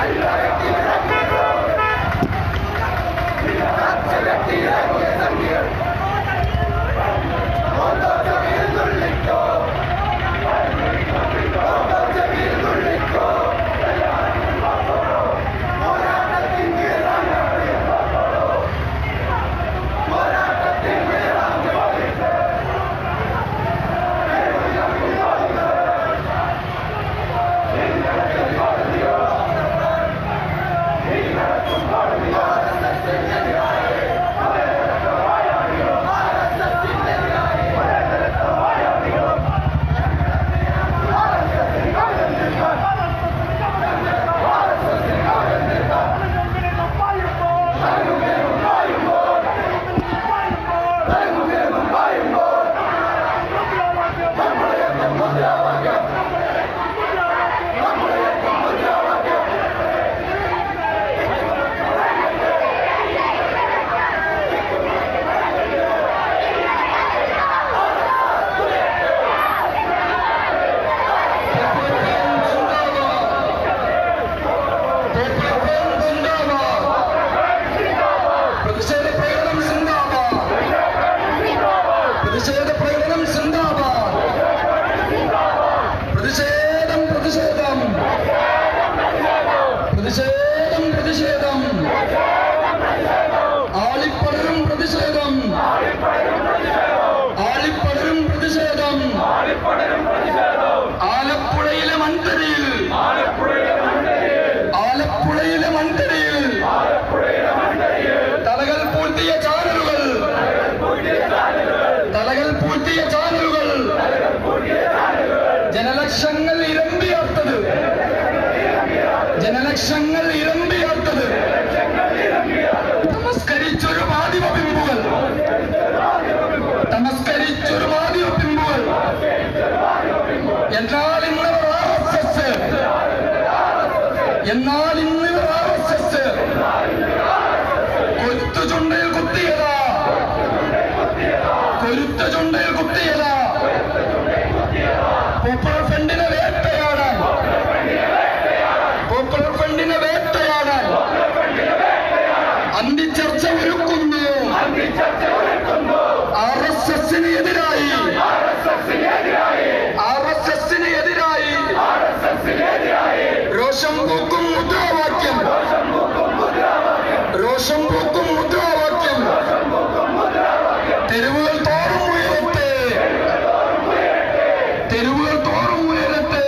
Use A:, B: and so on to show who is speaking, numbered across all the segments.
A: പ്രതിഷേധ പ്രകടനം സിന്ദാബാദ് പ്രതിഷേധ പ്രകടനം സിന്ദാബാദ് പ്രതിഷേധം പ്രതിഷേധം പ്രതിഷേധം പ്രതിഷേധം ആളിപ്പടരും പ്രതിഷേധം ആളിപ്പടരും പ്രതിഷേധം ആലപ്പുഴയിലെ മൺതരിയിൽ ആലപ്പുഴയിലെ മൺതരിയിൽ തലകൾ പൂഴ്ത്തിയ ചാനലുകൾ തലകൾ പൂഴ്ത്തിയ ചാനലുകൾ ജനലക്ഷങ്ങൾ ഇരമ്പിയാർത്തത് ജനലക്ഷങ്ങൾ ഇരമ്പിയാർത്തത് തമസ്കരിച്ചൊരു മാധ്യമ പിമ്പുകൾ തമസ്കരിച്ചൊരു മാധ്യമ പിമ്പുകൾ എന്നാൽ ഇന്ന് ആർ എസ് എസ് എന്നാൽ ഇന്ന് ആർ എസ് എസ് കൊരുത്ത ചുണ്ടയിൽ കുത്തിയതാ കൊരുത്ത ചുണ്ടയിൽ കുത്തിയതാ പോപ്പുലർ ഫ്രണ്ടിനെ വേട്ടയാടാൻ പോപ്പുലർ ഫ്രണ്ടിനെ വേട്ടയാടാൻ അന്തിച്ചർച്ച ഒരുക്കുന്നു ആർ എസ് എസിന് എതിരായി ആർ എസ് എസിന് എതിരായി രോഷം പൂക്കും മുദ്രാവാക്യം രോഷം പൂക്കും മുദ്രാവാക്യം തെരുവുകൾ തോറും ഉയരട്ടെ തെരുവുകൾ തോറും ഉയരട്ടെ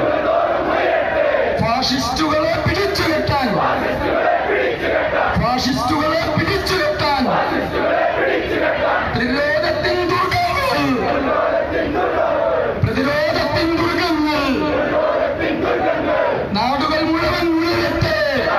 A: ഫാഷിസ്റ്റുകളെ പിടിച്ചു കെട്ടാൻ ഫാഷിസ്റ്റുകളെ പിടിച്ചു കെട്ടാൻ പ്രതിരോധത്തിൻ ദുർഗങ്ങൾ പ്രതിരോധത്തിൻ ദുർഗങ്ങൾ നാടുകൾ മുഴുവൻ ഉയരട്ടെ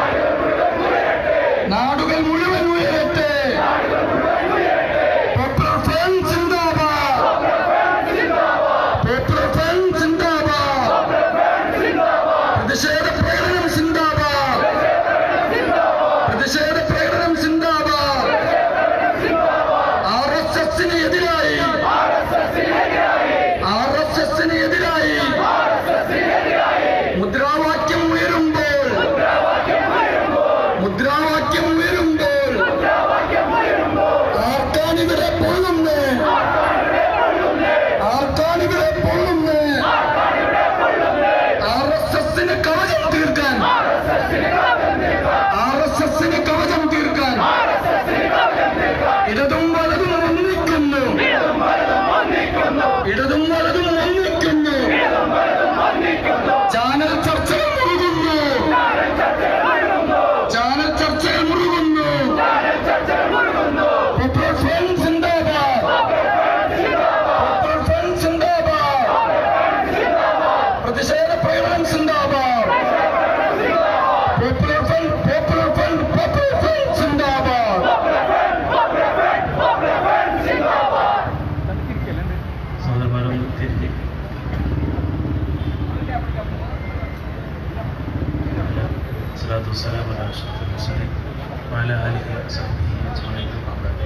A: നാടുകൾ മുഴുവൻ ഉയരട്ടെ പോപ്പുലർ ഫ്രണ്ട് സിന്ദാബാദ് പോപ്പുലർ ഫ്രണ്ട് സിന്ദാബാദ് പ്രതിഷേധ പ്രകടനം സിന്ദാബാദ് പ്രതിഷേധ പ്രകടനം സിന്ദാബാദ് ആർ എസ് എസിന് എതിരായി ആർ എസ് എസിന് എതിരായി മുദ്രാവാക്യം ഉയരുമ്പോൾ മുദ്രാവാക്യം ഉയരുമ്പോൾ ആർക്കാണിവരെ പൊള്ളുന്നേ ആർക്കാണിവരെ പൊള്ളുന്നേ ആർ എസ് എസിന് കവചം തീർക്കാൻ ആർ എസ് എസിന് കവചം തീർക്കാൻ ഇടതും വലതും ഒന്നിക്കുന്നു ഇടതും വലതും ഒന്നിക്കുന്നു ചാനൽ ചർച്ചകൾ മുറുകുന്നു ചാനൽ ചർച്ചകൾ മുറുകുന്നു പോപ്പുലർ ഫ്രണ്ട് സിന്ദാബാദ് പോപ്പുലർ ഫ്രണ്ട് സിന്ദാബാദ് പ്രതിഷേധ പ്രകടനം സിന്ദാബാദ് popular front popular front popular front സിന്ദാബാദ്
B: സോദരന്മാരും തിരിഞ്ഞ് സ്വലാത്തു വസ്സലാം അലാ അഷ്റഫിൽ മുർസലീൻ വഅലാ ആലിഹി വസഹ്ബിഹി അജ്മഈൻ അമ്മാ ബഅദ്.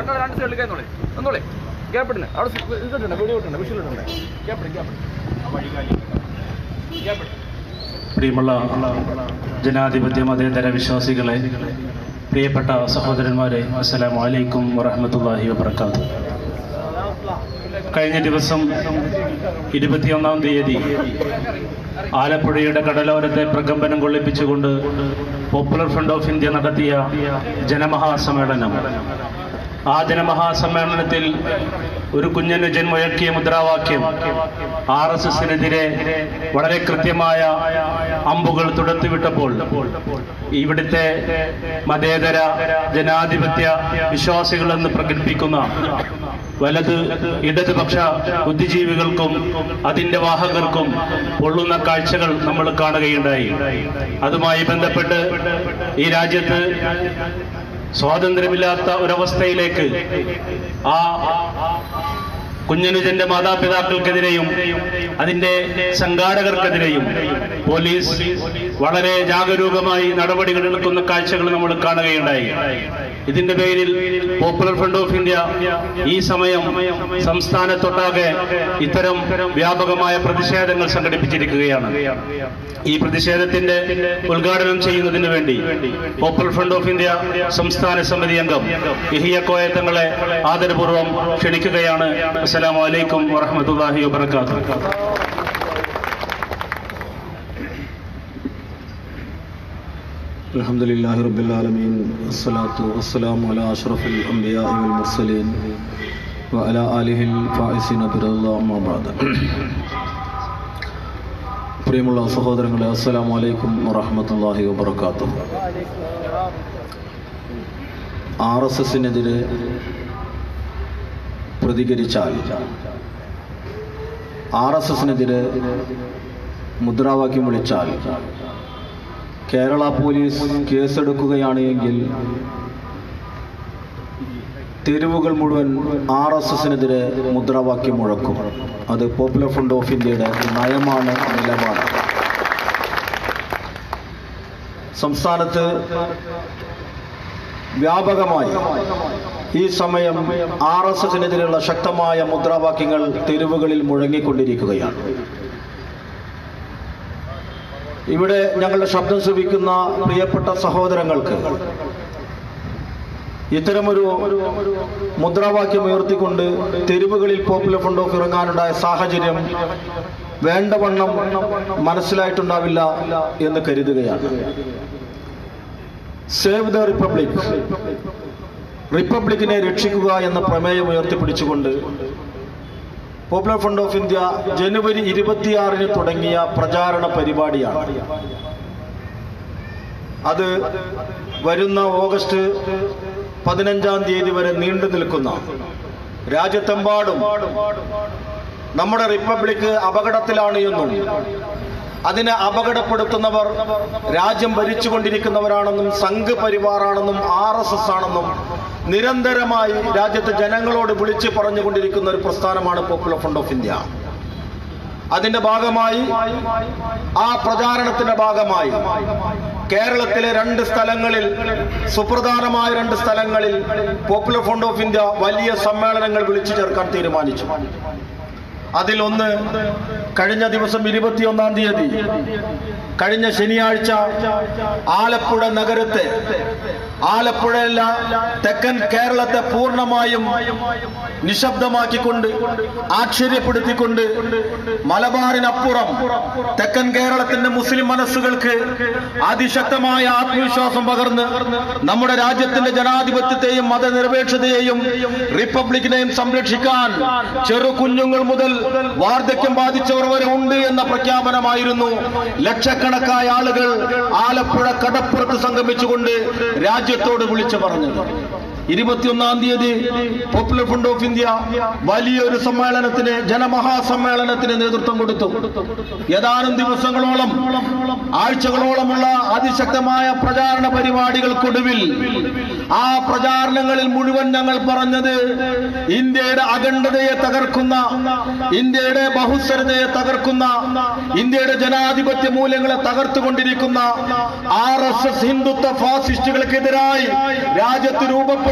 C: രണ്ടാ രണ്ട് സൈഡിൽ കയന്നോളെ ഒന്നോളെ ഗ്യാപ്പിടുന്നു അവിടെ ഇട്ടിട്ടുണ്ട് വീഡിയോ ഇട്ടുണ്ട് വിഷയിലിട്ടുണ്ട് ഗ്യാപ്പിടും ഗ്യാപ്പിടും ഗ്യാപ്പിടും
B: പ്രിയമുള്ള ജനാധിപത്യ മതേതര വിശ്വാസികളെ പ്രിയപ്പെട്ട സഹോദരന്മാരെ അസ്സലാമു അലൈക്കും വറഹ്മത്തുള്ളാഹി വബർക്കാത്തു കഴിഞ്ഞ ദിവസം ഇരുപത്തിയൊന്നാം തീയതി ആലപ്പുഴയുടെ കടലോരത്തെ പ്രകമ്പനം കൊള്ളിപ്പിച്ചുകൊണ്ട് പോപ്പുലർ ഫ്രണ്ട് ഓഫ് ഇന്ത്യ നടത്തിയ ജനമഹാസമ്മേളനം ആ ജനമഹാസമ്മേളനത്തിൽ ഒരു കുഞ്ഞനുജൻ മുഴക്കിയ മുദ്രാവാക്യം ആർ എസ് എസിനെതിരെ വളരെ കൃത്യമായ അമ്പുകൾ തുടർത്തുവിട്ടപ്പോൾ ഇവിടുത്തെ മതേതര ജനാധിപത്യ വിശ്വാസികളെന്ന് പ്രകടിപ്പിക്കുന്ന വലത് ഇടതുപക്ഷ ബുദ്ധിജീവികൾക്കും അതിന്റെ വാഹകർക്കും പൊള്ളുന്ന കാഴ്ചകൾ നമ്മൾ കാണുകയുണ്ടായി അതുമായി ബന്ധപ്പെട്ട് ഈ രാജ്യത്ത് സ്വാതന്ത്ര്യമില്ലാത്ത ഒരവസ്ഥയിലേക്ക് ആ കുഞ്ഞനുജന്റെ മാതാപിതാക്കൾക്കെതിരെയും അതിന്റെ സംഘാടകർക്കെതിരെയും പോലീസ് വളരെ ജാഗരൂകമായി നടപടികൾ എടുക്കുന്ന കാഴ്ചകൾ നമ്മൾ കാണുകയുണ്ടായി ഇതിന്റെ പേരിൽ പോപ്പുലർ ഫ്രണ്ട് ഓഫ് ഇന്ത്യ ഈ സമയം സംസ്ഥാനത്തൊട്ടാകെ ഇത്തരം വ്യാപകമായ പ്രതിഷേധങ്ങൾ സംഘടിപ്പിച്ചിരിക്കുകയാണ് ഈ പ്രതിഷേധത്തിന്റെ ഉദ്ഘാടനം ചെയ്യുന്നതിന് വേണ്ടി പോപ്പുലർ ഫ്രണ്ട് ഓഫ് ഇന്ത്യ സംസ്ഥാന സമിതി അംഗം ഇഹിയ കോയത്തങ്ങളെ ആദരപൂർവ്വം ക്ഷണിക്കുകയാണ് അസ്സലാമു അലൈക്കും വറഹ്മത്തുള്ളാഹി വബറകാതുഹു
D: الحمد لله رب العالمين الصلاة والسلام على أشرف الأنبياء والمرسلين وعلى آله الفائزين برضا الله أما بعد പ്രിയമുള്ള സഹോദരങ്ങളെ അസ്സലാമു അലൈക്കും വറഹ്മത്തുള്ളാഹി വബറകാതുഹു ആർ എസ് എസിനെതിരെ പ്രതികരിച്ചാൽ ആർ എസ് എസിനെതിരെ മുദ്രാവാക്യം വിളിച്ചാൽ കേരള പോലീസ് കേസെടുക്കുകയാണ് എങ്കിൽ തെരുവുകൾ മുഴുവൻ ആർ എസ് എസിനെതിരെ മുദ്രാവാക്യം മുഴക്കും അത് പോപ്പുലർ ഫ്രണ്ട് ഓഫ് ഇന്ത്യയുടെ നയമാണ് നിലപാട് സംസ്ഥാനത്ത് വ്യാപകമായി ഈ സമയം ആർ എസ് എസിനെതിരെയുള്ള ശക്തമായ മുദ്രാവാക്യങ്ങൾ തെരുവുകളിൽ മുഴങ്ങിക്കൊണ്ടിരിക്കുകയാണ് ഇവിടെ ഞങ്ങളുടെ ശബ്ദം ശ്രവിക്കുന്ന പ്രിയപ്പെട്ട സഹോദരങ്ങൾക്ക് ഇത്തരമൊരു മുദ്രാവാക്യം ഉയർത്തിക്കൊണ്ട് തെരുവുകളിൽ പോപ്പുലർ ഫ്രണ്ട് ഓഫ് ഇറങ്ങാനുണ്ടായ സാഹചര്യം വേണ്ടവണ്ണം മനസ്സിലായിട്ടുണ്ടാവില്ല എന്ന് കരുതുകയാണ് സേവ് ദ റിപ്പബ്ലിക് റിപ്പബ്ലിക്കിനെ രക്ഷിക്കുക എന്ന പ്രമേയം ഉയർത്തിപ്പിടിച്ചുകൊണ്ട് പോപ്പുലർ ഫ്രണ്ട് ഓഫ് ഇന്ത്യ ജനുവരി ഇരുപത്തിയാറിന് തുടങ്ങിയ പ്രചാരണ പരിപാടിയാണ് അത് വരുന്ന ഓഗസ്റ്റ് പതിനഞ്ചാം തീയതി വരെ നീണ്ടു നിൽക്കുന്ന രാജ്യത്തെമ്പാടും നമ്മുടെ റിപ്പബ്ലിക് അപകടത്തിലാണ് എന്നും അതിനെ അപകടപ്പെടുത്തുന്നവർ രാജ്യം ഭരിച്ചുകൊണ്ടിരിക്കുന്നവരാണെന്നും സംഘ് പരിവാറാണെന്നും ആർ എസ് എസ് ആണെന്നും നിരന്തരമായി രാജ്യത്തെ ജനങ്ങളോട് വിളിച്ചു പറഞ്ഞുകൊണ്ടിരിക്കുന്ന ഒരു പ്രസ്ഥാനമാണ് പോപ്പുലർ ഫ്രണ്ട് ഓഫ് ഇന്ത്യ അതിന്റെ ഭാഗമായി ആ പ്രചാരണത്തിന്റെ ഭാഗമായി കേരളത്തിലെ രണ്ട് സ്ഥലങ്ങളിൽ സുപ്രധാനമായ രണ്ട് സ്ഥലങ്ങളിൽ പോപ്പുലർ ഫ്രണ്ട് ഓഫ് ഇന്ത്യ വലിയ സമ്മേളനങ്ങൾ വിളിച്ചു ചേർക്കാൻ തീരുമാനിച്ചു അതിലൊന്ന് കഴിഞ്ഞ ദിവസം ഇരുപത്തിയൊന്നാം തീയതി കഴിഞ്ഞ ശനിയാഴ്ച ആലപ്പുഴ നഗരത്തെ ആലപ്പുഴയല്ല തെക്കൻ കേരളത്തെ പൂർണ്ണമായും നിശബ്ദമാക്കിക്കൊണ്ട് ആശ്ചര്യപ്പെടുത്തിക്കൊണ്ട് മലബാറിനപ്പുറം തെക്കൻ കേരളത്തിന്റെ മുസ്ലിം മനസ്സുകൾക്ക് അതിശക്തമായ ആത്മവിശ്വാസം പകർന്ന് നമ്മുടെ രാജ്യത്തിന്റെ ജനാധിപത്യത്തെയും മതനിരപേക്ഷതയെയും റിപ്പബ്ലിക്കിനെയും സംരക്ഷിക്കാൻ ചെറു കുഞ്ഞുങ്ങൾ മുതൽ വാർദ്ധക്യം ബാധിച്ചവർ വരെ ഉണ്ട് എന്ന പ്രഖ്യാപനമായിരുന്നു ലക്ഷക്കണക്കായ ആളുകൾ ആലപ്പുഴ കടപ്പുറത്ത് സംഗമിച്ചുകൊണ്ട് രാജ്യത്തോട് വിളിച്ചു പറഞ്ഞത് ഇരുപത്തിയൊന്നാം തീയതി പോപ്പുലർ ഫ്രണ്ട് ഓഫ് ഇന്ത്യ വലിയൊരു സമ്മേളനത്തിന് ജനമഹാസമ്മേളനത്തിന് നേതൃത്വം കൊടുത്തു ഏതാനും ദിവസങ്ങളോളം ആഴ്ചകളോളമുള്ള അതിശക്തമായ പ്രചാരണ പരിപാടികൾക്കൊടുവിൽ ആ പ്രചാരണങ്ങളിൽ മുഴുവൻ ഞങ്ങൾ പറഞ്ഞത് ഇന്ത്യയുടെ അഖണ്ഡതയെ തകർക്കുന്ന ഇന്ത്യയുടെ ബഹുസ്വരതയെ തകർക്കുന്ന ഇന്ത്യയുടെ ജനാധിപത്യ മൂല്യങ്ങളെ തകർത്തുകൊണ്ടിരിക്കുന്ന ആർ എസ് എസ് ഹിന്ദുത്വ ഫാസിസ്റ്റുകൾക്കെതിരായി രാജ്യത്ത് രൂപപ്പെട്ടു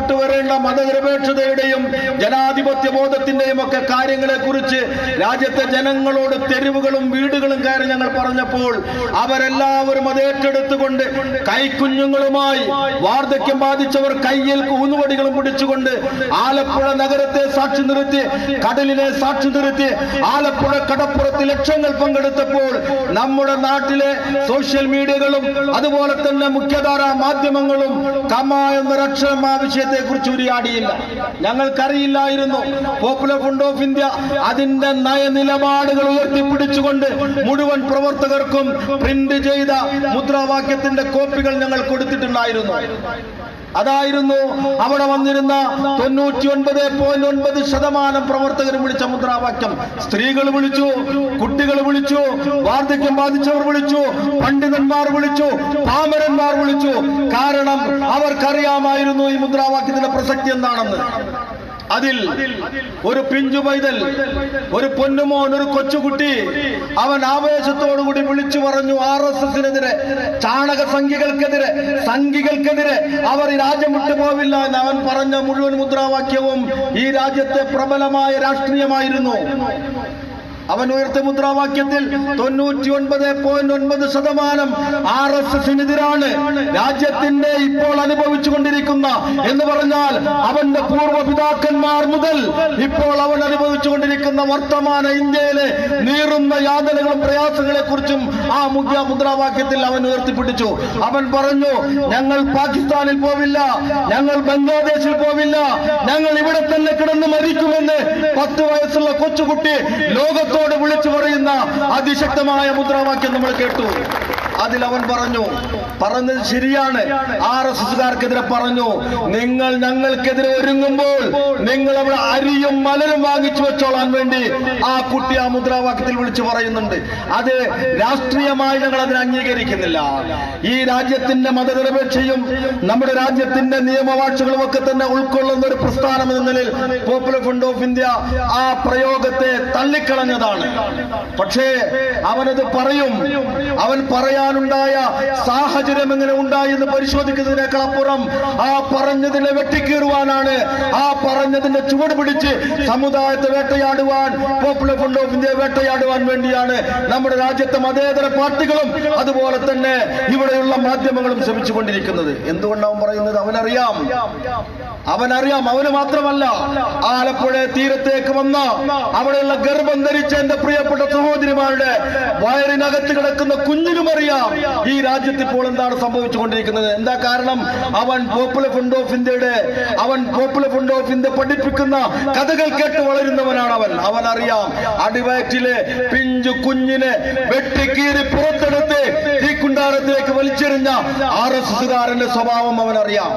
D: കൊണ്ടുവരേണ്ട മതനിരപേക്ഷതയുടെയും ജനാധിപത്യ ബോധത്തിന്റെയും ഒക്കെ കാര്യങ്ങളെ കുറിച്ച് രാജ്യത്തെ ജനങ്ങളോട് തെരുവുകളും വീടുകളും കയറി ഞങ്ങൾ പറഞ്ഞപ്പോൾ അവരെല്ലാവരും അത് ഏറ്റെടുത്തുകൊണ്ട് കൈക്കുഞ്ഞുങ്ങളുമായി വാർദ്ധക്യം ബാധിച്ചവർ കയ്യിൽ ഊന്നുവടികളും പിടിച്ചുകൊണ്ട് ആലപ്പുഴ നഗരത്തെ സാക്ഷി നിർത്തി കടലിനെ സാക്ഷി നിർത്തി ആലപ്പുഴ കടപ്പുറത്ത് ലക്ഷങ്ങൾ പങ്കെടുത്തപ്പോൾ നമ്മുടെ നാട്ടിലെ സോഷ്യൽ മീഡിയകളും അതുപോലെ തന്നെ മുഖ്യധാര മാധ്യമങ്ങളും കമ എന്നൊരക്ഷരം ആ വിഷയത്തെ കുറിച്ച് ഉരിയാടിയില്ല ഞങ്ങൾക്കറിയില്ലായിരുന്നു പോപ്പുലർ ഫ്രണ്ട് ഓഫ് ഇന്ത്യ അതിന്റെ നയനിലപാടുകൾ ഉയർത്തിപ്പിടിച്ചുകൊണ്ട് മുഴുവൻ പ്രവർത്തകർക്കും പ്രിന്റ് ചെയ്ത മുദ്രാവാക്യത്തിന്റെ കോപ്പികൾ ഞങ്ങൾ കൊടുത്തിട്ടുണ്ടായിരുന്നു അതായിരുന്നു അവിടെ വന്നിരുന്ന തൊണ്ണൂറ്റി ഒൻപത് പോയിന്റ് ഒൻപത് ശതമാനം പ്രവർത്തകർ വിളിച്ച മുദ്രാവാക്യം സ്ത്രീകൾ വിളിച്ചു കുട്ടികൾ വിളിച്ചു വാർദ്ധക്യം ബാധിച്ചവർ വിളിച്ചു പണ്ഡിതന്മാർ വിളിച്ചു പാമരന്മാർ വിളിച്ചു കാരണം അവർക്കറിയാമായിരുന്നു ഈ മുദ്രാവാക്യത്തിന്റെ പ്രസക്തി എന്താണെന്ന് അതിൽ ഒരു പിഞ്ചു പൈതൽ ഒരു പൊന്നുമോൻ ഒരു കൊച്ചുകുട്ടി അവൻ ആവേശത്തോടുകൂടി വിളിച്ചു പറഞ്ഞു ആർ എസ് എസിനെതിരെ ചാണക സംഖ്യകൾക്കെതിരെ സംഖ്യകൾക്കെതിരെ അവർ ഈ രാജ്യം വിട്ടുപോവില്ല എന്ന് അവൻ പറഞ്ഞ മുഴുവൻ മുദ്രാവാക്യവും ഈ രാജ്യത്തെ പ്രബലമായ രാഷ്ട്രീയമായിരുന്നു അവൻ ഉയർത്തിയ മുദ്രാവാക്യത്തിൽ തൊണ്ണൂറ്റി ഒൻപത് പോയിന്റ് ഒൻപത് ശതമാനം ആർ എസ് എസിനെതിരാണ് രാജ്യത്തിന്റെ ഇപ്പോൾ അനുഭവിച്ചുകൊണ്ടിരിക്കുന്ന എന്ന് പറഞ്ഞാൽ അവന്റെ പൂർവ്വ പിതാക്കന്മാർ മുതൽ ഇപ്പോൾ അവൻ അനുഭവിച്ചുകൊണ്ടിരിക്കുന്ന വർത്തമാന ഇന്ത്യയിലെ നീറുന്ന യാതനകളും പ്രയാസങ്ങളെ കുറിച്ചും ആ മുഖ്യ മുദ്രാവാക്യത്തിൽ അവൻ ഉയർത്തിപ്പിടിച്ചു അവൻ പറഞ്ഞു ഞങ്ങൾ പാകിസ്ഥാനിൽ പോവില്ല ഞങ്ങൾ ബംഗ്ലാദേശിൽ പോവില്ല ഞങ്ങൾ ഇവിടെ തന്നെ കിടന്ന് മരിക്കുമെന്ന് പത്ത് വയസ്സുള്ള കൊച്ചുകുട്ടി ലോകത്തോട് വിളിച്ചു പറയുന്ന അതിശക്തമായ മുദ്രാവാക്യം നമ്മൾ കേട്ടു അതിൽ അവൻ പറഞ്ഞു പറഞ്ഞത് ശരിയാണ് ആർ എസ് എസുകാർക്കെതിരെ പറഞ്ഞു നിങ്ങൾ ഞങ്ങൾക്കെതിരെ ഒരുങ്ങുമ്പോൾ നിങ്ങൾ അവിടെ അരിയും മലരും വാങ്ങിച്ചു വെച്ചോളാൻ വേണ്ടി ആ കുട്ടി ആ മുദ്രാവാക്യത്തിൽ വിളിച്ചു പറയുന്നുണ്ട് അത് രാഷ്ട്രീയമായി ഞങ്ങൾ അതിനെ അംഗീകരിക്കുന്നില്ല ഈ രാജ്യത്തിന്റെ മതനിരപേക്ഷയും നമ്മുടെ രാജ്യത്തിന്റെ നിയമവാഴ്ചകളും ഒക്കെ തന്നെ ഉൾക്കൊള്ളുന്ന ഒരു പ്രസ്ഥാനം എന്ന നിലയിൽ പോപ്പുലർ ഫ്രണ്ട് ഓഫ് ഇന്ത്യ ആ പ്രയോഗത്തെ തള്ളിക്കളഞ്ഞതാണ് പക്ഷേ അവനത് പറയും അവൻ പറയാനുണ്ടായ സാഹചര്യം എങ്ങനെ ഉണ്ടായി എന്ന് പരിശോധിക്കുന്നതിനേക്കാൾ അപ്പുറം ആ പറഞ്ഞതിനെ വെട്ടിക്കീറുവാനാണ് ആ പറഞ്ഞതിന്റെ ചുവട് പിടിച്ച് സമുദായത്തെ വേട്ടയാടുവാൻ പോപ്പുലർ ഫ്രണ്ട് ഓഫ് ഇന്ത്യ വേട്ടയാടുവാൻ വേണ്ടിയാണ് നമ്മുടെ രാജ്യത്തെ മതേതര പാർട്ടികളും അതുപോലെ തന്നെ ഇവിടെയുള്ള മാധ്യമങ്ങളും ശ്രമിച്ചുകൊണ്ടിരിക്കുന്നത് എന്തുകൊണ്ടാവും പറയുന്നത് അവനറിയാം അവനറിയാം അവന് മാത്രമല്ല ആലപ്പുഴ തീരത്തേക്ക് വന്ന അവിടെയുള്ള ഗർഭം ധരിച്ച എന്റെ പ്രിയപ്പെട്ട സഹോദരിമാരുടെ വയറിനകത്ത് കിടക്കുന്ന കുഞ്ഞിനും അറിയാം ഈ രാജ്യത്ത് ഇപ്പോൾ എന്താണ് സംഭവിച്ചുകൊണ്ടിരിക്കുന്നത് എന്താ കാരണം അവൻ പോപ്പുലർ ഫ്രണ്ട് ഓഫ് ഇന്ത്യയുടെ അവൻ പോപ്പുലർ ഫ്രണ്ട് ഓഫ് ഇന്ത്യ പഠിപ്പിക്കുന്ന കഥകൾ കേട്ട് വളരുന്നവനാണ് അവൻ അവൻ അറിയാം അടിവയറ്റിലെ പിഞ്ചു കുഞ്ഞിനെ വെട്ടിക്കീറി പുറത്തെടുത്ത് തീക്കുണ്ടാരത്തിലേക്ക് വലിച്ചെറിഞ്ഞ ആർ എസ് എസുകാരന്റെ സ്വഭാവം അവൻ അറിയാം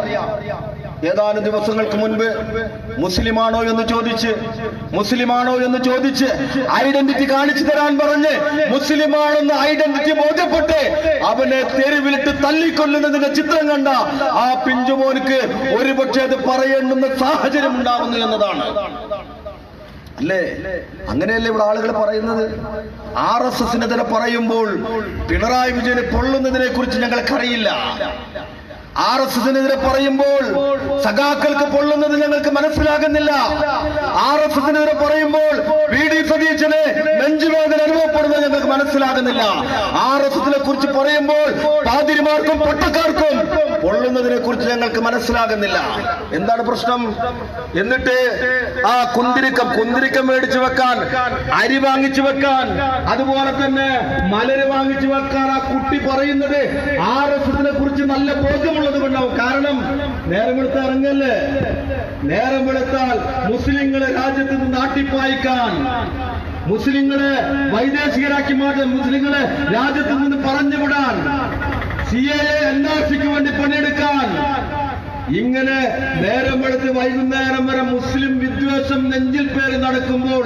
D: ഏതാനും ദിവസങ്ങൾക്ക് മുൻപ് മുസ്ലിമാണോ എന്ന് ചോദിച്ച് മുസ്ലിമാണോ എന്ന് ചോദിച്ച് ഐഡന്റിറ്റി കാണിച്ചു തരാൻ പറഞ്ഞ് മുസ്ലിമാണെന്ന് ഐഡന്റിറ്റി ബോധ്യപ്പെട്ട് അവനെ തെരുവിലിട്ട് തല്ലിക്കൊല്ലുന്നതിന്റെ ചിത്രം കണ്ട ആ പിഞ്ചുമോനുക്ക് ഒരുപക്ഷെ അത് പറയേണ്ടുന്ന സാഹചര്യം ഉണ്ടാകുന്നു എന്നതാണ് അല്ലേ അങ്ങനെയല്ലേ ഇവിടെ ആളുകൾ പറയുന്നത് ആർ എസ് എസിനെതിരെ പറയുമ്പോൾ പിണറായി വിജയനെ പൊള്ളുന്നതിനെ കുറിച്ച് ഞങ്ങൾക്കറിയില്ല ആർ എസ് എസിനെതിരെ പറയുമ്പോൾ സഖാക്കൾക്ക് പൊള്ളുന്നത് ഞങ്ങൾക്ക് മനസ്സിലാകുന്നില്ല ആർ എസ് എസിനെതിരെ പറയുമ്പോൾ വി ഡി സതീശന് നെഞ്ചുവേദന അനുഭവപ്പെടുന്നത് ഞങ്ങൾക്ക് മനസ്സിലാകുന്നില്ല ആർ എസ് എസിനെ കുറിച്ച് പറയുമ്പോൾ പാതിരിമാർക്കും പൊട്ടക്കാർക്കും പൊള്ളുന്നതിനെ കുറിച്ച് ഞങ്ങൾക്ക് മനസ്സിലാകുന്നില്ല എന്താണ് പ്രശ്നം എന്നിട്ട് ആ കുന്തിരിക്കം കുന്തിരിക്കം മേടിച്ചു വെക്കാൻ അരി വാങ്ങിച്ചു വെക്കാൻ അതുപോലെ തന്നെ മലര് വാങ്ങിച്ചു വെക്കാൻ ആ കുട്ടി പറയുന്നത് ആർ എസ് എസിനെ കുറിച്ച് നല്ല ബോധ്യമുള്ളത് കൊണ്ടാവും കാരണം നേരം വെളുത്ത ഇറങ്ങല്ലേ നേരം വെളുത്താൽ മുസ്ലിങ്ങളെ രാജ്യത്ത് നിന്ന് നാട്ടിപ്പായിക്കാൻ മുസ്ലിങ്ങളെ വൈദേശികരാക്കി മാറ്റാൻ മുസ്ലിങ്ങളെ രാജ്യത്ത് നിന്ന് പറഞ്ഞുവിടാൻ സി എ എൻ ആർ സിക്ക് വേണ്ടി പണിയെടുക്കാൻ ഇങ്ങനെ നേരം വെളുത്ത് വൈകുന്നേരം വരെ മുസ്ലിം വിദ്വേഷം നെഞ്ചിൽ പേര് നടക്കുമ്പോൾ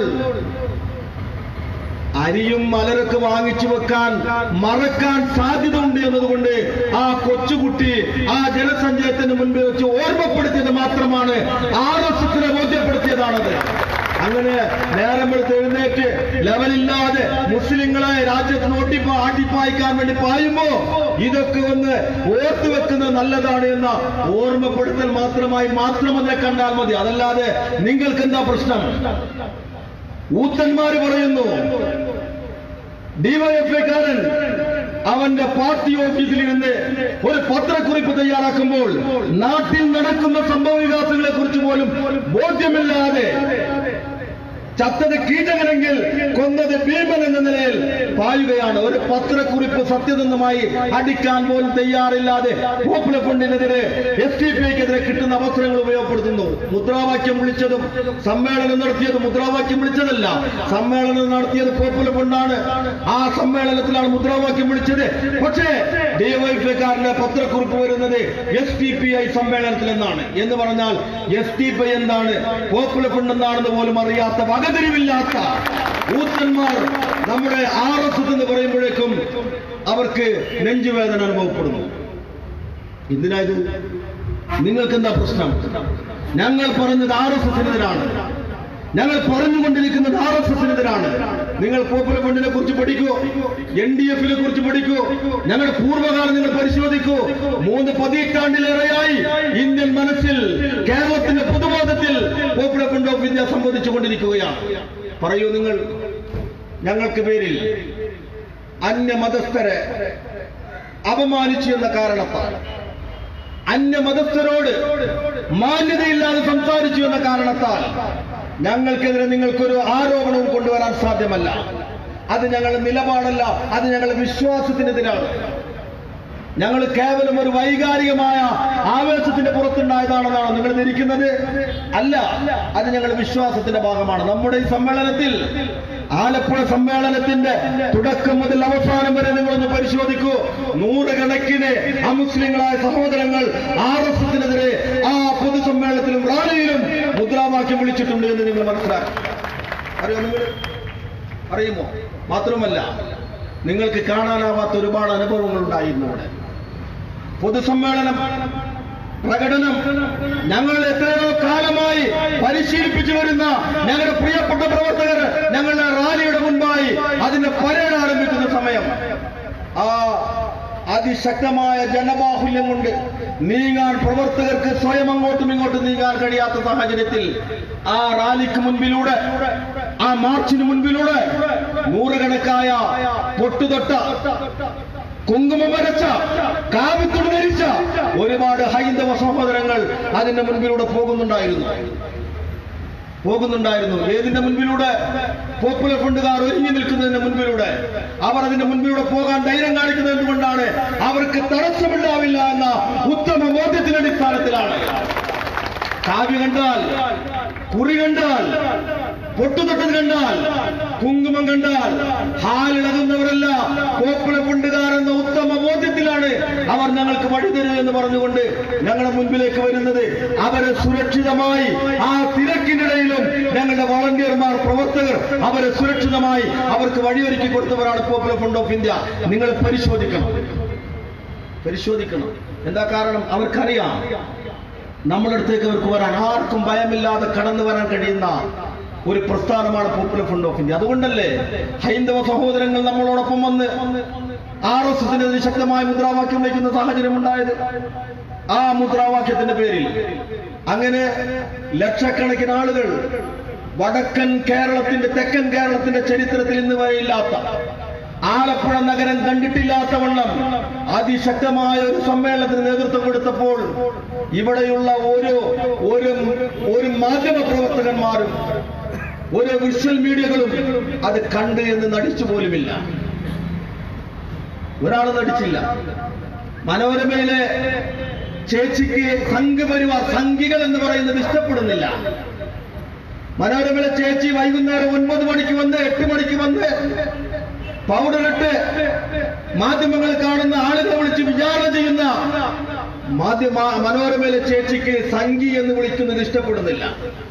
D: അരിയും മലരൊക്കെ വാങ്ങിച്ചു വെക്കാൻ മറക്കാൻ സാധ്യത ഉണ്ട് എന്നതുകൊണ്ട് ആ കൊച്ചുകുട്ടി ആ ജനസഞ്ചയത്തിന് മുൻപിൽ വെച്ച് ഓർമ്മപ്പെടുത്തിയത് മാത്രമാണ് ആർ എസ് എസിനെ ബോധ്യപ്പെടുത്തിയതാണത് അങ്ങനെ അങ്ങനെ നേരം വെളുത്ത് എഴുന്നേറ്റ് ലെവലില്ലാതെ മുസ്ലിങ്ങളെ രാജ്യത്ത് നോട്ടിപ്പോ ആട്ടിപ്പായിക്കാൻ വേണ്ടി പായുമ്പോ ഇതൊക്കെ ഒന്ന് ഓർത്തു വെക്കുന്നത് നല്ലതാണ് എന്ന ഓർമ്മപ്പെടുത്തൽ മാത്രമായി മാത്രം അതിനെ കണ്ടാൽ മതി അതല്ലാതെ നിങ്ങൾക്ക് എന്താ പ്രശ്നം ഊത്തന്മാര് പറയുന്നു ഡിവൈഎഫ്ഐക്കാരൻ അവന്റെ പാർട്ടി ഓഫീസിൽ ഇരുന്ന് ഒരു പത്രക്കുറിപ്പ് തയ്യാറാക്കുമ്പോൾ നാട്ടിൽ നടക്കുന്ന സംഭവ വികാസങ്ങളെ കുറിച്ച് പോലും ബോധ്യമില്ലാതെ ചത്തത് കീചകനെങ്കിൽ കൊന്നത് ഭീമൻ എന്ന നിലയിൽ പായുകയാണ് ഒരു പത്രക്കുറിപ്പ് സത്യസന്ധമായി അടിക്കാൻ പോലും തയ്യാറില്ലാതെ പോപ്പുലർ ഫണ്ടിനെതിരെ എസ് ടി പിക്കെതിരെ കിട്ടുന്ന അവസരങ്ങൾ ഉപയോഗപ്പെടുത്തുന്നു മുദ്രാവാക്യം വിളിച്ചതും സമ്മേളനം നടത്തിയത് മുദ്രാവാക്യം വിളിച്ചതല്ല സമ്മേളനം നടത്തിയത് പോപ്പുലർ ഫണ്ടാണ് ആ സമ്മേളനത്തിലാണ് മുദ്രാവാക്യം വിളിച്ചത് പക്ഷേ ഡിവൈഎഫ്ഐക്കാരന്റെ പത്രക്കുറിപ്പ് വരുന്നത് എസ് ടി പി ഐ സമ്മേളനത്തിൽ എന്നാണ് എന്ന് പറഞ്ഞാൽ എസ് ടി പി എന്താണ് പോപ്പുലർ ഫണ്ട് എന്താണെന്ന് പോലും അറിയാത്ത വകതിരിവില്ലാത്ത ഊത്തന്മാർ നമ്മുടെ ആർ എസ് എസ് എന്ന് പറയുമ്പോഴേക്കും അവർക്ക് നെഞ്ചുവേദന അനുഭവപ്പെടുന്നു എന്തിനായത് നിങ്ങൾക്ക് എന്താ പ്രശ്നം ഞങ്ങൾ പറഞ്ഞത് ആർ എസ് എസിനെതിരാണ് ഞങ്ങൾ പറഞ്ഞുകൊണ്ടിരിക്കുന്നത് ആർ എസ് എസിനെതിരാണ് നിങ്ങൾ പോപ്പുലർ ഫണ്ടിനെ കുറിച്ച് പഠിക്കൂ എൻ ഡി എഫിനെ കുറിച്ച് പഠിക്കൂ ഞങ്ങളുടെ പൂർവ്വകാലം നിങ്ങൾ പരിശോധിക്കൂ മൂന്ന് പതിറ്റാണ്ടിലേറെയായി ഇന്ത്യൻ മനസ്സിൽ കേരളത്തിന്റെ പൊതുബോധത്തിൽ പോപ്പുലർ ഫണ്ട് ഓഫ് ഇന്ത്യ സംബന്ധിച്ചു കൊണ്ടിരിക്കുകയാണ് പറയൂ നിങ്ങൾ ഞങ്ങൾക്ക് പേരിൽ അന്യമതസ്ഥരെ അപമാനിച്ചു എന്ന കാരണത്താൽ അന്യമതസ്ഥരോട് മാന്യതയില്ലാതെ സംസാരിച്ചു എന്ന കാരണത്താൽ ഞങ്ങൾക്കെതിരെ നിങ്ങൾക്കൊരു ആരോപണവും കൊണ്ടുവരാൻ സാധ്യമല്ല അത് ഞങ്ങളുടെ നിലപാടല്ല അത് ഞങ്ങളുടെ വിശ്വാസത്തിനെതിരാണ് ഞങ്ങൾ കേവലം ഒരു വൈകാരികമായ ആവേശത്തിന്റെ പുറത്തുണ്ടായതാണെന്നാണ് നിങ്ങൾ ധരിക്കുന്നത് അല്ല അത് ഞങ്ങളുടെ വിശ്വാസത്തിന്റെ ഭാഗമാണ് നമ്മുടെ ഈ സമ്മേളനത്തിൽ ആലപ്പുഴ സമ്മേളനത്തിന്റെ തുടക്കം മുതൽ അവസാനം വരെ നിങ്ങളൊന്ന് പരിശോധിക്കൂ നൂറുകണക്കിന് അമുസ്ലിങ്ങളായ സഹോദരങ്ങൾ ആർ എസ് എസിനെതിരെ ആ പൊതുസമ്മേളനത്തിലും റാലിയിലും മുദ്രാവാക്യം വിളിച്ചിട്ടുണ്ട് എന്ന് നിങ്ങൾ മനസ്സിലാക്കും അറിയോ നിങ്ങൾ അറിയുമോ മാത്രമല്ല നിങ്ങൾക്ക് കാണാനാവാത്ത ഒരുപാട് അനുഭവങ്ങൾ ഉണ്ടായിരുന്നു അവിടെ പൊതുസമ്മേളനം പ്രകടനം ഞങ്ങൾ എത്രയോ കാലമായി പരിശീലിപ്പിച്ചു വരുന്ന ഞങ്ങളുടെ പ്രിയപ്പെട്ട പ്രവർത്തകർ ഞങ്ങളുടെ റാലിയുടെ മുൻപായി അതിന്റെ പരേഡ് ആരംഭിക്കുന്ന സമയം ആ അതിശക്തമായ ജനബാഹുല്യം കൊണ്ട് നീങ്ങാൻ പ്രവർത്തകർക്ക് സ്വയം അങ്ങോട്ടും ഇങ്ങോട്ടും നീങ്ങാൻ കഴിയാത്ത സാഹചര്യത്തിൽ ആ റാലിക്ക് മുൻപിലൂടെ ആ മാർച്ചിന് മുൻപിലൂടെ നൂറുകണക്കായ പൊട്ടുതൊട്ട കുങ്കുമം വരച്ച കാവിത്തുണി ധരിച്ച ഒരുപാട് ഹൈന്ദവ സഹോദരങ്ങൾ അതിന്റെ മുൻപിലൂടെ പോകുന്നുണ്ടായിരുന്നു പോകുന്നുണ്ടായിരുന്നു ഏതിന്റെ മുൻപിലൂടെ പോപ്പുലർ ഫണ്ടുകാർ ഒരുങ്ങി നിൽക്കുന്നതിന്റെ മുൻപിലൂടെ അവർ അതിന്റെ മുൻപിലൂടെ പോകാൻ ധൈര്യം കാണിക്കുന്നത് എന്തുകൊണ്ടാണ് അവർക്ക് തടസ്സമുണ്ടാവില്ല എന്ന ഉത്തമ ബോധ്യത്തിന്റെ അടിസ്ഥാനത്തിലാണ് കാവ്യ കണ്ടാൽ കുറി കണ്ടാൽ പൊട്ടുതൊട്ടത് കണ്ടാൽ കുങ്കുമം കണ്ടാൽ ഹാലിളകുന്നവരല്ല പോപ്പുലർ ഫണ്ടുകാർ എന്ന ഉത്തമ ബോധ്യത്തിലാണ് അവർ ഞങ്ങൾക്ക് വഴി തരൂ എന്ന് പറഞ്ഞുകൊണ്ട് ഞങ്ങളുടെ മുൻപിലേക്ക് വരുന്നത് അവരെ സുരക്ഷിതമായി ആ തിരക്കിനിടയിലും ഞങ്ങളുടെ വളണ്ടിയർമാർ പ്രവർത്തകർ അവരെ സുരക്ഷിതമായി അവർക്ക് വഴിയൊരുക്കി കൊടുത്തവരാണ് പോപ്പുലർ ഫണ്ട് ഓഫ് ഇന്ത്യ നിങ്ങൾ പരിശോധിക്കണം പരിശോധിക്കണം എന്താ കാരണം അവർക്കറിയാം നമ്മുടെ അടുത്തേക്ക് അവർക്ക് വരാൻ ആർക്കും ഭയമില്ലാതെ കടന്നു വരാൻ കഴിയുന്ന ഒരു പ്രസ്ഥാനമാണ് പോപ്പുലർ ഫണ്ട് ഓഫ് ഇന്ത്യ അതുകൊണ്ടല്ലേ ഹൈന്ദവ സഹോദരങ്ങൾ നമ്മളോടൊപ്പം വന്ന് ആർ എസ് എസിനെതിരെ ശക്തമായ മുദ്രാവാക്യം വയ്ക്കുന്ന സാഹചര്യം ഉണ്ടായത് ആ മുദ്രാവാക്യത്തിന്റെ പേരിൽ അങ്ങനെ ലക്ഷക്കണക്കിന് ആളുകൾ വടക്കൻ കേരളത്തിന്റെ തെക്കൻ കേരളത്തിന്റെ ചരിത്രത്തിൽ ഇന്ന് വരെ ഇല്ലാത്ത ആലപ്പുഴ നഗരം കണ്ടിട്ടില്ലാത്ത വണ്ണം അതിശക്തമായ ഒരു സമ്മേളനത്തിന് നേതൃത്വം കൊടുത്തപ്പോൾ ഇവിടെയുള്ള ഒരു ഒരു ഒരു മാധ്യമ പ്രവർത്തകന്മാരും ഒരു വിഷ്വൽ മീഡിയകളും അത് കണ്ട് എന്ന് നടിച്ചു പോലുമില്ല ഒരാൾ നടിച്ചില്ല മനോരമയിലെ ചേച്ചിക്ക് സംഘപരിവാർ സംഘികൾ എന്ന് പറയുന്നത് ഇഷ്ടപ്പെടുന്നില്ല മനോരമയിലെ ചേച്ചി വൈകുന്നേരം ഒൻപത് മണിക്ക് വന്ന് എട്ട് മണിക്ക് വന്ന് പൗഡറിട്ട് മാധ്യമങ്ങളിൽ കാണുന്ന ആളുകളെ വിളിച്ച് വിചാരണ ചെയ്യുന്ന മാധ്യമ മനോരമയിലെ ചേച്ചിക്ക് സംഘി എന്ന് വിളിക്കുന്നത് ഇഷ്ടപ്പെടുന്നില്ല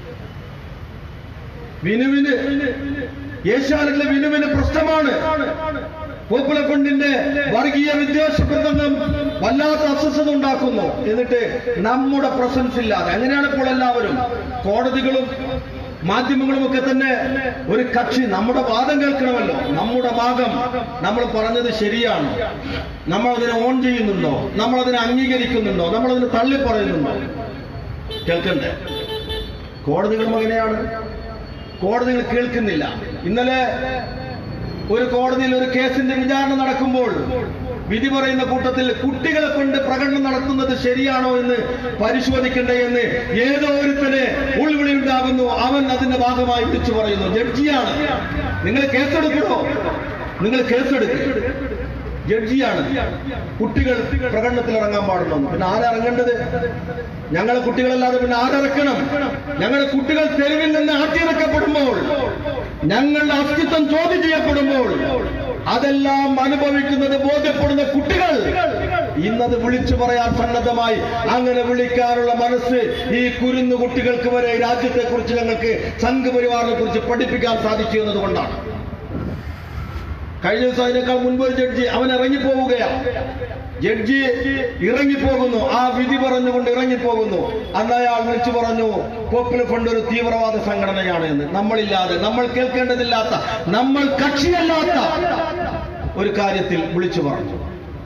D: വിനുവിന് ഏഷ്യാനെറ്റിലെ വിനുവിന് പ്രശ്നമാണ് പോപ്പുലർ ഫണ്ടിന്റെ വർഗീയ വിദ്വേഷ പ്രസംഗം വല്ലാത്ത അസ്വസ്ഥത ഉണ്ടാക്കുന്നു എന്നിട്ട് നമ്മുടെ പ്രസൻസ് ഇല്ലാതെ അങ്ങനെയാണ് ഇപ്പോൾ എല്ലാവരും കോടതികളും മാധ്യമങ്ങളുമൊക്കെ തന്നെ ഒരു കക്ഷി നമ്മുടെ വാദം കേൾക്കണമല്ലോ നമ്മുടെ ഭാഗം നമ്മൾ പറഞ്ഞത് ശരിയാണ് നമ്മൾ അതിനെ ഓൺ ചെയ്യുന്നുണ്ടോ നമ്മൾ അതിനെ അംഗീകരിക്കുന്നുണ്ടോ നമ്മൾ അതിനെ തള്ളി പറയുന്നുണ്ടോ കേൾക്കണ്ടേ കോടതികളും അങ്ങനെയാണ് കോടതികൾ കേൾക്കുന്നില്ല ഇന്നലെ ഒരു കോടതിയിൽ ഒരു കേസിന്റെ വിചാരണ നടക്കുമ്പോൾ വിധി പറയുന്ന കൂട്ടത്തിൽ കുട്ടികളെ കൊണ്ട് പ്രകടനം നടത്തുന്നത് ശരിയാണോ എന്ന് പരിശോധിക്കണ്ടേ എന്ന് ഏതോ ഒരുത്തന് ഉൾവിളി ഉണ്ടാകുന്നു അവൻ അതിന്റെ ഭാഗമായി വിളിച്ചു പറയുന്നു ജഡ്ജിയാണ് നിങ്ങൾ കേസെടുക്കണോ നിങ്ങൾ കേസെടുക്കും ജഡ്ജിയാണ് കുട്ടികൾ പ്രകടനത്തിൽ ഇറങ്ങാൻ പാടുള്ളൂ പിന്നെ ആരിറങ്ങേണ്ടത് ഞങ്ങളെ കുട്ടികളല്ലാതെ പിന്നെ ആരിറക്കണം ഞങ്ങളുടെ കുട്ടികൾ തെരുവിൽ നിന്ന് ആട്ടിയിറക്കപ്പെടുമ്പോൾ ഞങ്ങളുടെ അസ്തിത്വം ചോദ്യം ചെയ്യപ്പെടുമ്പോൾ അതെല്ലാം അനുഭവിക്കുന്നത് ബോധ്യപ്പെടുന്ന കുട്ടികൾ ഇന്നത് വിളിച്ചു പറയാൻ സന്നദ്ധമായി അങ്ങനെ വിളിക്കാനുള്ള മനസ്സ് ഈ കുരുന്നു കുട്ടികൾക്ക് വരെ രാജ്യത്തെ കുറിച്ച് ഞങ്ങൾക്ക് സംഘപരിവാറിനെ കുറിച്ച് പഠിപ്പിക്കാൻ സാധിച്ചു എന്നതുകൊണ്ടാണ് കഴിഞ്ഞ ദിവസം അതിനേക്കാൾ മുൻപ് ഒരു ജഡ്ജി അവൻ ഇറങ്ങിപ്പോവുകയാണ് ജഡ്ജി ഇറങ്ങിപ്പോകുന്നു ആ വിധി പറഞ്ഞുകൊണ്ട് ഇറങ്ങിപ്പോകുന്നു അന്ന് അയാൾ വിളിച്ചു പറഞ്ഞു പോപ്പുലർ ഫണ്ട് ഒരു തീവ്രവാദ സംഘടനയാണ് എന്ന് നമ്മളില്ലാതെ നമ്മൾ കേൾക്കേണ്ടതില്ലാത്ത നമ്മൾ കക്ഷിയല്ലാത്ത ഒരു കാര്യത്തിൽ വിളിച്ചു പറഞ്ഞു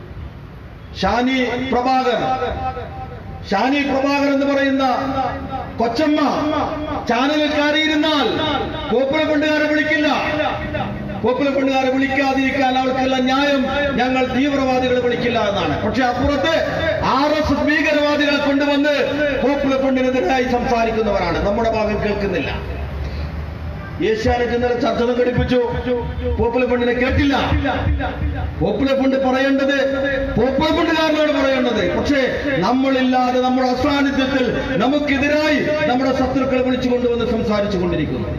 D: ഷാനി പ്രഭാകർ ഷാനി പ്രഭാകർ എന്ന് പറയുന്ന കൊച്ചമ്മ ചാനലിൽ കയറിയിരുന്നാൽ പോപ്പുലർ ഫണ്ടുകാരെ വിളിക്കില്ല പോപ്പുലർ ഫണ്ടുകാരെ വിളിക്കാതിരിക്കാൻ അവർക്കുള്ള ന്യായം ഞങ്ങൾ തീവ്രവാദികളെ വിളിക്കില്ല എന്നാണ് പക്ഷെ അപ്പുറത്ത് ആർ എസ് എസ് ഭീകരവാദികളെ കൊണ്ടുവന്ന് പോപ്പുലർ ഫണ്ടിനെതിരായി സംസാരിക്കുന്നവരാണ് നമ്മുടെ ഭാഗം കേൾക്കുന്നില്ല ഏഷ്യാനെറ്റ് ഇന്നലെ ചർച്ച സംഘടിപ്പിച്ചു പോപ്പുലർ ഫണ്ടിനെ കേട്ടില്ല പോപ്പുലർ ഫണ്ട് പറയേണ്ടത് പോപ്പുലർ ഫണ്ടുകാരനോട് പറയേണ്ടത് പക്ഷേ നമ്മളില്ലാതെ നമ്മുടെ അസാന്നിധ്യത്തിൽ നമുക്കെതിരായി നമ്മുടെ ശത്രുക്കളെ വിളിച്ചു കൊണ്ടുവന്ന് സംസാരിച്ചു കൊണ്ടിരിക്കുന്നു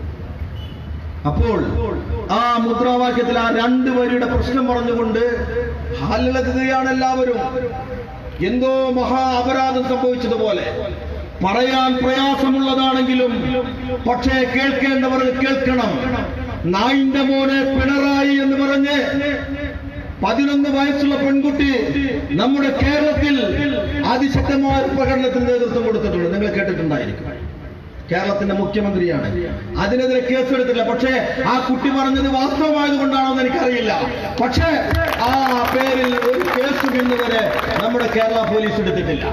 D: അപ്പോൾ ആ മുദ്രാവാക്യത്തിൽ ആ രണ്ട് വരിയുടെ പ്രശ്നം പറഞ്ഞുകൊണ്ട് ഹാലിളകുകയാണ് എല്ലാവരും എന്തോ മഹാ അപരാധം സംഭവിച്ചതുപോലെ പറയാൻ പ്രയാസമുള്ളതാണെങ്കിലും പക്ഷേ കേൾക്കേണ്ടവർ കേൾക്കണം നായിന്റെ മോനെ പിണറായി എന്ന് പറഞ്ഞ് പതിനൊന്ന് വയസ്സുള്ള പെൺകുട്ടി നമ്മുടെ കേരളത്തിൽ അതിശക്തമായ ഒരു പ്രകടനത്തിന് നേതൃത്വം കൊടുത്തിട്ടുണ്ട് നിങ്ങൾ കേട്ടിട്ടുണ്ടായിരിക്കും കേരളത്തിന്റെ മുഖ്യമന്ത്രിയാണ് അതിനെതിരെ കേസെടുത്തില്ല പക്ഷേ ആ കുട്ടി പറഞ്ഞത് വാസ്തവമായതുകൊണ്ടാണോ എന്ന് എനിക്കറിയില്ല പക്ഷേ ആ പേരിൽ ഒരു കേസും ഇന്ന് വരെ നമ്മുടെ കേരള പോലീസ് എടുത്തിട്ടില്ല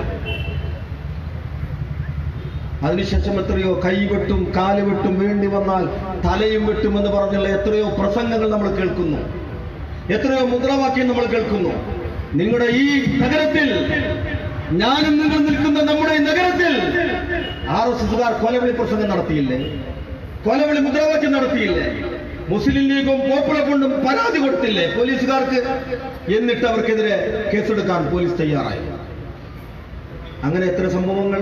D: അതിനുശേഷം എത്രയോ കൈവെട്ടും കാലുവെട്ടും വേണ്ടി വന്നാൽ തലയും വെട്ടുമെന്ന് പറഞ്ഞുള്ള എത്രയോ പ്രസംഗങ്ങൾ നമ്മൾ കേൾക്കുന്നു എത്രയോ മുദ്രാവാക്യം നമ്മൾ കേൾക്കുന്നു നിങ്ങളുടെ ഈ നഗരത്തിൽ ഞാനും നിങ്ങൾ നിൽക്കുന്ന നമ്മുടെ ഈ നഗരത്തിൽ ആർ എസ് എസുകാർ കൊലവിളി പ്രസംഗം നടത്തിയില്ലേ കൊലവിളി മുദ്രാവാക്യം നടത്തിയില്ലേ മുസ്ലിം ലീഗും പോപ്പുലർ ഫണ്ടും പരാതി കൊടുത്തില്ലേ പോലീസുകാർക്ക് എന്നിട്ട് അവർക്കെതിരെ കേസെടുക്കാൻ പോലീസ് തയ്യാറായി അങ്ങനെ എത്ര സംഭവങ്ങൾ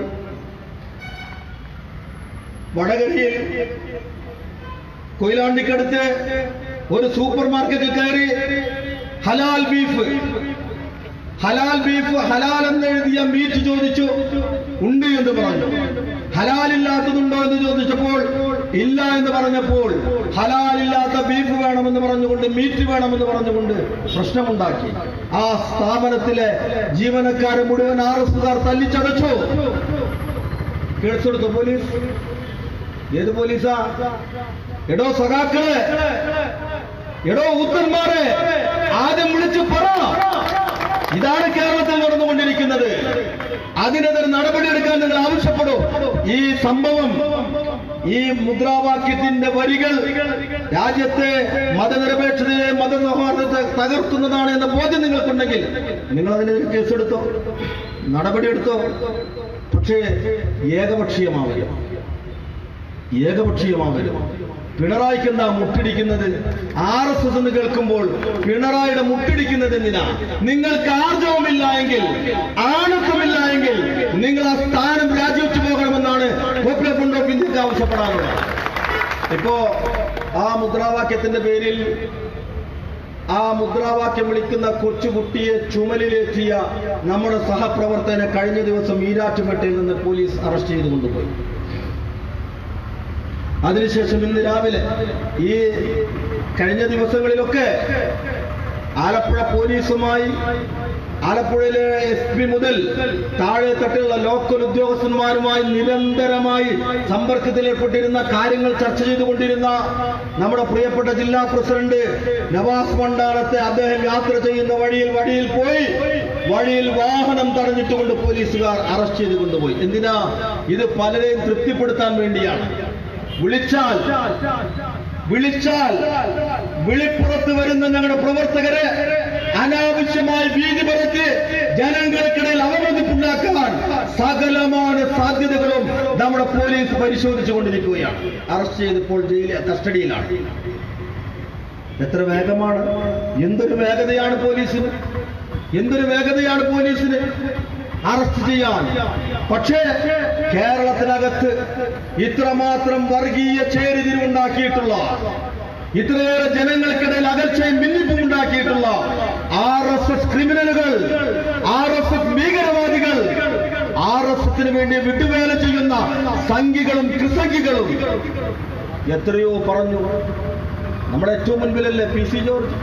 D: വടകരയിൽ കൊയിലാണ്ടിക്കടുത്ത് ഒരു സൂപ്പർ മാർക്കറ്റിൽ കയറി ഹലാൽ ബീഫ് ഹലാൽ ബീഫ് ഹലാൽ എന്ന് എഴുതിയ മീറ്റ് ചോദിച്ചു ഉണ്ട് എന്ന് പറഞ്ഞു ഹലാലില്ലാത്തതുണ്ടോ എന്ന് ചോദിച്ചപ്പോൾ ഇല്ല എന്ന് പറഞ്ഞപ്പോൾ ഹലാലില്ലാത്ത ബീഫ് വേണമെന്ന് പറഞ്ഞുകൊണ്ട് മീറ്റ് വേണമെന്ന് പറഞ്ഞുകൊണ്ട് പ്രശ്നമുണ്ടാക്കി ആ സ്ഥാപനത്തിലെ ജീവനക്കാരെ മുഴുവൻ ആർ എസുകാർ തല്ലിച്ചതച്ചു കേസെടുത്തു പോലീസ് ഏത് പോലീസാ എടോ സഖാക്കളെ എടോ ഊത്തന്മാരെ ആദ്യം വിളിച്ചു പറ ഇതാണ് കേരളത്തിൽ നടന്നുകൊണ്ടിരിക്കുന്നത് അതിനെതിരെ നടപടിയെടുക്കാൻ നിങ്ങൾ ആവശ്യപ്പെടൂ ഈ സംഭവം ഈ മുദ്രാവാക്യത്തിന്റെ വരികൾ രാജ്യത്തെ മതനിരപേക്ഷതയെ മതസൗഹാർദ്ദത്തെ തകർക്കുന്നതാണ് എന്ന ബോധ്യം നിങ്ങൾക്കുണ്ടെങ്കിൽ നിങ്ങൾ അതിനെതിരെ കേസെടുത്തോ നടപടിയെടുത്തോ പക്ഷേ ഏകപക്ഷീയമാവില്ല ഏകപക്ഷീയമാവരുത് പിണറായിക്ക് എന്താ മുട്ടിടിക്കുന്നത് ആർ എസ് എസ് എന്ന് കേൾക്കുമ്പോൾ പിണറായിയുടെ മുട്ടിടിക്കുന്നത് എന്തിനാ നിങ്ങൾക്ക് ആർജവമില്ല എങ്കിൽ ആണത്വമില്ല എങ്കിൽ നിങ്ങൾ ആ സ്ഥാനം രാജിവെച്ചു പോകണമെന്നാണ് പോപ്പുലർ ഫണ്ട് ഓഫ് ഇന്ത്യക്ക് ആവശ്യപ്പെടാറുള്ളത് ഇപ്പോ ആ മുദ്രാവാക്യത്തിന്റെ പേരിൽ ആ മുദ്രാവാക്യം വിളിക്കുന്ന കൊച്ചുകുട്ടിയെ ചുമലിലേറ്റിയ നമ്മുടെ സഹപ്രവർത്തകനെ കഴിഞ്ഞ ദിവസം ഈരാറ്റുപേട്ടയിൽ നിന്ന് പോലീസ് അറസ്റ്റ് ചെയ്ത് കൊണ്ടുപോയി അതിനുശേഷം ഇന്ന് രാവിലെ ഈ കഴിഞ്ഞ ദിവസങ്ങളിലൊക്കെ ആലപ്പുഴ പോലീസുമായി ആലപ്പുഴയിലെ എസ് പി മുതൽ താഴെ തട്ടിലുള്ള ലോക്കൽ ഉദ്യോഗസ്ഥന്മാരുമായി നിരന്തരമായി സമ്പർക്കത്തിൽ ഏർപ്പെട്ടിരുന്ന കാര്യങ്ങൾ ചർച്ച ചെയ്തുകൊണ്ടിരുന്ന നമ്മുടെ പ്രിയപ്പെട്ട ജില്ലാ പ്രസിഡന്റ് നവാസ് മണ്ടാളത്തെ അദ്ദേഹം യാത്ര ചെയ്യുന്ന വഴിയിൽ വഴിയിൽ പോയി വഴിയിൽ വാഹനം തടഞ്ഞിട്ടുകൊണ്ട് പോലീസുകാർ അറസ്റ്റ് ചെയ്ത് കൊണ്ടുപോയി എന്തിനാ ഇത് പലരെയും തൃപ്തിപ്പെടുത്താൻ വേണ്ടിയാണ് വിളിച്ചാൽ വിളിച്ചാൽ വിളിപ്പുറത്ത് വരുന്ന ഞങ്ങളുടെ പ്രവർത്തകരെ അനാവശ്യമായി ഭീതി പരത്തി ജനങ്ങൾക്കിടയിൽ അവമതിപ്പുണ്ടാക്കാൻ സകലമായ സാധ്യതകളും നമ്മുടെ പോലീസ് പരിശോധിച്ചു കൊണ്ടിരിക്കുകയാണ് അറസ്റ്റ് ചെയ്തപ്പോൾ ജയിലിൽ കസ്റ്റഡിയിലാണ് എത്ര വേഗമാണ് എന്തൊരു വേഗതയാണ് പോലീസിന് എന്തൊരു വേഗതയാണ് പോലീസിന് അറസ്റ്റ് ചെയ്യാൻ പക്ഷേ കേരളത്തിനകത്ത് ഇത്രമാത്രം വർഗീയ ചേരിതിരിവുണ്ടാക്കിയിട്ടുള്ള ഇത്രയേറെ ജനങ്ങൾക്കിടയിൽ അകൽച്ചയും ഭിന്നിപ്പും ഉണ്ടാക്കിയിട്ടുള്ള ആർ എസ് എസ് ക്രിമിനലുകൾ ആർ എസ് എസ് ഭീകരവാദികൾ ആർ എസ് എസിന് വേണ്ടി വിട്ടുവേല ചെയ്യുന്ന സംഘികളും കൃസംഘികളും എത്രയോ പറഞ്ഞു നമ്മുടെ ഏറ്റവും മുൻപിലല്ലേ പി സി ജോർജ്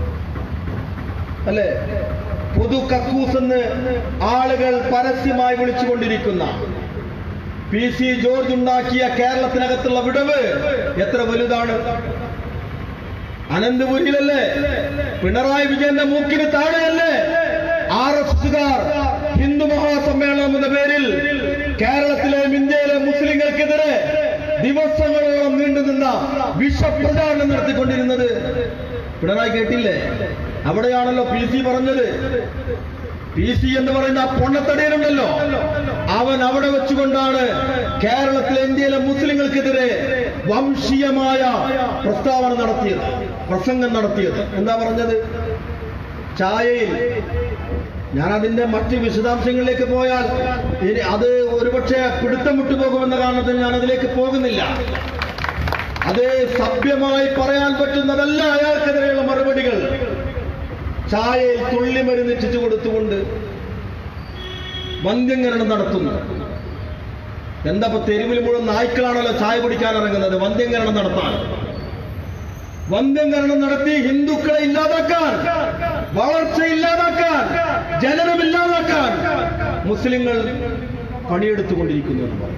D: അല്ലേ പൊതു കക്കൂസ് എന്ന് ആളുകൾ പരസ്യമായി വിളിച്ചുകൊണ്ടിരിക്കുന്ന പി സി ജോർജ് ഉണ്ടാക്കിയ കേരളത്തിനകത്തുള്ള വിടവ് എത്ര വലുതാണ് അനന്തപുരിയിലല്ലേ പിണറായി വിജയന്റെ മൂക്കിന് താഴെയല്ലേ ആർ എസ് എസുകാർ ഹിന്ദു മഹാസമ്മേളനം എന്ന പേരിൽ കേരളത്തിലെയും ഇന്ത്യയിലെ മുസ്ലിങ്ങൾക്കെതിരെ ദിവസങ്ങളോളം നീണ്ടുനിന്ന വിഷപ്രചാരണം നടത്തിക്കൊണ്ടിരുന്നത് പിണറായി കേട്ടില്ലേ അവിടെയാണല്ലോ പി സി പറഞ്ഞത് പി സി എന്ന് പറയുന്ന ആ പൊണ്ണത്തടിയനുണ്ടല്ലോ അവൻ അവിടെ വെച്ചുകൊണ്ടാണ് കേരളത്തിലെ ഇന്ത്യയിലെ മുസ്ലിങ്ങൾക്കെതിരെ വംശീയമായ പ്രസ്താവന നടത്തിയത് പ്രസംഗം നടത്തിയത് എന്താ പറഞ്ഞത് ചായയിൽ ഞാൻ അതിന്റെ മറ്റ് വിശദാംശങ്ങളിലേക്ക് പോയാൽ ഇനി അത് ഒരുപക്ഷെ പിടുത്തം വിട്ടുപോകുമെന്ന കാരണത്തിൽ ഞാൻ അതിലേക്ക് പോകുന്നില്ല അത് സഭ്യമായി പറയാൻ പറ്റുന്നതല്ല അയാൾക്കെതിരെയുള്ള മറുപടികൾ ചായയിൽ തുള്ളി മരുന്നിച്ചു കൊടുത്തുകൊണ്ട് വന്ധ്യങ്കരണം നടത്തുന്നു എന്താ ഇപ്പൊ തെരുവിൽ മുഴുവൻ നായ്ക്കളാണല്ലോ ചായ കുടിക്കാൻ ഇറങ്ങുന്നത് വന്ധ്യങ്കരണം നടത്താൻ വന്ധ്യങ്കരണം നടത്തി ഹിന്ദുക്കളെ ഇല്ലാതാക്കാൻ വളർച്ച ഇല്ലാതാക്കാൻ ജനനം ഇല്ലാതാക്കാൻ മുസ്ലിങ്ങൾ പണിയെടുത്തുകൊണ്ടിരിക്കുന്നു എന്ന് പറയും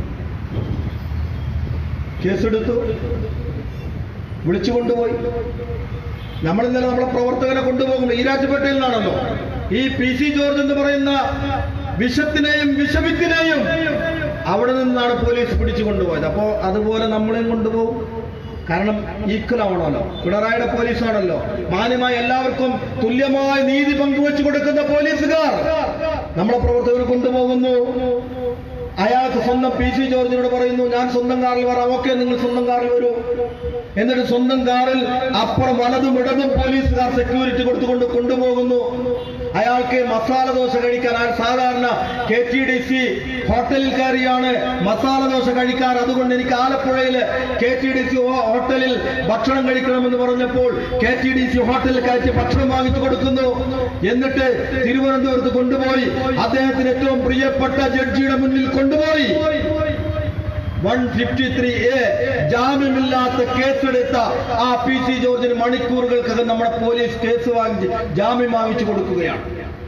D: കേസെടുത്തു വിളിച്ചു കൊണ്ടുപോയി നമ്മൾ ഇന്നലെ നമ്മളെ പ്രവർത്തകനെ കൊണ്ടുപോകുന്നു ഈരാറ്റുപേട്ടയിൽ നിന്നാണല്ലോ ഈ പി സി ജോർജ് എന്ന് പറയുന്ന വിഷത്തിനെയും വിഷവിത്തിനെയും അവിടെ നിന്നാണ് പോലീസ് പിടിച്ചു കൊണ്ടുപോയത് അപ്പോ അതുപോലെ നമ്മളെയും കൊണ്ടുപോകും കാരണം ഈക്വൽ ആവണമല്ലോ പിണറായിയുടെ പോലീസാണല്ലോ മാന്യമായി എല്ലാവർക്കും തുല്യമായ നീതി പങ്കുവെച്ചു കൊടുക്കുന്ന പോലീസുകാർ നമ്മളെ പ്രവർത്തകർ കൊണ്ടുപോകുന്നു അയാൾക്ക് സ്വന്തം പി സി ജോർജിനോട് പറയുന്നു ഞാൻ സ്വന്തം കാറിൽ വരാം ഓക്കെ നിങ്ങൾ സ്വന്തം കാറിൽ വരൂ എന്നിട്ട് സ്വന്തം കാറിൽ അപ്പുറം വലതും ഇടതും പോലീസുകാർ സെക്യൂരിറ്റി കൊടുത്തുകൊണ്ട് കൊണ്ടുപോകുന്നു അയാൾക്ക് മസാല ദോശ കഴിക്കാൻ അയാൾ സാധാരണ കെ ടി ഡി സി ഹോട്ടലിൽ കയറിയാണ് മസാല ദോശ കഴിക്കാൻ അതുകൊണ്ട് എനിക്ക് ആലപ്പുഴയിൽ കെ ടി ഡി സി ഹോട്ടലിൽ ഭക്ഷണം കഴിക്കണമെന്ന് പറഞ്ഞപ്പോൾ കെ ടി ഡി സി ഹോട്ടലിൽ കയറ്റി ഭക്ഷണം വാങ്ങിച്ചു കൊടുക്കുന്നു എന്നിട്ട് തിരുവനന്തപുരത്ത് കൊണ്ടുപോയി അദ്ദേഹത്തിന് ഏറ്റവും പ്രിയപ്പെട്ട ജഡ്ജിയുടെ മുന്നിൽ കൊണ്ടുപോയി വൺ ഫിഫ്റ്റി ത്രീ എ ജാമ്യമില്ലാത്ത കേസെടുത്ത ആ പി സി ജോർജിന് മണിക്കൂറുകൾക്കകം നമ്മുടെ പോലീസ് കേസ് വാങ്ങിച്ച് ജാമ്യം വാങ്ങിച്ചു കൊടുക്കുകയാണ്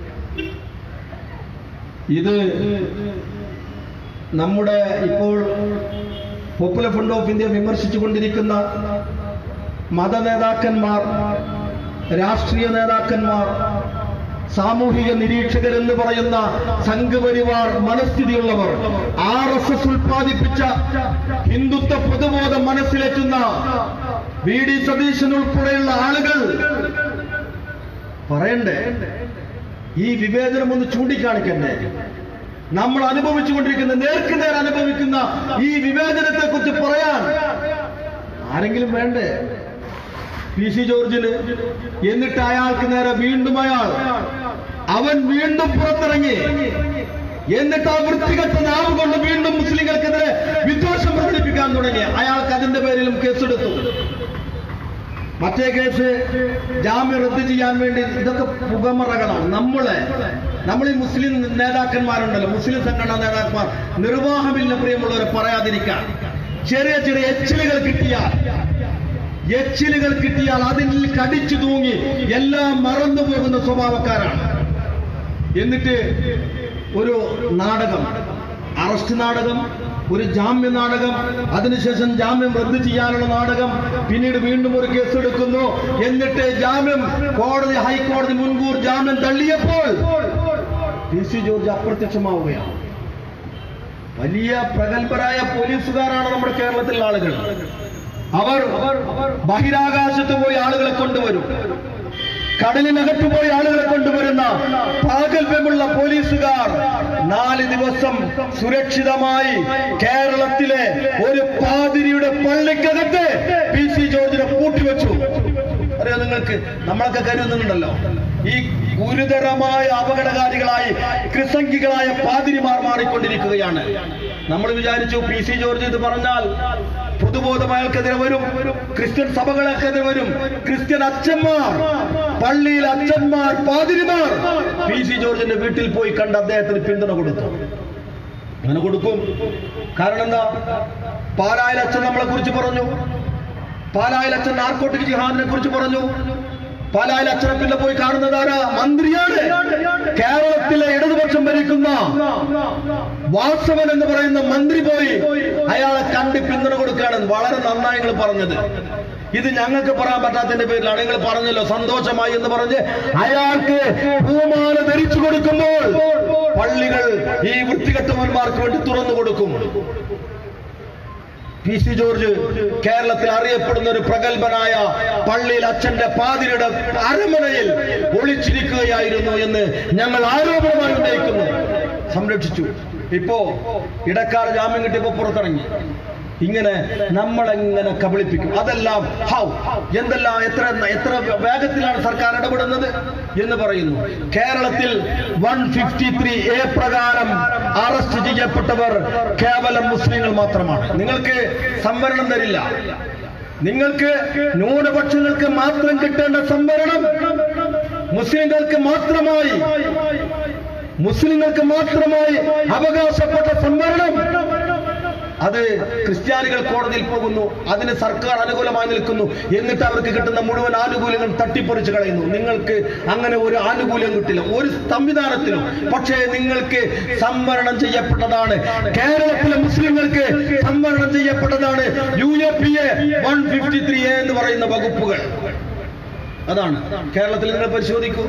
D: ഇത് നമ്മുടെ ഇപ്പോൾ പോപ്പുലർ ഫ്രണ്ട് ഓഫ് ഇന്ത്യ വിമർശിച്ചുകൊണ്ടിരിക്കുന്ന മത നേതാക്കന്മാർ രാഷ്ട്രീയ നേതാക്കന്മാർ സാമൂഹിക നിരീക്ഷകരെന്ന് പറയുന്ന സംഘപരിവാർ മനസ്ഥിതിയുള്ളവർ ആർ എസ് എസ് ഉൽപ്പാദിപ്പിച്ച ഹിന്ദുത്വ പൊതുബോധം മനസ്സിലെത്തുന്ന വി ഡി സതീശൻ ഉൾപ്പെടെയുള്ള ആളുകൾ പറയണ്ടേ ഈ വിവേചനം ഒന്ന് ചൂണ്ടിക്കാണിക്കണ്ടേ നമ്മൾ അനുഭവിച്ചുകൊണ്ടിരിക്കുന്ന നേർക്ക് നേർ അനുഭവിക്കുന്ന ഈ വിവേചനത്തെ കുറിച്ച് പറയാൻ ആരെങ്കിലും വേണ്ടേ പി സി ജോർജിന് എന്നിട്ട് അയാൾക്ക് നേരെ വീണ്ടും അയാൾ അവൻ വീണ്ടും പുറത്തിറങ്ങി എന്നിട്ട് ആ വൃത്തികെട്ട നാവ് കൊണ്ട് വീണ്ടും മുസ്ലിങ്ങൾക്കെതിരെ വിദ്വേഷം പ്രകടിപ്പിക്കാൻ തുടങ്ങി അയാൾക്ക് അതിന്റെ പേരിലും കേസെടുത്തു മറ്റേ കേസ് ജാമ്യം റദ്ദ് ചെയ്യാൻ വേണ്ടി ഇതൊക്കെ പുകമറകളാണ് നമ്മളെ നമ്മൾ ഈ മുസ്ലിം നേതാക്കന്മാരുണ്ടല്ലോ മുസ്ലിം സംഘടനാ നേതാക്കന്മാർ നിർവാഹമില്ല പ്രിയമുള്ളവരെ പറയാതിരിക്കാൻ ചെറിയ ചെറിയ എച്ചിലുകൾ കിട്ടിയാൽ എച്ചിലുകൾ കിട്ടിയാൽ അതിൽ കടിച്ചു തൂങ്ങി എല്ലാം മറന്നു പോകുന്ന സ്വഭാവക്കാരാണ് എന്നിട്ട് ഒരു നാടകം അറസ്റ്റ് നാടകം ഒരു ജാമ്യ നാടകം അതിനുശേഷം ജാമ്യം റദ്ദ് ചെയ്യാനുള്ള നാടകം പിന്നീട് വീണ്ടും ഒരു കേസ് എടുക്കുന്നു എന്നിട്ട് ജാമ്യം കോടതി ഹൈക്കോടതി മുൻകൂർ ജാമ്യം തള്ളിയപ്പോൾ പി സി ജോർജ് അപ്രത്യക്ഷമാവുകയാണ് വലിയ പ്രഗത്ഭരായ പോലീസുകാരാണ് നമ്മുടെ കേരളത്തിലുള്ള ആളുകൾ അവർ ബഹിരാകാശത്ത് പോയി ആളുകളെ കൊണ്ടുവരും കടലിനകത്ത് പോയി ആളുകളെ കൊണ്ടുവരുന്ന പ്രാഗൽഭ്യമുള്ള പോലീസുകാർ നാല് ദിവസം സുരക്ഷിതമായി കേരളത്തിലെ ഒരു പാതിരിയുടെ പള്ളിക്കകത്ത് പി സി ജോർജിനെ പൂട്ടിവെച്ചു അറിയോ നിങ്ങൾക്ക് നമ്മളൊക്കെ കരുതുന്നുണ്ടല്ലോ ഈ ഗുരുതരമായ അപകടകാരികളായി കൃസംഖികളായ പാതിരിമാർ മാറിക്കൊണ്ടിരിക്കുകയാണ് നമ്മൾ വിചാരിച്ചു പി സി ജോർജ് ഇത് പറഞ്ഞാൽ പൊതുബോധം അയാൾക്കെതിരെ വരും ക്രിസ്ത്യൻ സഭകൾക്കെതിരെ വരും ക്രിസ്ത്യൻ അച്ഛന്മാർ പള്ളിയിൽ അച്ഛന്മാർ പാതിരിമാർ പി സി ജോർജിന്റെ വീട്ടിൽ പോയി കണ്ട് അദ്ദേഹത്തിന് പിന്തുണ കൊടുത്തു അങ്ങനെ കൊടുക്കും കാരണം എന്താ പാലായിൽ അച്ഛൻ നമ്മളെ കുറിച്ച് പറഞ്ഞു പാലായിൽ അച്ഛൻ നാർക്കോട്ടിക് ജിഹാദിനെ കുറിച്ച് പറഞ്ഞു പാലായിൽ അച്ഛനെ പിന്നെ പോയി കാണുന്നത് ആരാ മന്ത്രിയാണ് കേരളത്തിലെ ഇടതുപക്ഷം ഭരിക്കുന്ന വാസവൻ എന്ന് പറയുന്ന മന്ത്രി പോയി അയാളെ കണ്ട് പിന്തുണ കൊടുക്കുകയാണ് വളരെ നന്നായി നിങ്ങൾ പറഞ്ഞത് ഇത് ഞങ്ങൾക്ക് പറയാൻ പറ്റാത്തതിന്റെ പേരിലാണ് നിങ്ങൾ പറഞ്ഞല്ലോ സന്തോഷമായി എന്ന് പറഞ്ഞ് അയാൾക്ക് പൂമാല ധരിച്ചു കൊടുക്കുമ്പോൾ പള്ളികൾ ഈ വൃത്തികെട്ടവന്മാർക്ക് വേണ്ടി തുറന്നു കൊടുക്കും പി സി ജോർജ് കേരളത്തിൽ അറിയപ്പെടുന്ന ഒരു പ്രഗത്ഭനായ പള്ളിയിൽ അച്ഛന്റെ പാതിരിയുടെ അരമനയിൽ ഒളിച്ചിരിക്കുകയായിരുന്നു എന്ന് ഞങ്ങൾ ആരോപണമായി ഉന്നയിക്കുന്നു സംരക്ഷിച്ചു ഇപ്പോ ഇടക്കാല ജാമ്യം കിട്ടിയപ്പോ പുറത്തിറങ്ങി ഇങ്ങനെ നമ്മളെങ്ങനെ കബളിപ്പിക്കും അതെല്ലാം ഹൗ എന്തെല്ലാം എത്ര എത്ര വേഗത്തിലാണ് സർക്കാർ ഇടപെടുന്നത് എന്ന് പറയുന്നു കേരളത്തിൽ വൺ ഫിഫ്റ്റി ത്രീ എ പ്രകാരം അറസ്റ്റ് ചെയ്യപ്പെട്ടവർ കേവലം മുസ്ലിങ്ങൾ മാത്രമാണ് നിങ്ങൾക്ക് സംവരണം തരില്ല നിങ്ങൾക്ക് ന്യൂനപക്ഷങ്ങൾക്ക് മാത്രം കിട്ടേണ്ട സംവരണം മുസ്ലിങ്ങൾക്ക് മാത്രമായി മുസ്ലിങ്ങൾക്ക് മാത്രമായി അവകാശപ്പെട്ട സംവരണം അത് ക്രിസ്ത്യാനികൾ കോടതിയിൽ പോകുന്നു അതിന് സർക്കാർ അനുകൂലമായി നിൽക്കുന്നു എന്നിട്ട് അവർക്ക് കിട്ടുന്ന മുഴുവൻ ആനുകൂല്യങ്ങൾ തട്ടിപ്പറിച്ച് കളയുന്നു നിങ്ങൾക്ക് അങ്ങനെ ഒരു ആനുകൂല്യം കിട്ടില്ല ഒരു സംവിധാനത്തിലും പക്ഷേ നിങ്ങൾക്ക് സംവരണം ചെയ്യപ്പെട്ടതാണ് കേരളത്തിലെ മുസ്ലിങ്ങൾക്ക് സംവരണം ചെയ്യപ്പെട്ടതാണ് U A P A one fifty three A എന്ന് പറയുന്ന വകുപ്പുകൾ അതാണ് കേരളത്തിൽ നിങ്ങൾ പരിശോധിക്കൂ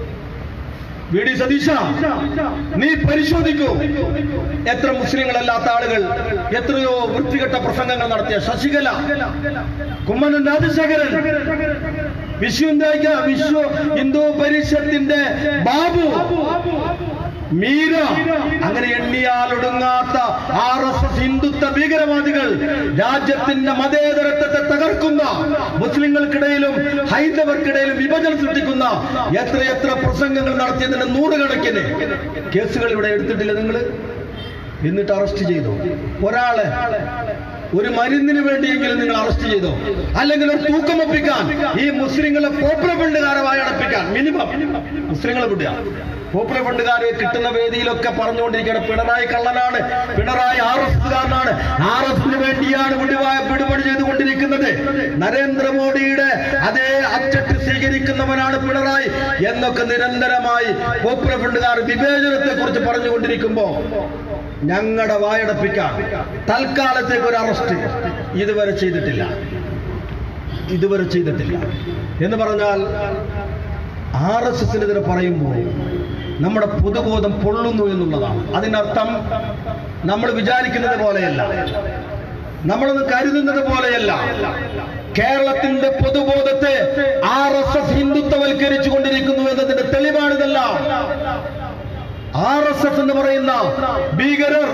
D: വി ഡി സതീശ നീ പരിശോധിക്കൂ എത്ര മുസ്ലിങ്ങളല്ലാത്ത ആളുകൾ എത്രയോ വൃത്തികെട്ട പ്രസംഗങ്ങൾ നടത്തിയ ശശികല കുമ്മനം രാജശേഖരൻ വിശ്വ വിശ്വ ഹിന്ദു പരിഷത്തിന്റെ ബാബു മീര അങ്ങനെ എണ്ണിയാലൊടുങ്ങാത്ത ആർ എസ് എസ് ഹിന്ദുത്വ ഭീകരവാദികൾ രാജ്യത്തിന്റെ മതേതരത്വത്തെ തകർക്കുന്ന മുസ്ലിങ്ങൾക്കിടയിലും ഹൈന്ദവർക്കിടയിലും വിഭജനം സൃഷ്ടിക്കുന്ന എത്രയെത്ര പ്രസംഗങ്ങൾ നടത്തിയതിന്റെ നൂറുകണക്കിന് കേസുകൾ ഇവിടെ എടുത്തിട്ടില്ല നിങ്ങൾ എന്നിട്ട് അറസ്റ്റ് ചെയ്തു ഒരാളെ ഒരു മരുന്നിന് വേണ്ടിയെങ്കിലും നിങ്ങൾ അറസ്റ്റ് ചെയ്തോ അല്ലെങ്കിൽ ഒരു തൂക്കം ഒപ്പിക്കാൻ ഈ മുസ്ലിങ്ങളെ പോപ്പുലർ ഫണ്ടുകാരെ വായടപ്പിക്കാൻ മിനിമം മുസ്ലിങ്ങളെ വിടുക പോപ്പുലർ ഫണ്ടുകാരെ കിട്ടുന്ന വേദിയിലൊക്കെ പറഞ്ഞുകൊണ്ടിരിക്കുകയാണ് പിണറായി കള്ളനാണ് പിണറായി ആർ എസ് കാരനാണ് ആർ എസിന് വേണ്ടിയാണ് വിടുവായ വിടുപണി ചെയ്തുകൊണ്ടിരിക്കുന്നത് നരേന്ദ്രമോദിയുടെ അതേ അച്ചട്ട് സ്വീകരിക്കുന്നവനാണ് പിണറായി എന്നൊക്കെ നിരന്തരമായി പോപ്പുലർ ഫണ്ടുകാർ വിവേചനത്തെ കുറിച്ച് പറഞ്ഞുകൊണ്ടിരിക്കുമ്പോ ഞങ്ങളുടെ വായടപ്പിക്കാൻ തൽക്കാലത്തേക്ക് ഒരു അറസ്റ്റ് ഇതുവരെ ചെയ്തിട്ടില്ല ഇതുവരെ ചെയ്തിട്ടില്ല എന്ന് പറഞ്ഞാൽ ആർ എസ് എസിനെതിരെ പറയുമ്പോൾ നമ്മുടെ പൊതുബോധം പൊള്ളുന്നു എന്നുള്ളതാണ് അതിനർത്ഥം നമ്മൾ വിചാരിക്കുന്നത് പോലെയല്ല നമ്മളൊന്ന് കരുതുന്നത് പോലെയല്ല കേരളത്തിന്റെ പൊതുബോധത്തെ ആർ എസ് എസ് ഹിന്ദുത്വവൽക്കരിച്ചു കൊണ്ടിരിക്കുന്നു എന്നതിന്റെ തെളിവാണിതെല്ലാം ആർ എസ് എസ് എന്ന് പറയുന്ന ഭീകരർ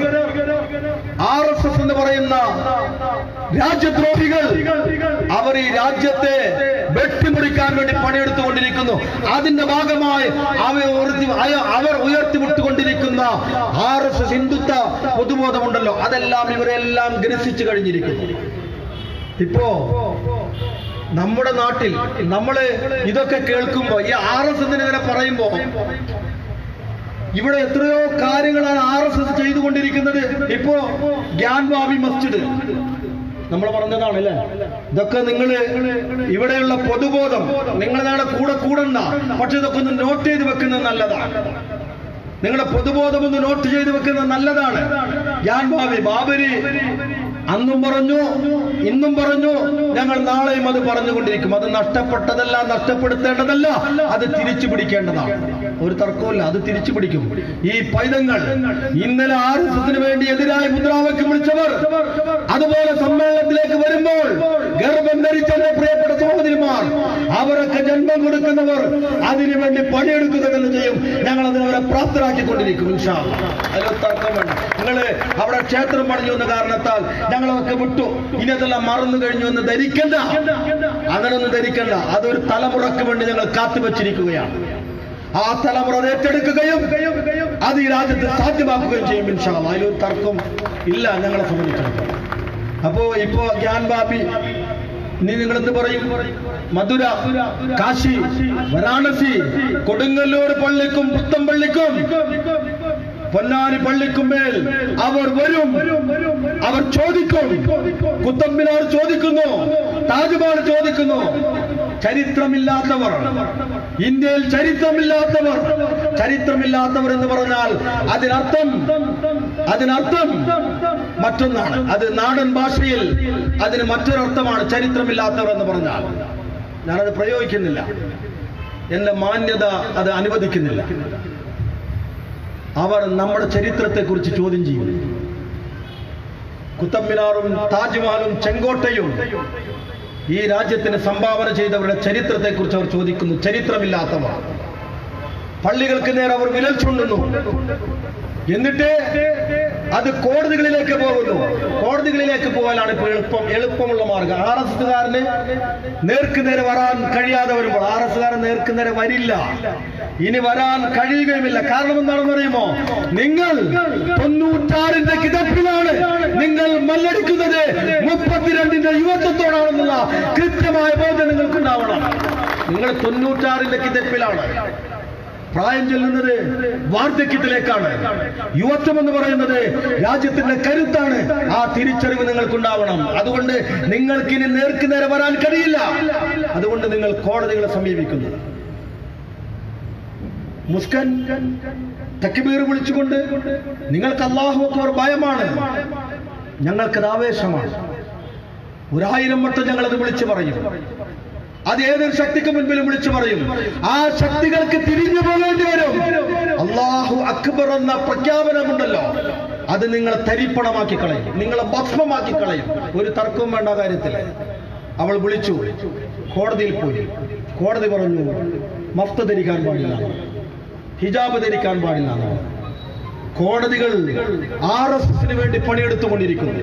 D: ആർ എസ് എസ് എന്ന് പറയുന്ന രാജ്യദ്രോഹികൾ അവർ ഈ രാജ്യത്തെ വെട്ടിമുറിക്കാൻ വേണ്ടി പണിയെടുത്തുകൊണ്ടിരിക്കുന്നു അതിന്റെ ഭാഗമായി അവർ ഉയർത്തി- അയ- അവർ ഉയർത്തിവിട്ടുകൊണ്ടിരിക്കുന്ന ആർ എസ് എസ് ഹിന്ദുത്വ പൊതുബോധമുണ്ടല്ലോ അതെല്ലാം ഇവരെല്ലാം ഗ്രസിച്ചു കഴിഞ്ഞിരിക്കുന്നു ഇപ്പോ നമ്മുടെ നാട്ടിൽ നമ്മള് ഇതൊക്കെ കേൾക്കുമ്പോ ഈ ആർ എസ് എസിനെതിരെ പറയുമ്പോ ഇവിടെ എത്രയോ കാര്യങ്ങളാണ് ആർ എസ് എസ് ചെയ്തുകൊണ്ടിരിക്കുന്നത് ഇപ്പോ ഗ്യാൻവാബി മസ്ജിദ് നമ്മൾ പറഞ്ഞതാണ് അല്ലേ ഇതൊക്കെ നിങ്ങൾ ഇവിടെയുള്ള പൊതുബോധം നിങ്ങൾ നാളെ കൂടെ കൂടണ്ട പക്ഷെ ഇതൊക്കെ ഒന്ന് നോട്ട് ചെയ്ത് വെക്കുന്നത് നല്ലതാണ് നിങ്ങളുടെ പൊതുബോധം ഒന്ന് നോട്ട് ചെയ്ത് വെക്കുന്നത് നല്ലതാണ് ഞാൻ ഭാവി ബാബരി അന്നും പറഞ്ഞു ഇന്നും പറഞ്ഞു ഞങ്ങൾ നാളെയും അത് പറഞ്ഞുകൊണ്ടിരിക്കും അത് നഷ്ടപ്പെട്ടതല്ല നഷ്ടപ്പെടുത്തേണ്ടതല്ല അത് തിരിച്ചു പിടിക്കേണ്ടതാണ് ഒരു തർക്കവുമില്ല അത് തിരിച്ചു പിടിക്കും ഈ പൈതങ്ങൾ ഇന്നലെ ആർ എസ് എസിന് വേണ്ടി എതിരായ മുദ്രാവാക്യം വിളിച്ചവർ അതുപോലെ സമ്മേളനത്തിലേക്ക് വരുമ്പോൾ ഗർഭം ധരിച്ച എന്റെ പ്രിയപ്പെട്ട സഹോദരിമാർ അവരൊക്കെ ജന്മം കൊടുക്കുന്നവർ അതിനുവേണ്ടി പണിയെടുക്കുക തന്നെ ചെയ്യും ഞങ്ങൾ അതിന് അവരെ പ്രാപ്തരാക്കിക്കൊണ്ടിരിക്കും ഇൻഷാ അല്ലാ. അതിൽ തർക്കം വേണ്ട നിങ്ങള് അവിടെ ക്ഷേത്രം പണിഞ്ഞു എന്ന കാരണത്താൽ ഞങ്ങളതൊക്കെ വിട്ടു ഇനി അതെല്ലാം മറന്നു കഴിഞ്ഞു എന്ന് ധരിക്കണ്ട അങ്ങനൊന്നും ധരിക്കണ്ട അതൊരു തലമുറക്ക് വേണ്ടി ഞങ്ങൾ കാത്തുവച്ചിരിക്കുകയാണ് ആ തലമുറ അത് ഏറ്റെടുക്കുകയും അത് ഈ രാജ്യത്ത് സാധ്യമാക്കുകയും ചെയ്യും ഇൻഷാ അല്ലാ. അതിലൊരു തർക്കം ഇല്ല ഞങ്ങളെ സംബന്ധിച്ചിടത്തോളം അപ്പോ ഇപ്പോ ഗ്യാൻ ബാബി നീ നിങ്ങൾ എന്ത് പറയും മധുര കാശി വാരാണസി കൊടുങ്ങല്ലൂർ പള്ളിക്കും പുത്തമ്പള്ളിക്കും പൊന്നാനി പള്ളിക്കുമേൽ അവർ വരും അവർ ചോദിക്കും കുത്തമ്പിനാർ ചോദിക്കുന്നു താജ്മഹൽ ചോദിക്കുന്നു ചരിത്രമില്ലാത്തവർ ഇന്ത്യയിൽ ചരിത്രമില്ലാത്തവർ ചരിത്രമില്ലാത്തവർ എന്ന് പറഞ്ഞാൽ അതിനർത്ഥം അതിനർത്ഥം മറ്റൊന്നാണ് അത് നാടൻ ഭാഷയിൽ അതിന് മറ്റൊരർത്ഥമാണ് ചരിത്രമില്ലാത്തവർ എന്ന് പറഞ്ഞാൽ ഞാനത് പ്രയോഗിക്കുന്നില്ല എന്റെ മാന്യത അത് അനുവദിക്കുന്നില്ല അവർ നമ്മുടെ ചരിത്രത്തെക്കുറിച്ച് ചോദ്യം ചെയ്യും കുത്തമ്മിനാറും താജ്മഹലും ചെങ്കോട്ടയും ഈ രാജ്യത്തിന് സംഭാവന ചെയ്തവരുടെ ചരിത്രത്തെക്കുറിച്ച് അവർ ചോദിക്കുന്നു ചരിത്രമില്ലാത്തവർ പള്ളികൾക്ക് നേരെ അവർ വിരൽ ചൂണ്ടുന്നു എന്നിട്ട് അത് കോടതികളിലേക്ക് പോകുന്നു കോടതികളിലേക്ക് പോകാനാണ് ഇപ്പോൾ എളുപ്പം എളുപ്പമുള്ള മാർഗം ആർ എസ് എസ്കാരന് നേർക്ക് നേരെ വരാൻ കഴിയാതെ വരുമ്പോൾ ആർ എസ് കാരൻ നേർക്ക് നേരെ വരില്ല ഇനി വരാൻ കഴിയുകയുമില്ല കാരണം എന്താണെന്ന് അറിയുമോ നിങ്ങൾ തൊണ്ണൂറ്റാറിന്റെ കിതപ്പിലാണ് നിങ്ങൾ മല്ലടിക്കുന്നത് മുപ്പത്തിരണ്ടിന്റെ യുവത്വത്തോടാണെന്നുള്ള കൃത്യമായ ബോധം നിങ്ങൾക്കുണ്ടാവണം നിങ്ങൾ തൊണ്ണൂറ്റാറിന്റെ കിതപ്പിലാണ് പ്രായം ചെല്ലുന്നത് വാർദ്ധക്യത്തിലേക്കാണ് യുവത്വം എന്ന് പറയുന്നത് രാജ്യത്തിന്റെ കരുത്താണ് ആ തിരിച്ചറിവ് നിങ്ങൾക്കുണ്ടാവണം അതുകൊണ്ട് നിങ്ങൾക്ക് ഇനി നേർക്ക് നേരെ വരാൻ കഴിയില്ല അതുകൊണ്ട് നിങ്ങൾ കോടതികളെ സമീപിക്കുന്നു മുസ്കൻ തക്ബീർ വിളിച്ചുകൊണ്ട് നിങ്ങൾക്ക് അള്ളാഹു അക്ബർ ഭയമാണ് ഞങ്ങൾക്കത് ആവേശമാണ് ഒരായിരം വട്ടം ഞങ്ങളത് വിളിച്ചു പറയും അത് ഏതൊരു ശക്തിക്ക് മുൻപിലും വിളിച്ചു പറയും ആ ശക്തികൾക്ക് തിരിഞ്ഞു പോകേണ്ടി വരും അള്ളാഹു അക്ബർ എന്ന പ്രഖ്യാപനമുണ്ടല്ലോ അത് നിങ്ങളെ തരിപ്പണമാക്കി കളയും നിങ്ങളെ ഭസ്മമാക്കി കളയും ഒരു തർക്കവും വേണ്ട കാര്യത്തിൽ അവൾ വിളിച്ചു കോടതിയിൽ പോയി കോടതി പറഞ്ഞു മഫ്ത ധരിക്കാൻ പാടില്ല ഹിജാബ് ധരിക്കാൻ പാടില്ല കോടതികൾ ആർ എസ് എസിന് വേണ്ടി പണിയെടുത്തുകൊണ്ടിരിക്കുന്നു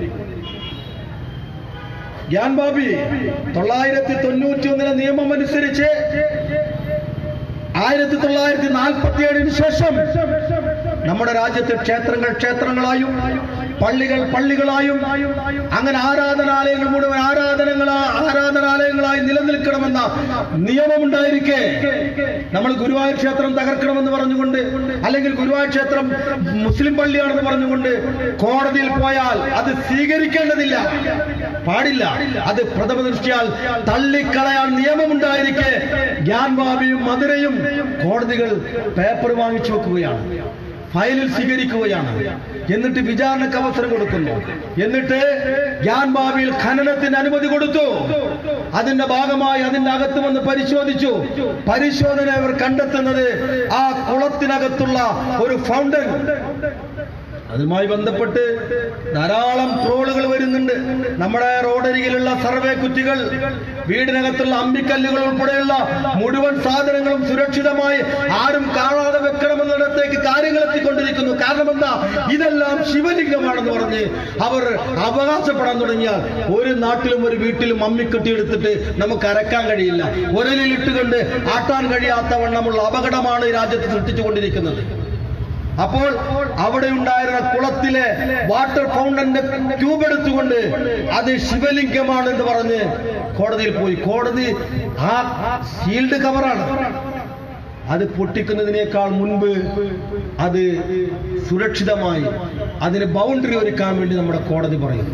D: ഗ്യാൻ ബാബി തൊള്ളായിരത്തി തൊണ്ണൂറ്റി ഒന്നിലെ നിയമം അനുസരിച്ച് ആയിരത്തി തൊള്ളായിരത്തി നാൽപ്പത്തി ഏഴിന് ശേഷം നമ്മുടെ രാജ്യത്ത് ക്ഷേത്രങ്ങൾ ക്ഷേത്രങ്ങളായും പള്ളികൾ പള്ളികളായും അങ്ങനെ ആരാധനാലയങ്ങൾ മുഴുവൻ ആരാധനകളാ ആരാധനാലയങ്ങളായി നിലനിൽക്കണമെന്ന നിയമമുണ്ടായിരിക്കെ നമ്മൾ ഗുരുവായൂർ ക്ഷേത്രം തകർക്കണമെന്ന് പറഞ്ഞുകൊണ്ട് അല്ലെങ്കിൽ ഗുരുവായൂർ ക്ഷേത്രം മുസ്ലിം പള്ളിയാണെന്ന് പറഞ്ഞുകൊണ്ട് കോടതിയിൽ പോയാൽ അത് സ്വീകരിക്കേണ്ടതില്ല പാടില്ല അത് പ്രഥമ ദൃഷ്ടിയാൽ തള്ളിക്കളയാൻ നിയമമുണ്ടായിരിക്കെ ഗ്യാൻ ബാബിയും മധുരയും കോടതികൾ പേപ്പർ വാങ്ങിച്ചു വെക്കുകയാണ് ഫയലിൽ സ്വീകരിക്കുകയാണ് എന്നിട്ട് വിചാരണക്ക് അവസരം കൊടുക്കുന്നു എന്നിട്ട് ഗ്യാൻ ബാബിയിൽ ഖനനത്തിന് അനുമതി കൊടുത്തു അതിന്റെ ഭാഗമായി അതിന്റെ അകത്ത് വന്ന് പരിശോധിച്ചു പരിശോധന അവർ കണ്ടെത്തുന്നത് ആ കുളത്തിനകത്തുള്ള ഒരു ഫൗണ്ടൻ അതുമായി ബന്ധപ്പെട്ട് ധാരാളം ട്രോളുകൾ വരുന്നുണ്ട് നമ്മുടെ റോഡരികിലുള്ള സർവേ കുറ്റികൾ വീടിനകത്തുള്ള അമ്പിക്കല്ലുകൾ ഉൾപ്പെടെയുള്ള മുഴുവൻ സാധനങ്ങളും സുരക്ഷിതമായി ആരും കാണാതെ വെക്കണമെന്നിടത്തേക്ക് കാര്യങ്ങൾ എത്തിക്കൊണ്ടിരിക്കുന്നു കാരണം എന്താ ഇതെല്ലാം ശിവലിംഗമാണെന്ന് പറഞ്ഞ് അവർ അവകാശപ്പെടാൻ തുടങ്ങിയാൽ ഒരു നാട്ടിലും ഒരു വീട്ടിലും അമ്മിക്കുട്ടി എടുത്തിട്ട് നമുക്ക് അരക്കാൻ കഴിയില്ല ഒരലിൽ ഇട്ടുകൊണ്ട് ആട്ടാൻ കഴിയാത്ത വണ്ണമുള്ള അപകടമാണ് ഈ രാജ്യത്ത് സൃഷ്ടിച്ചുകൊണ്ടിരിക്കുന്നത് അപ്പോൾ അവിടെ ഉണ്ടായിരുന്ന കുളത്തിലെ വാട്ടർ ഫൗണ്ടന്റെ ട്യൂബ് എടുത്തുകൊണ്ട് അത് ശിവലിംഗമാണെന്ന് പറഞ്ഞ് കോടതിയിൽ പോയി കോടതി ആ ഷീൽഡ് കവറാണ് അത് പൊട്ടിക്കുന്നതിനേക്കാൾ മുൻപ് അത് സുരക്ഷിതമായി അതിന് ബൗണ്ടറി ഒരുക്കാൻ വേണ്ടി നമ്മുടെ കോടതി പറയുന്നു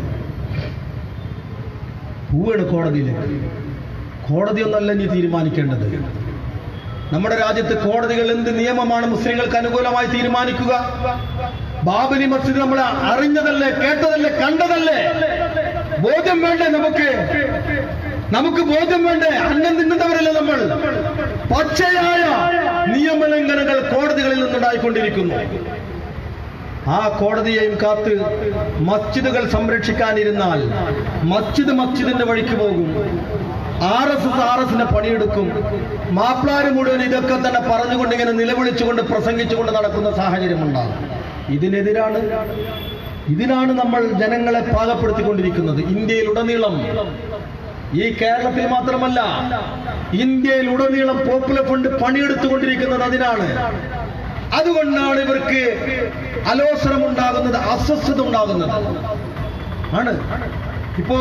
D: പോവുകയാണ് കോടതിയിലേക്ക് കോടതിയൊന്നല്ല നീ തീരുമാനിക്കേണ്ടത് നമ്മുടെ രാജ്യത്ത് കോടതികൾ എന്ത് നിയമമാണ് മുസ്ലിങ്ങൾക്ക് അനുകൂലമായി തീരുമാനിക്കുക ബാബരി മസ്ജിദ് നമ്മൾ അറിഞ്ഞതല്ലേ കേട്ടതല്ലേ കണ്ടതല്ലേ ബോധ്യം വേണ്ടേ നമുക്ക് നമുക്ക് ബോധ്യം വേണ്ടേ അന്നം തിന്നുന്നവരല്ലേ നമ്മൾ പച്ചയായ നിയമലംഘനങ്ങൾ കോടതികളിൽ നിന്നുണ്ടായിക്കൊണ്ടിരിക്കുന്നു ആ കോടതിയെയും കാത്ത് മസ്ജിദുകൾ സംരക്ഷിക്കാനിരുന്നാൽ മസ്ജിദ് മസ്ജിദിന്റെ വഴിക്ക് പോകും ആർ എസ് എസ് ആർ എസിന്റെ പണിയെടുക്കും മാപ്ലാര് മുഴുവൻ ഇതൊക്കെ തന്നെ പറഞ്ഞുകൊണ്ട് ഇങ്ങനെ നിലവിളിച്ചുകൊണ്ട് പ്രസംഗിച്ചുകൊണ്ട് നടക്കുന്ന സാഹചര്യമുണ്ടാകും ഇതിനെതിരാണ് ഇതിനാണ് നമ്മൾ ജനങ്ങളെ പാകപ്പെടുത്തിക്കൊണ്ടിരിക്കുന്നത് ഇന്ത്യയിലുടനീളം ഈ കേരളത്തിൽ മാത്രമല്ല ഇന്ത്യയിൽ ഉടനീളം പോപ്പുലർ ഫണ്ട് പണിയെടുത്തുകൊണ്ടിരിക്കുന്നത് അതിനാണ് അതുകൊണ്ടാണ് ഇവർക്ക് അലോസരം ഉണ്ടാകുന്നത് അസ്വസ്ഥത ഉണ്ടാകുന്നത് ആണ് ഇപ്പോ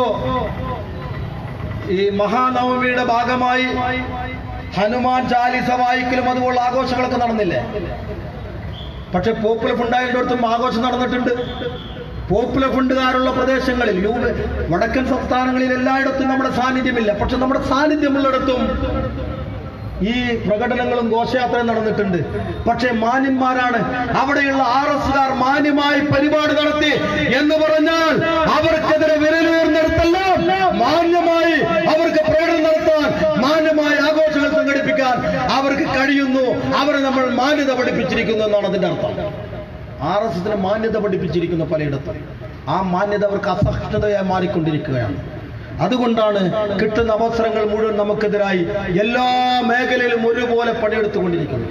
D: ഈ മഹാനവമിയുടെ ഭാഗമായി ഹനുമാൻ ചാലിസ വായിക്കലും അതുപോലുള്ള ആഘോഷങ്ങളൊക്കെ നടന്നില്ലേ പക്ഷെ പോപ്പുലർ ഫണ്ടായിടത്തും ആഘോഷം നടന്നിട്ടുണ്ട് പോപ്പുലർ ഫണ്ടുകാരുള്ള പ്രദേശങ്ങളിൽ യു വടക്കൻ സംസ്ഥാനങ്ങളിൽ എല്ലായിടത്തും നമ്മുടെ സാന്നിധ്യമില്ല പക്ഷെ നമ്മുടെ സാന്നിധ്യമുള്ളിടത്തും ഈ പ്രകടനങ്ങളും ഘോഷയാത്രയും നടന്നിട്ടുണ്ട് പക്ഷേ മാന്യന്മാരാണ് അവിടെയുള്ള ആർ എസ്കാർ മാന്യമായി പരിപാടി നടത്തി എന്ന് പറഞ്ഞാൽ അവർക്കെതിരെ വിരലുയർന്നെടുത്തല്ല മാന്യമായി അവർക്ക് പ്രകടനം നടത്താൻ മാന്യമായ ആഘോഷങ്ങൾ സംഘടിപ്പിക്കാൻ അവർക്ക് കഴിയുന്നു അവരെ നമ്മൾ മാന്യത പഠിപ്പിച്ചിരിക്കുന്നു എന്നാണ് അതിന്റെ അർത്ഥം ആർ എസ് എസിന് മാന്യത പഠിപ്പിച്ചിരിക്കുന്നു പലയിടത്തും ആ മാന്യത അവർക്ക് അസഹിഷ്ണുതയായി മാറിക്കൊണ്ടിരിക്കുകയാണ് അതുകൊണ്ടാണ് കിട്ടുന്ന അവസരങ്ങൾ മുഴുവൻ നമുക്കെതിരായി എല്ലാ മേഖലയിലും ഒരുപോലെ പണിയെടുത്തുകൊണ്ടിരിക്കുന്നത്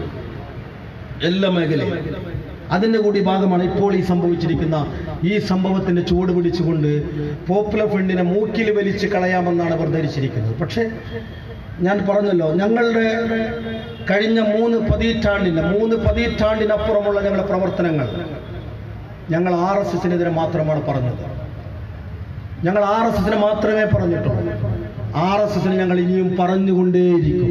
D: എല്ലാ മേഖലയും അതിന്റെ കൂടി ഭാഗമാണ് ഇപ്പോൾ ഈ സംഭവിച്ചിരിക്കുന്ന ഈ സംഭവത്തിന്റെ ചുവട് പിടിച്ചുകൊണ്ട് പോപ്പുലർ ഫ്രണ്ടിനെ മൂക്കിൽ വലിച്ച് കളയാമെന്നാണ് അവർ ധരിച്ചിരിക്കുന്നത് പക്ഷേ ഞാൻ പറഞ്ഞല്ലോ ഞങ്ങളുടെ കഴിഞ്ഞ മൂന്ന് പതിറ്റാണ്ടിന് മൂന്ന് പതിറ്റാണ്ടിനപ്പുറമുള്ള ഞങ്ങളുടെ പ്രവർത്തനങ്ങൾ ഞങ്ങൾ ആർ എസ് എസിനെതിരെ മാത്രമാണ് പറഞ്ഞത് ഞങ്ങൾ ആർ എസ് എസിനെ മാത്രമേ പറഞ്ഞിട്ടുള്ളൂ ആർ എസ് എസിന് ഞങ്ങൾ ഇനിയും പറഞ്ഞുകൊണ്ടേയിരിക്കും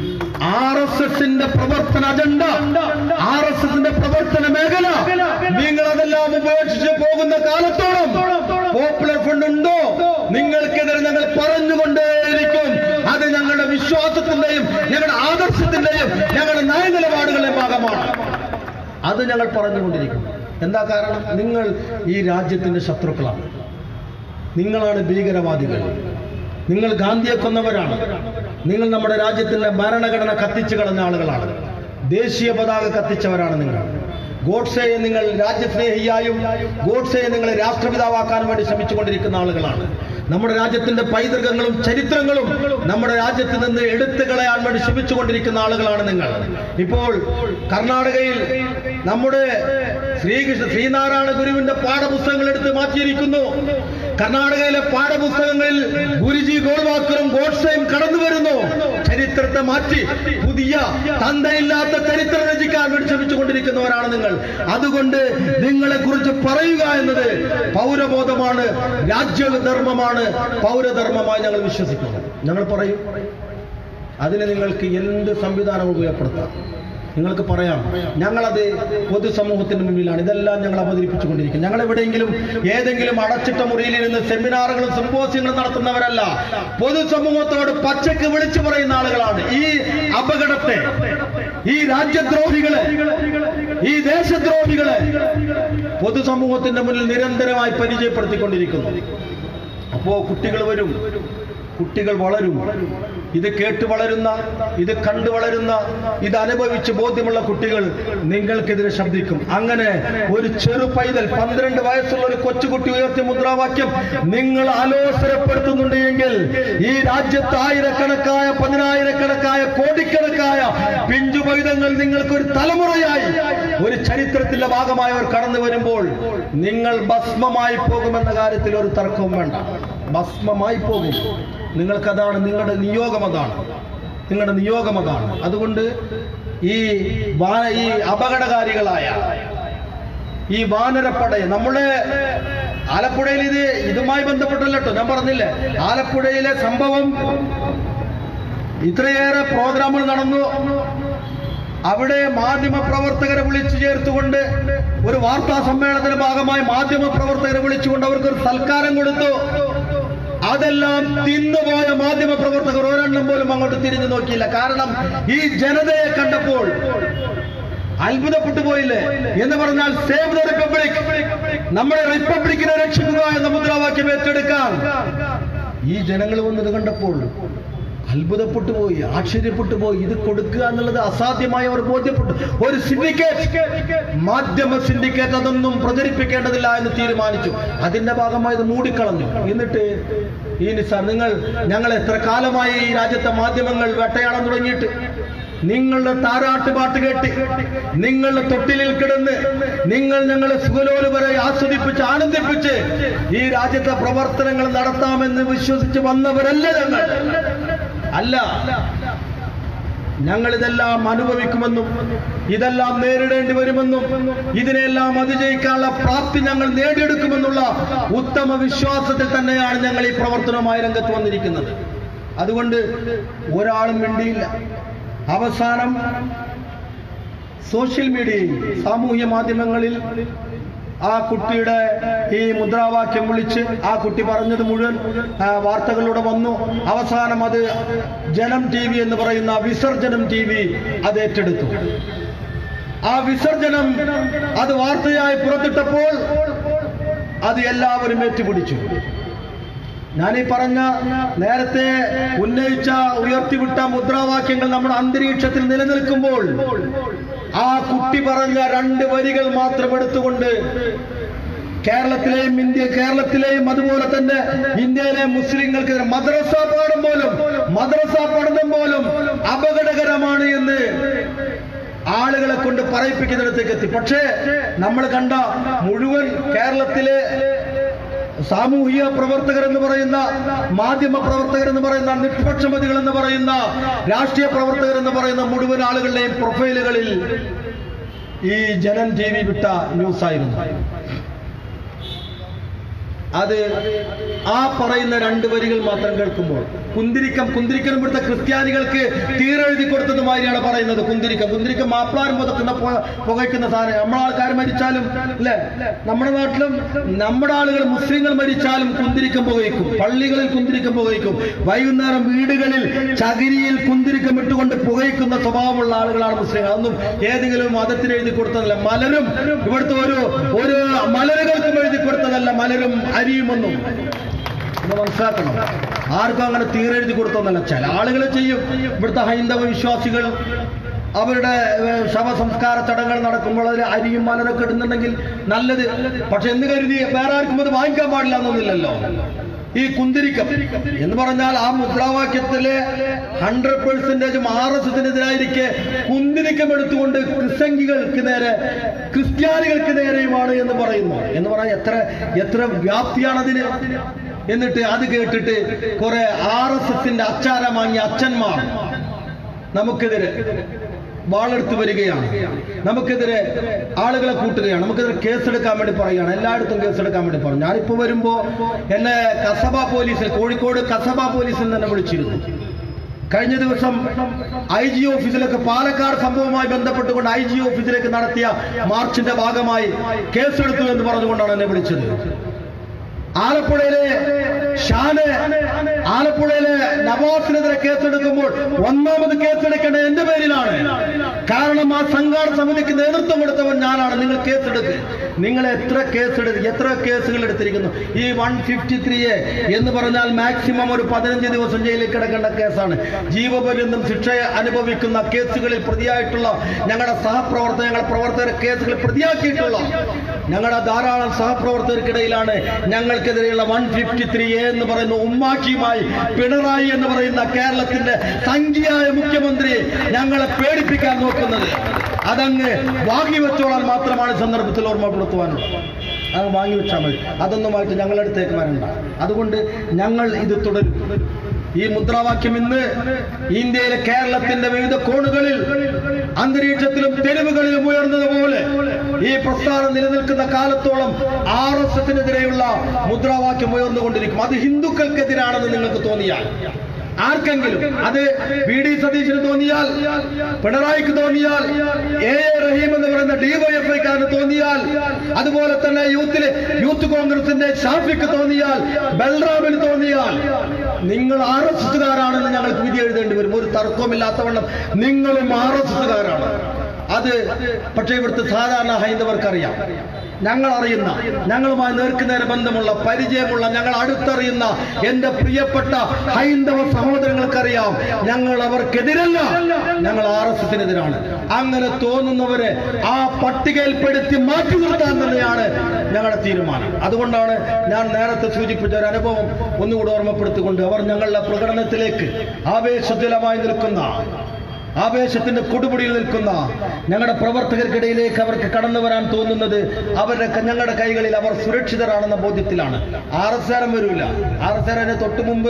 D: ആർ എസ് എസിന്റെ പ്രവർത്തന അജണ്ട ആർ എസ് എസിന്റെ പ്രവർത്തന മേഖല നിങ്ങൾ അതെല്ലാം ഉപേക്ഷിച്ച് പോകുന്ന കാലത്തോളം പോപ്പുലർ ഫണ്ട് ഉണ്ടോ നിങ്ങൾക്കെതിരെ ഞങ്ങൾ പറഞ്ഞുകൊണ്ടേയിരിക്കും അത് ഞങ്ങളുടെ വിശ്വാസത്തിന്റെയും ഞങ്ങളുടെ ആദർശത്തിന്റെയും ഞങ്ങളുടെ നയനിലപാടുകളുടെയും ഭാഗമാണ് അത് ഞങ്ങൾ പറഞ്ഞുകൊണ്ടിരിക്കും എന്താ കാരണം നിങ്ങൾ ഈ രാജ്യത്തിന്റെ ശത്രുക്കളാണ് നിങ്ങളാണ് ഭീകരവാദികൾ നിങ്ങൾ ഗാന്ധിയെ കൊന്നവരാണ് നിങ്ങൾ നമ്മുടെ രാജ്യത്തിന്റെ ഭരണഘടന കത്തിച്ചു കളഞ്ഞ ആളുകളാണ് ദേശീയ പതാക കത്തിച്ചവരാണ് നിങ്ങൾ ഗോഡ്സെയെ നിങ്ങൾ രാജ്യസ്നേഹിയായും ഗോഡ്സെയെ നിങ്ങൾ രാഷ്ട്രപിതാവാക്കാൻ വേണ്ടി ശ്രമിച്ചുകൊണ്ടിരിക്കുന്ന ആളുകളാണ് നമ്മുടെ രാജ്യത്തിന്റെ പൈതൃകങ്ങളും ചരിത്രങ്ങളും നമ്മുടെ രാജ്യത്ത് നിന്ന് എടുത്തു കളയാൻ വേണ്ടി ശ്രമിച്ചുകൊണ്ടിരിക്കുന്ന ആളുകളാണ് നിങ്ങൾ ഇപ്പോൾ കർണാടകയിൽ നമ്മുടെ ശ്രീകൃഷ്ണ ശ്രീനാരായണ ഗുരുവിന്റെ പാഠപുസ്തകങ്ങൾ എടുത്ത് മാറ്റിയിരിക്കുന്നു കർണാടകയിലെ പാഠപുസ്തകങ്ങളിൽ ഗുരുജി ഗോൾവാക്കറും ഗോഡ്സയും കടന്നു വരുന്നു ചരിത്രത്തെ മാറ്റി പുതിയ തന്തയില്ലാത്ത ചരിത്രം രചിക്കാൻ വേണ്ടി ശ്രമിച്ചുകൊണ്ടിരിക്കുന്നവരാണ് നിങ്ങൾ അതുകൊണ്ട് നിങ്ങളെ കുറിച്ച് പറയുക എന്നത് പൗരബോധമാണ് രാജ്യധർമ്മമാണ് പൗരധർമ്മമായി ഞങ്ങൾ വിശ്വസിക്കുന്നു ഞങ്ങൾ പറയും അതിന് നിങ്ങൾക്ക് എന്ത് സംവിധാനം ഉപയോഗപ്പെടുത്താം നിങ്ങൾക്ക് പറയാം ഞങ്ങളത് പൊതുസമൂഹത്തിന് മുന്നിലാണ് ഇതെല്ലാം ഞങ്ങൾ അവതരിപ്പിച്ചുകൊണ്ടിരിക്കും ഞങ്ങൾ എവിടെയെങ്കിലും ഏതെങ്കിലും അടച്ചിട്ട മുറിയിലിരുന്ന് സെമിനാറുകളും സിമ്പോസിയങ്ങളും നടത്തുന്നവരല്ല പൊതുസമൂഹത്തോട് പച്ചക്ക് വിളിച്ചു പറയുന്ന ആളുകളാണ് ഈ അപകടത്തെ ഈ രാജ്യദ്രോഹികളെ ഈ ദേശദ്രോഹികളെ പൊതുസമൂഹത്തിന്റെ മുന്നിൽ നിരന്തരമായി പരിചയപ്പെടുത്തിക്കൊണ്ടിരിക്കുന്നു അപ്പോ കുട്ടികൾ വരും കുട്ടികൾ വളരും ഇത് കേട്ട് വളരുന്ന ഇത് കണ്ടു വളരുന്ന ഇത് അനുഭവിച്ച് ബോധ്യമുള്ള കുട്ടികൾ നിങ്ങൾക്കെതിരെ ശബ്ദിക്കും അങ്ങനെ ഒരു ചെറു പൈതൽ പന്ത്രണ്ട് വയസ്സുള്ള ഒരു കൊച്ചുകുട്ടി ഉയർത്തിയ മുദ്രാവാക്യം നിങ്ങൾ ആലോചനപ്പെടുത്തുന്നുണ്ട് എങ്കിൽ ഈ രാജ്യത്ത് ആയിരക്കണക്കായ പതിനായിരക്കണക്കായ കോടിക്കണക്കായ പിഞ്ചു പൈതങ്ങൾ നിങ്ങൾക്കൊരു തലമുറയായി ഒരു ചരിത്രത്തിന്റെ ഭാഗമായി അവർ കടന്നു വരുമ്പോൾ നിങ്ങൾ ഭസ്മമായി പോകുമെന്ന കാര്യത്തിൽ ഒരു തർക്കവും വേണ്ട ഭസ്മമായി പോകും നിങ്ങൾക്കതാണ് നിങ്ങളുടെ നിയോഗം അതാണ് നിങ്ങളുടെ നിയോഗം അതാണ് അതുകൊണ്ട് ഈ വാ- ഈ അപകടകാരികളായ ഈ വാനരപ്പടയെ നമ്മുടെ ആലപ്പുഴയിൽ ഇത് ഇതുമായി ബന്ധപ്പെട്ടല്ല കേട്ടോ ഞാൻ പറഞ്ഞില്ലേ ആലപ്പുഴയിലെ സംഭവം ഇത്രയേറെ പ്രോഗ്രാമുകൾ നടന്നു അവിടെ മാധ്യമ പ്രവർത്തകരെ വിളിച്ചു ചേർത്തുകൊണ്ട് ഒരു വാർത്താ സമ്മേളനത്തിന്റെ ഭാഗമായി മാധ്യമ പ്രവർത്തകരെ വിളിച്ചുകൊണ്ട് അവർക്ക് ഒരു സൽക്കാരം കൊടുത്തു അതെല്ലാം തിന്നുപോയ മാധ്യമ പ്രവർത്തകർ ഒരെണ്ണം പോലും അങ്ങോട്ട് തിരിഞ്ഞു നോക്കിയില്ല കാരണം ഈ ജനതയെ കണ്ടപ്പോൾ അത്ഭുതപ്പെട്ടു പോയില്ലേ എന്ന് പറഞ്ഞാൽ സേവ് ദ റിപ്പബ്ലിക് നമ്മുടെ റിപ്പബ്ലിക്കിനെ രക്ഷിക്കുക എന്ന മുദ്രാവാക്യം ഏറ്റെടുക്കാൻ ഈ ജനങ്ങൾ വന്നത് കണ്ടപ്പോൾ അത്ഭുതപ്പെട്ടു പോയി ആശ്ചര്യപ്പെട്ടു പോയി ഇത് കൊടുക്കുക എന്നുള്ളത് അസാധ്യമായി അവർ ബോധ്യപ്പെട്ടു ഒരു സിൻഡിക്കേറ്റ് മാധ്യമ സിൻഡിക്കേറ്റ് അതൊന്നും പ്രചരിപ്പിക്കേണ്ടതില്ല എന്ന് തീരുമാനിച്ചു അതിന്റെ ഭാഗമായി ഇത് മൂടിക്കളഞ്ഞു എന്നിട്ട് ഈ നിസാർ നിങ്ങൾ ഞങ്ങൾ എത്ര കാലമായി ഈ രാജ്യത്തെ മാധ്യമങ്ങൾ വേട്ടയാടാൻ തുടങ്ങിയിട്ട് നിങ്ങളുടെ താരാട്ട് പാട്ട് കേട്ട് നിങ്ങളുടെ തൊട്ടിലിൽ കിടന്ന് നിങ്ങൾ ഞങ്ങളെ സുഖലോലുവരെ ആസ്വദിപ്പിച്ച് ആനന്ദിപ്പിച്ച് ഈ രാജ്യത്തെ പ്രവർത്തനങ്ങൾ നടത്താമെന്ന് വിശ്വസിച്ച് വന്നവരല്ല ഞങ്ങൾ അല്ല ഞങ്ങൾ ഇതെല്ലാം അനുഭവിക്കുമെന്നും ഇതെല്ലാം നേരിടേണ്ടി വരുമെന്നും ഇതിനെല്ലാം അതിജയിക്കാനുള്ള പ്രാപ്തി ഞങ്ങൾ നേടിയെടുക്കുമെന്നുള്ള ഉത്തമ വിശ്വാസത്തിൽ തന്നെയാണ് ഞങ്ങൾ ഈ പ്രവർത്തനവുമായി രംഗത്ത് വന്നിരിക്കുന്നത് അതുകൊണ്ട് ഒരാളും മിണ്ടിയില്ല അവസാനം സോഷ്യൽ മീഡിയയിൽ സാമൂഹ്യ മാധ്യമങ്ങളിൽ ആ കുട്ടിയുടെ ഈ മുദ്രാവാക്യം വിളിച്ച് ആ കുട്ടി പറഞ്ഞത് മുഴുവൻ ആ, വാർത്തകളിലൂടെ വന്നു അവസാനം അത് ജനം ടി വി എന്ന് പറയുന്ന വിസർജനം ടി വി അത് ഏറ്റെടുത്തു ആ വിസർജനം അത് വാർത്തയായി പുറത്തിട്ടപ്പോൾ അത് എല്ലാവരും ഏറ്റുപിടിച്ചു ഞാൻ ഈ പറഞ്ഞ നേരത്തെ ഉന്നയിച്ച ഉയർത്തിവിട്ട മുദ്രാവാക്യങ്ങൾ നമ്മുടെ അന്തരീക്ഷത്തിൽ നിലനിൽക്കുമ്പോൾ ആ കുട്ടി പറഞ്ഞ രണ്ട് വരികൾ മാത്രം എടുത്തുകൊണ്ട് കേരളത്തിലെയും ഇന്ത്യ കേരളത്തിലെയും അതുപോലെ തന്നെ ഇന്ത്യയിലെ മുസ്ലിങ്ങൾക്ക് മദ്രസ പാഠം പോലും മദ്രസ പഠനം പോലും അപകടകരമാണ് എന്ന് ആളുകളെ കൊണ്ട് പറയിപ്പിക്കുന്നിടത്തേക്ക് എത്തി പക്ഷേ നമ്മൾ കണ്ട മുഴുവൻ കേരളത്തിലെ സാമൂഹിക പ്രവർത്തകർ എന്ന് പറയുന്ന മാധ്യമ പ്രവർത്തകർ എന്ന് പറയുന്ന നിഷ്പക്ഷമതികൾ എന്ന് പറയുന്ന രാഷ്ട്രീയ പ്രവർത്തകർ എന്ന് പറയുന്ന മുഴുവൻ ആളുകളുടെയും പ്രൊഫൈലുകളിൽ ഈ ജനൻ ടി വി വിട്ട ന്യൂസ് ആയിരുന്നു അത് ആ പറയുന്ന രണ്ട് വരികൾ മാത്രം കേൾക്കുമ്പോൾ കുന്തിരിക്കം കുന്തിരിക്കനും ഇവിടുത്തെ ക്രിസ്ത്യാനികൾക്ക് തീരെഴുതി കൊടുത്തതുമാതിരിയാണ് പറയുന്നത് കുന്തിരിക്കം കുന്തിരിക്കം മാപ്പിളാരും പുതക്കുന്ന പു- പുകയ്ക്കുന്ന സാധനം നമ്മളെ ആൾക്കാർ മരിച്ചാലും അല്ലെ നമ്മുടെ നാട്ടിലും നമ്മുടെ ആളുകൾ മുസ്ലിങ്ങൾ മരിച്ചാലും കുന്തിരിക്കം പുകയ്ക്കും പള്ളികളിൽ കുന്തിരിക്കം പുകയ്ക്കും വൈകുന്നേരം വീടുകളിൽ ചകിരിയിൽ കുന്തിരിക്കം ഇട്ടുകൊണ്ട് പുകയ്ക്കുന്ന സ്വഭാവമുള്ള ആളുകളാണ് മുസ്ലിങ്ങൾ അതൊന്നും ഏതെങ്കിലും മതത്തിന് എഴുതി കൊടുത്തതല്ല മലരും ഇവിടുത്തെ ഒരു ഒരു മലരുകൾക്കും എഴുതി കൊടുത്തതല്ല മലരും അരിയുമൊന്നും ഇത് മനസ്സിലാക്കണം ആർക്കും അങ്ങനെ തീരെഴുതി കൊടുത്തൊന്നല്ല ചില ആളുകൾ ചെയ്യും ഇവിടുത്തെ ഹൈന്ദവ വിശ്വാസികൾ അവരുടെ ഏഹ്, ശവസംസ്കാര ചടങ്ങുകൾ നടക്കുമ്പോൾ അതിൽ അരിയും മലരൊക്കെ ഇടുന്നുണ്ടെങ്കിൽ നല്ലത് പക്ഷെ എന്ന് കരുതി വേറെ ആർക്കും അത് വാങ്ങിക്കാൻ പാടില്ല എന്നൊന്നുമില്ലല്ലോ ഈ കുന്തിരിക്കം എന്ന് പറഞ്ഞാൽ ആ മുദ്രാവാക്യത്തിലെ ഹൺഡ്രഡ് പെർസെന്റേജും ആർ എസ് എസിനെതിരായിരിക്കെ കുന്തിരിക്കം എടുത്തുകൊണ്ട് ക്രിസ്തങ്കികൾക്ക് നേരെ ക്രിസ്ത്യാനികൾക്ക് നേരെയുമാണ് എന്ന് പറയുന്നു എന്ന് പറഞ്ഞാൽ എത്ര എത്ര വ്യാപ്തിയാണതിന് എന്നിട്ട് അത് കേട്ടിട്ട് കുറെ ആർ എസ് എസിന്റെ അച്ചാരം വാങ്ങിയ അച്ഛന്മാർ നമുക്കെതിരെ വാളെടുത്ത് വരികയാണ് നമുക്കെതിരെ ആളുകളെ കൂട്ടുകയാണ് നമുക്കെതിരെ കേസെടുക്കാൻ വേണ്ടി പറയുകയാണ് എല്ലായിടത്തും കേസെടുക്കാൻ വേണ്ടി പറഞ്ഞു ഞാനിപ്പോ വരുമ്പോ എന്നെ കസബ പോലീസിൽ കോഴിക്കോട് കസബ പോലീസിൽ തന്നെ വിളിച്ചിരുന്നു കഴിഞ്ഞ ദിവസം ഐ ജി ഓഫീസിലേക്ക് പാലക്കാട് സംഭവവുമായി ബന്ധപ്പെട്ടുകൊണ്ട് ഐ ജി ഓഫീസിലേക്ക് നടത്തിയ മാർച്ചിന്റെ ഭാഗമായി കേസെടുത്തു എന്ന് പറഞ്ഞുകൊണ്ടാണ് എന്നെ വിളിച്ചത് ആലപ്പുഴയിലെ ഷാന് ആലപ്പുഴയിലെ നവാസിനെതിരെ കേസെടുക്കുമ്പോൾ ഒന്നാമത് കേസെടുക്കേണ്ടത് എന്റെ പേരിലാണ് കാരണം ആ സംഘാടന സമിതിക്ക് നേതൃത്വം കൊടുത്തവൻ ഞാനാണ് നിങ്ങൾ കേസെടുക്ക് നിങ്ങൾ എത്ര കേസെടുത്ത് എത്ര കേസുകൾ എടുത്തിരിക്കുന്നു ഈ വൺ ഫിഫ്റ്റി ത്രീ എ എന്ന് പറഞ്ഞാൽ മാക്സിമം ഒരു പതിനഞ്ച് ദിവസം ജയിലിൽ കിടക്കേണ്ട കേസാണ് ജീവപര്യന്തം ശിക്ഷ അനുഭവിക്കുന്ന കേസുകളിൽ പ്രതിയായിട്ടുള്ള ഞങ്ങളുടെ സഹപ്രവർത്തക ഞങ്ങളുടെ പ്രവർത്തകരെ കേസുകളിൽ പ്രതിയാക്കിയിട്ടുള്ള ഞങ്ങളുടെ ധാരാളം സഹപ്രവർത്തകർക്കിടയിലാണ് ഞങ്ങൾക്കെതിരെയുള്ള വൺ ഫിഫ്റ്റി ത്രീ എ എന്ന് പറയുന്ന ഉമ്മാക്കിയുമായി പിണറായി എന്ന് പറയുന്ന കേരളത്തിന്റെ സംഖ്യയായ മുഖ്യമന്ത്രി ഞങ്ങളെ പേടിപ്പിക്കാൻ നോക്കുന്നത് അതങ്ങ് വാങ്ങി വെച്ചോളാൻ മാത്രമാണ് ഈ സന്ദർഭത്തിൽ ഓർമ്മപ്പെടുത്തുവാനുള്ളത് അത് വാങ്ങി വെച്ചാൽ മതി അതൊന്നുമായിട്ട് ഞങ്ങളുടെ അടുത്തേക്ക് വരണ്ട അതുകൊണ്ട് ഞങ്ങൾ ഇത് തുടരും ഈ മുദ്രാവാക്യം ഇന്ന് ഇന്ത്യയിലെ കേരളത്തിന്റെ വിവിധ കോണുകളിൽ അന്തരീക്ഷത്തിലും തെരുവുകളിലും ഉയർന്നതുപോലെ ഈ പ്രസ്ഥാനം നിലനിൽക്കുന്ന കാലത്തോളം ആർ എസ് എസിനെതിരെയുള്ള മുദ്രാവാക്യം ഉയർന്നുകൊണ്ടിരിക്കും അത് ഹിന്ദുക്കൾക്കെതിരാണെന്ന് നിങ്ങൾക്ക് തോന്നിയാൽ ആർക്കെങ്കിലും അത് വി ഡി സതീശന് തോന്നിയാൽ പിണറായിക്ക് തോന്നിയാൽ എ എ റഹീം എന്ന് പറയുന്ന ഡിവൈഎഫ്ഐക്കാരന് തോന്നിയാൽ അതുപോലെ തന്നെ യൂത്തിലെ യൂത്ത് കോൺഗ്രസിന്റെ ഷാഫിക്ക് തോന്നിയാൽ ബൽറാമിന് തോന്നിയാൽ നിങ്ങൾ ആർ എസ് എസുകാരാണെന്ന് ഞങ്ങൾക്ക് വിധി എഴുതേണ്ടി വരും ഒരു തർക്കവുമില്ലാത്തവണ്ണം നിങ്ങളും ആർ എസ് എസുകാരാണ് അത് പക്ഷേ ഇവിടുത്തെ സാധാരണ ഹൈന്ദവർക്കറിയാം ഞങ്ങൾ അറിയുന്ന ഞങ്ങളുമായി നേർക്കുനേരെ ബന്ധമുള്ള പരിചയമുള്ള ഞങ്ങൾ അടുത്തറിയുന്ന എന്റെ പ്രിയപ്പെട്ട ഹൈന്ദവ സഹോദരങ്ങൾക്കറിയാം ഞങ്ങൾ അവർക്കെതിരല്ല ഞങ്ങൾ ആർ എസ് എസിനെതിരാണ് അങ്ങനെ തോന്നുന്നവരെ ആ പട്ടികയിൽപ്പെടുത്തി മാറ്റി നിർത്താൻ തന്നെയാണ് ഞങ്ങളുടെ തീരുമാനം അതുകൊണ്ടാണ് ഞാൻ നേരത്തെ സൂചിപ്പിച്ച ഒരു അനുഭവം ഒന്നുകൂടി ഓർമ്മപ്പെടുത്തിക്കൊണ്ട് അവർ ഞങ്ങളുടെ പ്രകടനത്തിലേക്ക് ആവേശജലമായി നിൽക്കുന്ന ആവേശത്തിന്റെ കൊടുമുടിയിൽ നിൽക്കുന്ന ഞങ്ങളുടെ പ്രവർത്തകർക്കിടയിലേക്ക് അവർക്ക് കടന്നു വരാൻ തോന്നുന്നത് അവരുടെ ഞങ്ങളുടെ കൈകളിൽ അവർ സുരക്ഷിതരാണെന്ന ബോധ്യത്തിലാണ് ആർ എസ് ആരം വരില്ല ആർ എസ് ആറിന് തൊട്ടു മുമ്പ്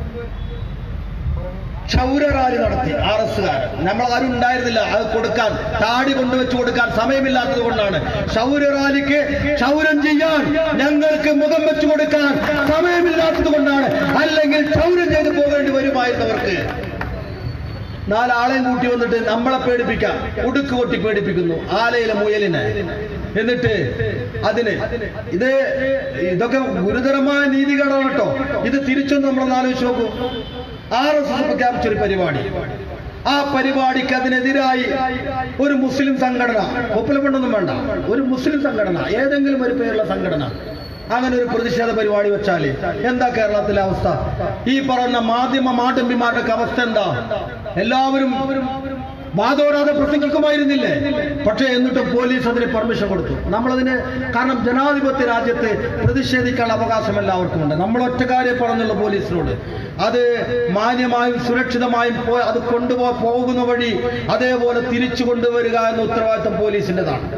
D: ക്ഷൗര റാലി നടത്തി ആർ എസ്സുകാർ നമ്മൾ ആരും ഉണ്ടായിരുന്നില്ല അത് കൊടുക്കാൻ താടി കൊണ്ടുവച്ച് കൊടുക്കാൻ സമയമില്ലാത്തത് കൊണ്ടാണ് ക്ഷൗര റാലിക്ക് ക്ഷൗരം ചെയ്യാൻ ഞങ്ങൾക്ക് മുഖം വെച്ചു കൊടുക്കാൻ സമയമില്ലാത്തത് കൊണ്ടാണ് അല്ലെങ്കിൽ ക്ഷൗരം ചെയ്ത് പോകേണ്ടി വരുമായിരുന്നവർക്ക് നാലാളെയും കൂട്ടി വന്നിട്ട് നമ്മളെ പേടിപ്പിക്കാം ഉടുക്ക് കൊട്ടി പേടിപ്പിക്കുന്നു ആലയിലെ മുയലിനെ എന്നിട്ട് അതിന് ഇത് ഇതൊക്കെ ഗുരുതരമായ നീതികേടാണ് കേട്ടോ ഇത് തിരിച്ചൊന്ന് നമ്മളൊന്ന് ആലോചിച്ച് നോക്കൂ ആർ എസ് എസ് പ്രഖ്യാപിച്ചൊരു പരിപാടി ആ പരിപാടിക്ക് അതിനെതിരായി ഒരു മുസ്ലിം സംഘടന ഒപ്പലപ്പെട്ടൊന്നും വേണ്ട ഒരു മുസ്ലിം സംഘടന ഏതെങ്കിലും ഒരു പേരുള്ള സംഘടന അങ്ങനെ ഒരു പ്രതിഷേധ പരിപാടി വെച്ചാല് എന്താ കേരളത്തിലെ അവസ്ഥ ഈ പറയുന്ന മാധ്യമ മാടമ്പിമാരുടെ അവസ്ഥ എന്താ എല്ലാവരും വാദോരാതെ പ്രസംഗിക്കുമായിരുന്നില്ലേ പക്ഷേ എന്നിട്ട് പോലീസ് അതിന് പെർമിഷൻ കൊടുത്തു നമ്മളതിന് കാരണം ജനാധിപത്യ രാജ്യത്ത് പ്രതിഷേധിക്കാനുള്ള അവകാശം എല്ലാവർക്കും ഉണ്ട് നമ്മൾ ഒറ്റ കാര്യം പറഞ്ഞുള്ള പോലീസിനോട് അത് മാന്യമായും സുരക്ഷിതമായും പോ- അത് കൊണ്ടുപോ പോകുന്ന വഴി അതേപോലെ തിരിച്ചു കൊണ്ടുവരിക എന്ന ഉത്തരവാദിത്തം പോലീസിൻ്റെതാണ്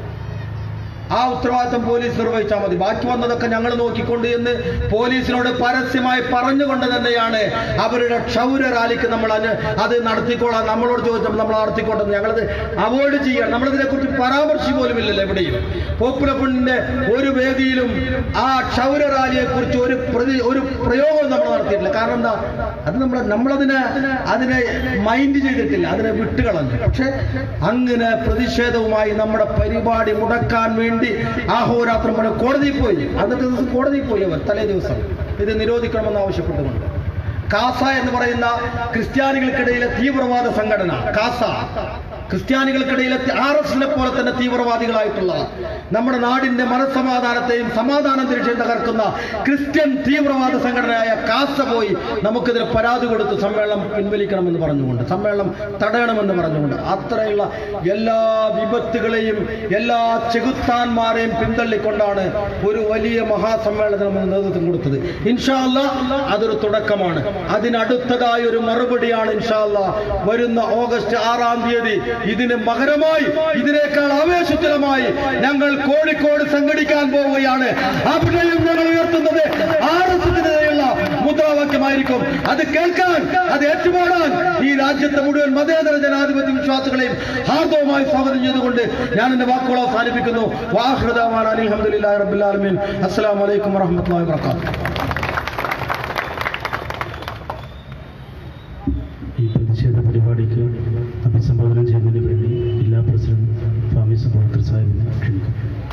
D: ആ ഉത്തരവാദിത്തം പോലീസ് നിർവഹിച്ചാൽ മതി ബാക്കി വന്നതൊക്കെ ഞങ്ങൾ നോക്കിക്കൊണ്ട് എന്ന് പോലീസിനോട് പരസ്യമായി പറഞ്ഞുകൊണ്ട് തന്നെയാണ് അവരുടെ ക്ഷൗര റാലിക്ക് നമ്മൾ അത് അത് നടത്തിക്കോളാം നമ്മളോട് ചോദിച്ചപ്പോൾ നമ്മൾ നടത്തിക്കോട്ടെ ഞങ്ങളത് അവോയ്ഡ് ചെയ്യണം നമ്മളിതിനെ കുറിച്ച് പരാമർശി പോലും ഇല്ലല്ലോ എവിടെയും പോപ്പുലർ ഫണ്ടിന്റെ ഒരു വേദിയിലും ആ ക്ഷൗര റാലിയെ കുറിച്ച് ഒരു പ്രതി ഒരു പ്രയോഗം നമ്മൾ നടത്തിയിട്ടില്ല കാരണം എന്താ അത് നമ്മൾ നമ്മളതിനെ അതിനെ മൈൻഡ് ചെയ്തിട്ടില്ല അതിനെ വിട്ടുകളഞ്ഞു പക്ഷെ അങ്ങനെ പ്രതിഷേധവുമായി നമ്മുടെ പരിപാടി മുടക്കാൻ വേണ്ടി ആഹോരാത്രം പണി കോടതിയിൽ പോയി അന്നത്തെ ദിവസം കോടതിയിൽ പോയി അവർ തലേ ദിവസം ഇത് നിരോധിക്കണമെന്ന് ആവശ്യപ്പെട്ടുകൊണ്ട് കാസ എന്ന് പറയുന്ന ക്രിസ്ത്യാനികൾക്കിടയിലെ തീവ്രവാദ സംഘടന കാസ ക്രിസ്ത്യാനികൾക്കിടയിലെ ആർ എസ് എസിനെ പോലെ തന്നെ തീവ്രവാദികളായിട്ടുള്ള നമ്മുടെ നാടിന്റെ മനസ്സമാധാനത്തെയും സമാധാനത്തെയും തകർക്കുന്ന ക്രിസ്ത്യൻ തീവ്രവാദ സംഘടനയായ കാസ പോയി നമുക്കെതിരെ പരാതി കൊടുത്ത് സമ്മേളനം പിൻവലിക്കണമെന്ന് പറഞ്ഞുകൊണ്ട് സമ്മേളനം തടയണമെന്ന് പറഞ്ഞുകൊണ്ട് അത്രയുള്ള എല്ലാ വിപത്തുകളെയും എല്ലാ ചെകുത്താന്മാരെയും പിന്തള്ളിക്കൊണ്ടാണ് ഒരു വലിയ മഹാസമ്മേളനത്തിന് നമ്മൾ നേതൃത്വം കൊടുത്തത് ഇൻഷാല്ല അതൊരു തുടക്കമാണ് അതിനടുത്തതായ ഒരു മറുപടിയാണ് ഇൻഷാല്ല വരുന്ന ഓഗസ്റ്റ് ആറാം തീയതി ഇതിന് മകരമായി ഇതിനേക്കാൾ ആവേശജലമായി ഞങ്ങൾ കോഴിക്കോട് സംഘടിക്കാൻ പോവുകയാണ് അവിടെയും ഞങ്ങൾ ഉയർത്തുന്നത് ആർ എസ് എസിനെതിരെയുള്ള മുദ്രാവാക്യമായിരിക്കും അത് കേൾക്കാൻ അത് ഏറ്റുപാടാൻ ഈ രാജ്യത്തെ മുഴുവൻ മതേതര ജനാധിപത്യ വിശ്വാസികളെയും ഹാർദവുമായി സ്വാഗതം ചെയ്തുകൊണ്ട് ഞാൻ എന്റെ വാക്കുകൾ അവസാനിപ്പിക്കുന്നു വാഹൃദാൻ അലഹമുല്ലാ റബുല്ലാലമീൻ അസ്സാം വലൈക്കും വറഹമത്തല്ലാ വാത്തു
B: ഈ പ്രതിഷേധ പരിപാടിക്ക് അഭിസംബോധന ചെയ്യുന്നതിന് വേണ്ടി ജില്ലാ പ്രസിഡന്റ് ഫാമി സബോക്കർ സാഹിബിനെ ക്ഷണിക്കും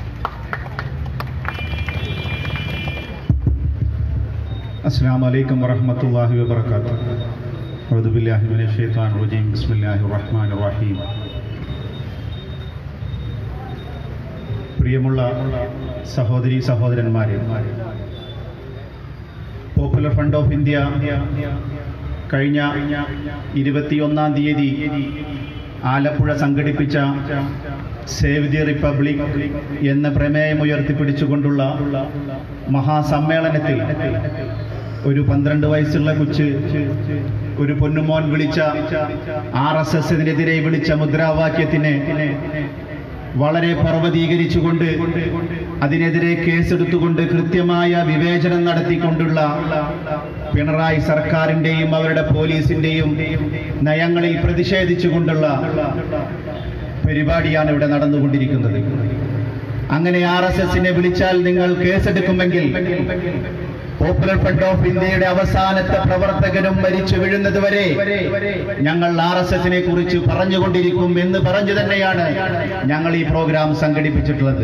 E: السلام عليكم ورحمة الله وبركاته أعوذ بالله من الشيطان الرجيم بسم الله الرحمن الرحيم പ്രിയമുള്ള സഹോദരി സഹോദരന്മാരെ പോപ്പുലർ ഫണ്ട് ഓഫ് ഇന്ത്യ കഴിഞ്ഞ ഇരുപത്തിയൊന്നാം തീയതി ആലപ്പുഴ സംഘടിപ്പിച്ച സേവ് ദി റിപ്പബ്ലിക് എന്ന പ്രമേയം ഉയർത്തിപ്പിടിച്ചുകൊണ്ടുള്ള മഹാസമ്മേളനത്തിൽ ഒരു പന്ത്രണ്ട് വയസ്സുള്ള കൊച്ച് ഒരു പൊന്നുമോൻ വിളിച്ച ആർ എസ് എസിനെതിരെ വിളിച്ച മുദ്രാവാക്യത്തിന് വളരെ പർവ്വതീകരിച്ചുകൊണ്ട് അതിനെതിരെ കേസെടുത്തുകൊണ്ട് കൃത്യമായ വിവേചനം നടത്തിക്കൊണ്ടുള്ള പിണറായി സർക്കാരിന്റെയും അവരുടെ പോലീസിന്റെയും നയങ്ങളിൽ പ്രതിഷേധിച്ചുകൊണ്ടുള്ള പരിപാടിയാണ് ഇവിടെ നടന്നുകൊണ്ടിരിക്കുന്നത് അങ്ങനെ ആർ എസ് എസിനെ വിളിച്ചാൽ നിങ്ങൾ കേസെടുക്കുമെങ്കിൽ പോപ്പുലർ ഫ്രണ്ട് ഓഫ് ഇന്ത്യയുടെ അവസാനത്തെ പ്രവർത്തകനും മരിച്ചു വീഴുന്നത് വരെ ഞങ്ങൾ ആർ എസ് എസിനെ കുറിച്ച് പറഞ്ഞുകൊണ്ടിരിക്കും എന്ന് പറഞ്ഞു തന്നെയാണ് ഞങ്ങൾ ഈ പ്രോഗ്രാം സംഘടിപ്പിച്ചിട്ടുള്ളത്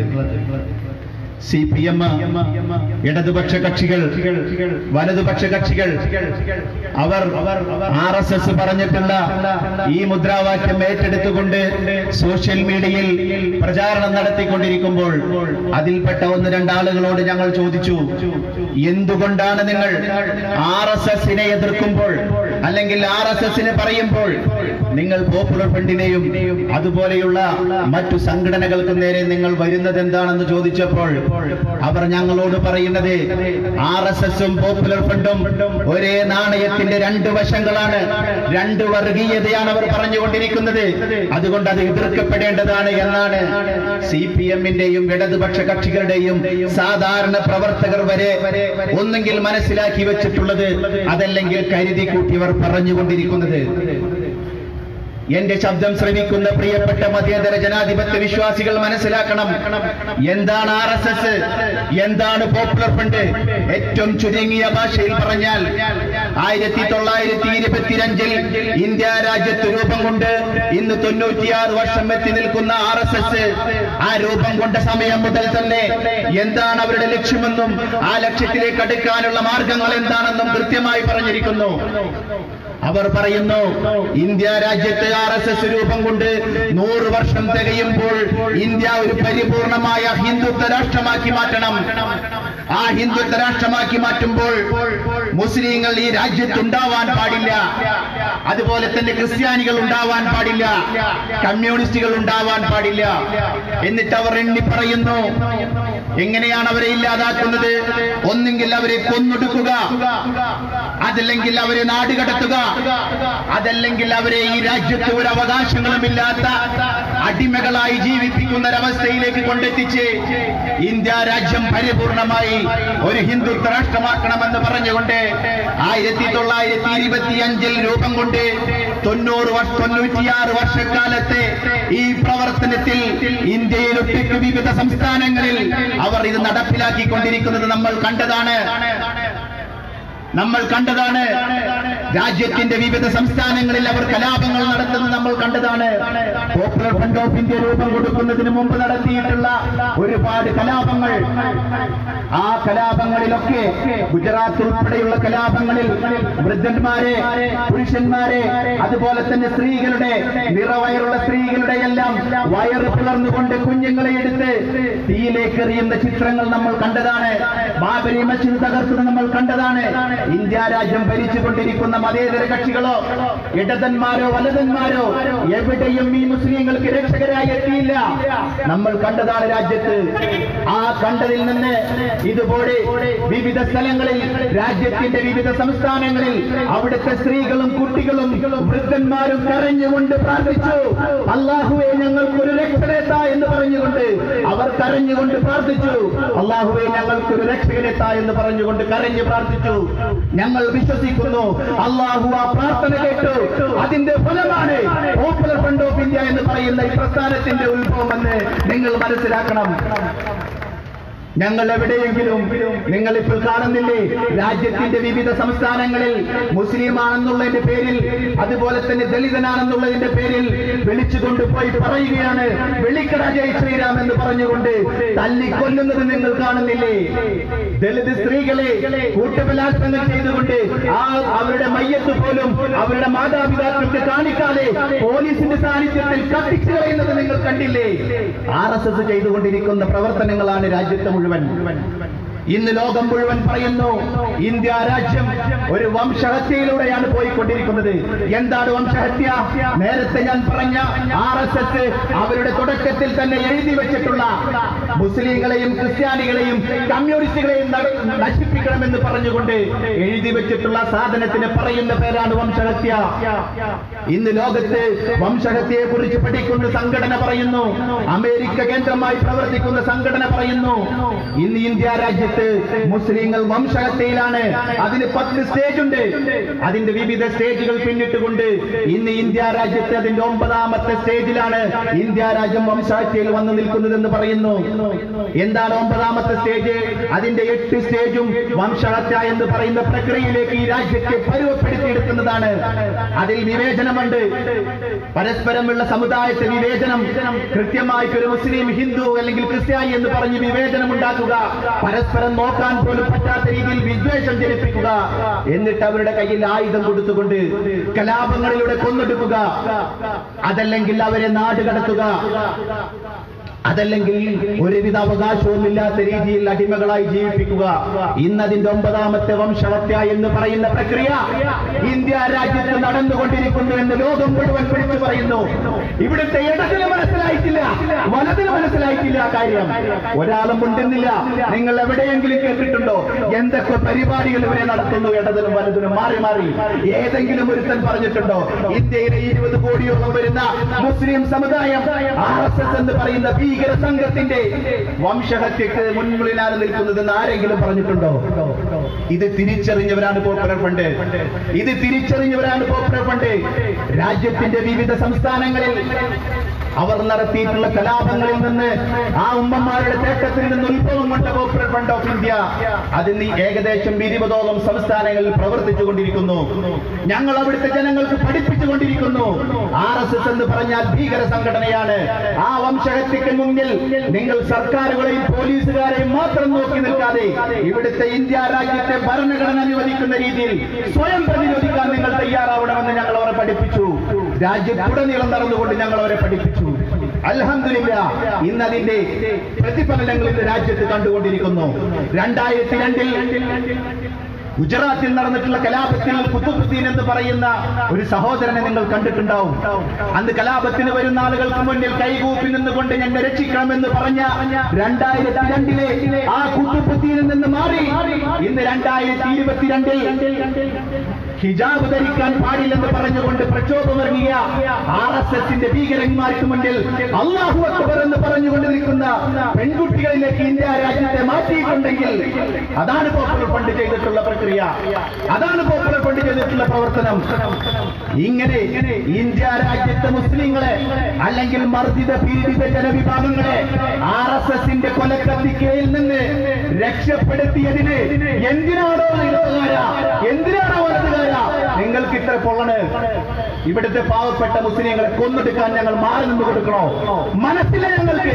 E: സി പി എം ഇടതുപക്ഷ കക്ഷികൾ വലതുപക്ഷ കക്ഷികൾ അവർ ആർ എസ് എസ് പറഞ്ഞിട്ടുള്ള ഈ മുദ്രാവാക്യം ഏറ്റെടുത്തുകൊണ്ട് സോഷ്യൽ മീഡിയയിൽ പ്രചാരണം നടത്തിക്കൊണ്ടിരിക്കുമ്പോൾ അതിൽപ്പെട്ട ഒന്ന് രണ്ടാളുകളോട് ഞങ്ങൾ ചോദിച്ചു എന്തുകൊണ്ടാണ് നിങ്ങൾ ആർ എസ് എസിനെ എതിർക്കുമ്പോൾ അല്ലെങ്കിൽ ആർ എസ് എസിനെ പറയുമ്പോൾ നിങ്ങൾ പോപ്പുലർ ഫ്രണ്ടിനെയും അതുപോലെയുള്ള മറ്റു സംഘടനകൾക്ക് നേരെ നിങ്ങൾ വരുന്നത് എന്താണെന്ന് ചോദിച്ചപ്പോൾ അവർ ഞങ്ങളോട് പറയുന്നത് ആർ എസ് എസും പോപ്പുലർ ഫ്രണ്ടും ഒരേ നാണയത്തിന്റെ രണ്ട് വശങ്ങളാണ് രണ്ട് വർഗീയതയാണ് അവർ പറഞ്ഞുകൊണ്ടിരിക്കുന്നത് അതുകൊണ്ട് അത് എതിർക്കപ്പെടേണ്ടതാണ് എന്നാണ് സി പി എമ്മിന്റെയും ഇടതുപക്ഷ കക്ഷികളുടെയും സാധാരണ പ്രവർത്തകർ വരെ ഒന്നെങ്കിൽ മനസ്സിലാക്കി വെച്ചിട്ടുള്ളത് അതല്ലെങ്കിൽ കരുതി കൂട്ടിയവർ പറഞ്ഞുകൊണ്ടിരിക്കുന്നത് എന്റെ ശബ്ദം ശ്രവിക്കുന്ന പ്രിയപ്പെട്ട മതേതര ജനാധിപത്യ വിശ്വാസികൾ മനസ്സിലാക്കണം എന്താണ് ആർ എസ് എസ് എന്താണ് പോപ്പുലർ ഫ്രണ്ട് ഏറ്റവും ചുരുങ്ങിയ ഭാഷയിൽ പറഞ്ഞാൽ ആയിരത്തി തൊള്ളായിരത്തി ഇരുപത്തിരഞ്ചിൽ ഇന്ത്യ രാജ്യത്ത് രൂപം കൊണ്ട് ഇന്ന് തൊണ്ണൂറ്റിയാറ് വർഷം എത്തി നിൽക്കുന്ന ആർ എസ് എസ് ആ രൂപം കൊണ്ട സമയം മുതൽ തന്നെ എന്താണ് അവരുടെ ലക്ഷ്യമെന്നും ആ ലക്ഷ്യത്തിലേക്ക് അടുക്കാനുള്ള മാർഗങ്ങൾ എന്താണെന്നും കൃത്യമായി പറഞ്ഞിരിക്കുന്നു അവർ പറയുന്നു ഇന്ത്യ രാജ്യത്ത് ആർ എസ് എസ് രൂപം കൊണ്ട് നൂറ് വർഷം തികയുമ്പോൾ ഇന്ത്യ ഒരു പരിപൂർണമായ ഹിന്ദുത്വ രാഷ്ട്രമാക്കി മാറ്റണം ആ ഹിന്ദുത്വ രാഷ്ട്രമാക്കി മാറ്റുമ്പോൾ മുസ്ലിങ്ങൾ ഈ രാജ്യത്ത് ഉണ്ടാവാൻ പാടില്ല അതുപോലെ തന്നെ ക്രിസ്ത്യാനികൾ ഉണ്ടാവാൻ പാടില്ല കമ്മ്യൂണിസ്റ്റുകൾ ഉണ്ടാവാൻ പാടില്ല എന്നിട്ട് അവർ എണ്ണി പറയുന്നു എങ്ങനെയാണ് അവരെ ഇല്ലാതാക്കുന്നത് ഒന്നെങ്കിൽ അവരെ കൊന്നൊടുക്കുക അതല്ലെങ്കിൽ അവരെ നാടുകടത്തുക അതല്ലെങ്കിൽ അവരെ ഈ രാജ്യത്ത് ഒരു അവകാശങ്ങളുമില്ലാത്ത അടിമകളായി ജീവിപ്പിക്കുന്ന ഒരവസ്ഥയിലേക്ക് കൊണ്ടെത്തിച്ച് ഇന്ത്യ രാജ്യം പരിപൂർണമായി ഒരു ഹിന്ദുത്വ രാഷ്ട്രമാക്കണമെന്ന് പറഞ്ഞുകൊണ്ട് ആയിരത്തി തൊള്ളായിരത്തി ഇരുപത്തി അഞ്ചിൽ രൂപം കൊണ്ട് തൊണ്ണൂറ് വർഷ തൊണ്ണൂറ്റിയാറ് വർഷക്കാലത്തെ ഈ പ്രവർത്തനത്തിൽ ഇന്ത്യയിലൊട്ടിക്ക് വിവിധ സംസ്ഥാനങ്ങളിൽ അവർ ഇത് നടപ്പിലാക്കിക്കൊണ്ടിരിക്കുന്നത് നമ്മൾ കണ്ടതാണ് നമ്മൾ കണ്ടതാണ് രാജ്യത്തിന്റെ വിവിധ സംസ്ഥാനങ്ങളിൽ അവർ കലാപങ്ങൾ നടത്തുന്നത് നമ്മൾ കണ്ടതാണ് പോപ്പുലർ ഫ്രണ്ട് ഓഫ് ഇന്ത്യ രൂപം കൊടുക്കുന്നതിന് മുമ്പ് നടത്തിയിട്ടുള്ള ഒരുപാട് കലാപങ്ങൾ ആ കലാപങ്ങളിലൊക്കെ ഗുജറാത്ത് ഉൾപ്പെടെയുള്ള കലാപങ്ങളിൽ വൃദ്ധന്മാരെ പുരുഷന്മാരെ അതുപോലെ തന്നെ സ്ത്രീകളുടെ നിറവയറുള്ള സ്ത്രീകളുടെ എല്ലാം വയറ് പിളർന്നുകൊണ്ട് കുഞ്ഞുങ്ങളെ എടുത്ത് തീയിലേക്ക് എറിയുന്ന ചിത്രങ്ങൾ നമ്മൾ കണ്ടതാണ് ബാബരി മസ്ജിദ് തകർക്കുന്നത് നമ്മൾ കണ്ടതാണ് ഇന്ത്യ രാജ്യം ഭരിച്ചുകൊണ്ടിരിക്കുന്ന മതേതര കക്ഷികളോ ഇടതന്മാരോ വലതന്മാരോ എവിടെയും ഈ മുസ്ലിങ്ങൾക്ക് രക്ഷകരായി എത്തിയില്ല നമ്മൾ കണ്ടതാണ് രാജ്യത്ത് ആ കണ്ടതിൽ നിന്ന് ഇതുപോലെ വിവിധ സ്ഥലങ്ങളിൽ രാജ്യത്തിന്റെ വിവിധ സംസ്ഥാനങ്ങളിൽ അവിടുത്തെ സ്ത്രീകളും കുട്ടികളും വൃദ്ധന്മാരും കരഞ്ഞുകൊണ്ട് പ്രാർത്ഥിച്ചു അള്ളാഹുവെ ഞങ്ങൾക്കൊരു രക്ഷകനെത്ത എന്ന് പറഞ്ഞുകൊണ്ട് അവർ കരഞ്ഞുകൊണ്ട് പ്രാർത്ഥിച്ചു അള്ളാഹുവെ ഞങ്ങൾക്കൊരു രക്ഷകനെത്ത എന്ന് പറഞ്ഞുകൊണ്ട് കരഞ്ഞു പ്രാർത്ഥിച്ചു ഞങ്ങൾ വിശ്വസിക്കുന്നു അള്ളാഹു ആ പ്രാർത്ഥന കേട്ടു അതിന്റെ ഫലമാണ് പോപ്പുലർ ഫ്രണ്ട് ഓഫ് ഇന്ത്യ എന്ന് പറയുന്ന ഈ പ്രസ്ഥാനത്തിന്റെ ഉത്ഭവം എന്ന് നിങ്ങൾ മനസ്സിലാക്കണം ഞങ്ങൾ എവിടെയെങ്കിലും നിങ്ങൾ ഇപ്പോൾ കാണുന്നില്ലേ രാജ്യത്തിന്റെ വിവിധ സംസ്ഥാനങ്ങളിൽ മുസ്ലിമാണെന്നുള്ളതിന്റെ പേരിൽ അതുപോലെ തന്നെ ദളിതനാണെന്നുള്ളതിന്റെ പേരിൽ വിളിച്ചുകൊണ്ട് പോയി പറയുകയാണ് വെളിക്കട ജയ് ശ്രീരാം എന്ന് പറഞ്ഞുകൊണ്ട് തല്ലിക്കൊല്ലുന്നത് നിങ്ങൾ കാണുന്നില്ലേ ദളിത് സ്ത്രീകളെ കൂട്ടബലാത്സംഗം ചെയ്തുകൊണ്ട് ആ അവരുടെ മയ്യത്ത് പോലും അവരുടെ മാതാപിതാക്കൾക്ക് കാണിക്കാതെ പോലീസിന്റെ സാന്നിധ്യത്തിൽ കത്തിച്ചു കളയുന്നത് നിങ്ങൾ കണ്ടില്ലേ ആർ എസ് എസ് ചെയ്തുകൊണ്ടിരിക്കുന്ന പ്രവർത്തനങ്ങളാണ് രാജ്യത്തെ മുഴുവൻ ഇന്ന് ലോകം മുഴുവൻ പറയുന്നു ഇന്ത്യ രാജ്യം ഒരു വംശഹത്യയിലൂടെയാണ് പോയിക്കൊണ്ടിരിക്കുന്നത് എന്താണ് വംശഹത്യ നേരത്തെ ഞാൻ പറഞ്ഞ ആർ എസ് എസ് അവരുടെ തുടക്കത്തിൽ തന്നെ എഴുതി വെച്ചിട്ടുള്ള മുസ്ലിങ്ങളെയും ക്രിസ്ത്യാനികളെയും കമ്മ്യൂണിസ്റ്റുകളെയും ന- നശിപ്പിക്കണമെന്ന് പറഞ്ഞുകൊണ്ട് എഴുതി വെച്ചിട്ടുള്ള സാധനത്തിന് പറയുന്ന പേരാണ് വംശഹത്യ ഇന്ന് ലോകത്ത് വംശഹത്യയെ കുറിച്ച് പഠിക്കുന്ന സംഘടന പറയുന്നു അമേരിക്ക കേന്ദ്രമായി പ്രവർത്തിക്കുന്ന സംഘടന പറയുന്നു ഇന്ന് ഇന്ത്യ രാജ്യത്ത് മുസ്ലിങ്ങൾ വംശഹത്യയിലാണ് അതിന് പത്ത് സ്റ്റേജ് ഉണ്ട് അതിന്റെ വിവിധ സ്റ്റേജുകൾ പിന്നിട്ടുകൊണ്ട് ഇന്ന് ഇന്ത്യ രാജ്യത്ത് അതിന്റെ ഒമ്പതാമത്തെ സ്റ്റേജിലാണ് ഇന്ത്യ രാജ്യം വംശഹത്യയിൽ വന്നു നിൽക്കുന്നതെന്ന് പറയുന്നു എന്താണ് ഒമ്പതാമത്തെ സ്റ്റേജ് അതിന്റെ എട്ട് സ്റ്റേജും വംശഹത്യ എന്ന് പറയുന്ന പ്രക്രിയയിലേക്ക് ഈ രാജ്യത്തെ പരുവപ്പെടുത്തിയെടുക്കുന്നതാണ് അതിൽ വിവേചനമുണ്ട് പരസ്പരമുള്ള സമുദായത്തെ വിവേചനം കൃത്യമായിട്ട് ഒരു മുസ്ലിം ഹിന്ദു അല്ലെങ്കിൽ ക്രിസ്ത്യാനി എന്ന് പറഞ്ഞ് വിവേചനം ഉണ്ടാക്കുക പരസ്പരം നോക്കാൻ പോലും പറ്റാത്ത രീതിയിൽ വിദ്വേഷം ജനിപ്പിക്കുക എന്നിട്ട് അവരുടെ കയ്യിൽ ആയുധം കൊടുത്തുകൊണ്ട് കലാപങ്ങളിലൂടെ കൊന്നെടുക്കുക അതല്ലെങ്കിൽ അവരെ നാട് കടത്തുക അതല്ലെങ്കിൽ ഒരുവിധ അവകാശവുമില്ലാത്ത രീതിയിൽ അടിമകളായി ജീവിപ്പിക്കുക ഇന്നതിന്റെ ഒമ്പതാമത്തെ വംശഹത്യ എന്ന് പറയുന്ന പ്രക്രിയ ഇന്ത്യ രാജ്യത്ത് നടന്നുകൊണ്ടിരിക്കുന്നു എന്ന് ലോകം മുഴുവൻ വിളിച്ചു പറയുന്നു ഇവിടുത്തെ ഇടതിന് മനസ്സിലായിട്ടില്ല വലതിന് മനസ്സിലായിട്ടില്ല ആ കാര്യം ഒരാളും ഉണ്ടെന്നില്ല നിങ്ങൾ എവിടെയെങ്കിലും കേട്ടിട്ടുണ്ടോ എന്തൊക്കെ പരിപാടികൾ ഇവരെ നടത്തുന്നു ഇടതിനും വലതിനും മാറി മാറി ഏതെങ്കിലും ഒരുത്തൻ പറഞ്ഞിട്ടുണ്ടോ ഇന്ത്യയിലെ ഇരുപത് കോടിയോളം വരുന്ന മുസ്ലിം സമുദായം ആർ എസ് എസ് എന്ന് പറയുന്ന ഭീകര സംഘത്തിന്റെ വംശഹത്യക്ക് മുൻമുള്ളിലാണ് നിൽക്കുന്നതെന്ന് ആരെങ്കിലും പറഞ്ഞിട്ടുണ്ടോ ഇത് തിരിച്ചറിഞ്ഞവരാണ് പോപ്പുലർ ഫണ്ട് ഇത് തിരിച്ചറിഞ്ഞവരാണ് പോപ്പുലർ ഫണ്ട് രാജ്യത്തിന്റെ വിവിധ സംസ്ഥാനങ്ങളിൽ അവർ നടത്തിയിട്ടുള്ള കലാപങ്ങളിൽ നിന്ന് ആ ഉമ്മമാരുടെ തേട്ടത്തിൽ നിന്ന് ഉത്ഭവം കൊണ്ട പോപ്പുലർ ഫണ്ട് ഓഫ് ഇന്ത്യ അതിന് ഏകദേശം ഇരുപതോളം സംസ്ഥാനങ്ങളിൽ പ്രവർത്തിച്ചു കൊണ്ടിരിക്കുന്നു ഞങ്ങൾ അവിടുത്തെ ജനങ്ങൾക്ക് പഠിപ്പിച്ചുകൊണ്ടിരിക്കുന്നു ആർ എസ് എസ് എന്ന് പറഞ്ഞാൽ ഭീകര സംഘടനയാണ് ആ വംശഹത്യക്ക് മുന്നിൽ നിങ്ങൾ സർക്കാരുകളെയും പോലീസുകാരെയും മാത്രം നോക്കി നിൽക്കാതെ ഇവിടുത്തെ ഇന്ത്യ രാജ്യത്തെ ഭരണഘടന അനുവദിക്കുന്ന രീതിയിൽ സ്വയം പ്രതിരോധിക്കാൻ നിങ്ങൾ തയ്യാറാവണമെന്ന് ഞങ്ങൾ അവരെ പഠിപ്പിച്ചു രാജ്യത്തുടനീളം നടന്നുകൊണ്ട് ഞങ്ങൾ അവരെ പഠിപ്പിച്ചു അൽഹംദുലില്ല ഇന്ന് അതിന്റെ പ്രതിഫലനങ്ങൾ ഇന്ന് രാജ്യത്ത് കണ്ടുകൊണ്ടിരിക്കുന്നു രണ്ടായിരത്തി രണ്ടിൽ ഗുജറാത്തിൽ നടന്നിട്ടുള്ള കലാപത്തിൽ കുത്തുബുദ്ദീൻ എന്ന് പറയുന്ന ഒരു സഹോദരനെ നിങ്ങൾ കണ്ടിട്ടുണ്ടാവും അന്ന് കലാപത്തിന് വരുന്ന ആളുകൾക്ക് മുന്നിൽ കൈകൂപ്പി നിന്നുകൊണ്ട് ഞങ്ങൾ രക്ഷിക്കണമെന്ന് പറഞ്ഞ രണ്ടായിരത്തി രണ്ടിലെ ആ കുത്തുബുദ്ദീനിൽ നിന്ന് മാറി ഇന്ന് രണ്ടായിരത്തി ഇരുപത്തിരണ്ടിൽ ഹിജാബ് ധരിക്കാൻ പാടില്ലെന്ന് പറഞ്ഞുകൊണ്ട് പ്രക്ഷോഭമിറങ്ങിയ ആർ എസ് എസിന്റെ ഭീകരന്മാർക്ക് മുന്നിൽ അള്ളാഹു അക്ബർ എന്ന് പറഞ്ഞുകൊണ്ട് നിൽക്കുന്ന പെൺകുട്ടികളിലേക്ക് ഇന്ത്യ രാജ്യത്തെ മാറ്റിയിട്ടുണ്ടെങ്കിൽ അതാണ് പോപ്പുലർ ഫണ്ട് ചെയ്തിട്ടുള്ള പ്രക്രിയ അതാണ് പോപ്പുലർ ഫണ്ട് ചെയ്തിട്ടുള്ള പ്രവർത്തനം ഇങ്ങനെ ഇന്ത്യ രാജ്യത്തെ മുസ്ലിങ്ങളെ അല്ലെങ്കിൽ മർദ്ദിത പീഡിത ജനവിഭാഗങ്ങളെ ആർ എസ് എസിന്റെ കൊലക്കത്തിക്കയിൽ നിന്ന് രക്ഷപ്പെടുത്തിയതിന് എന്തിനാണോ ഇടതുകാര എന്തിനാണോ വലതുകാര നിങ്ങൾക്ക് ഇത്ര പൊള്ളണ് ഇവിടുത്തെ പാവപ്പെട്ട മുസ്ലിങ്ങളെ കൊന്നെടുക്കാൻ ഞങ്ങൾ മാറി നിന്ന് കൊടുക്കണോ മനസ്സില്ല ഞങ്ങൾക്ക്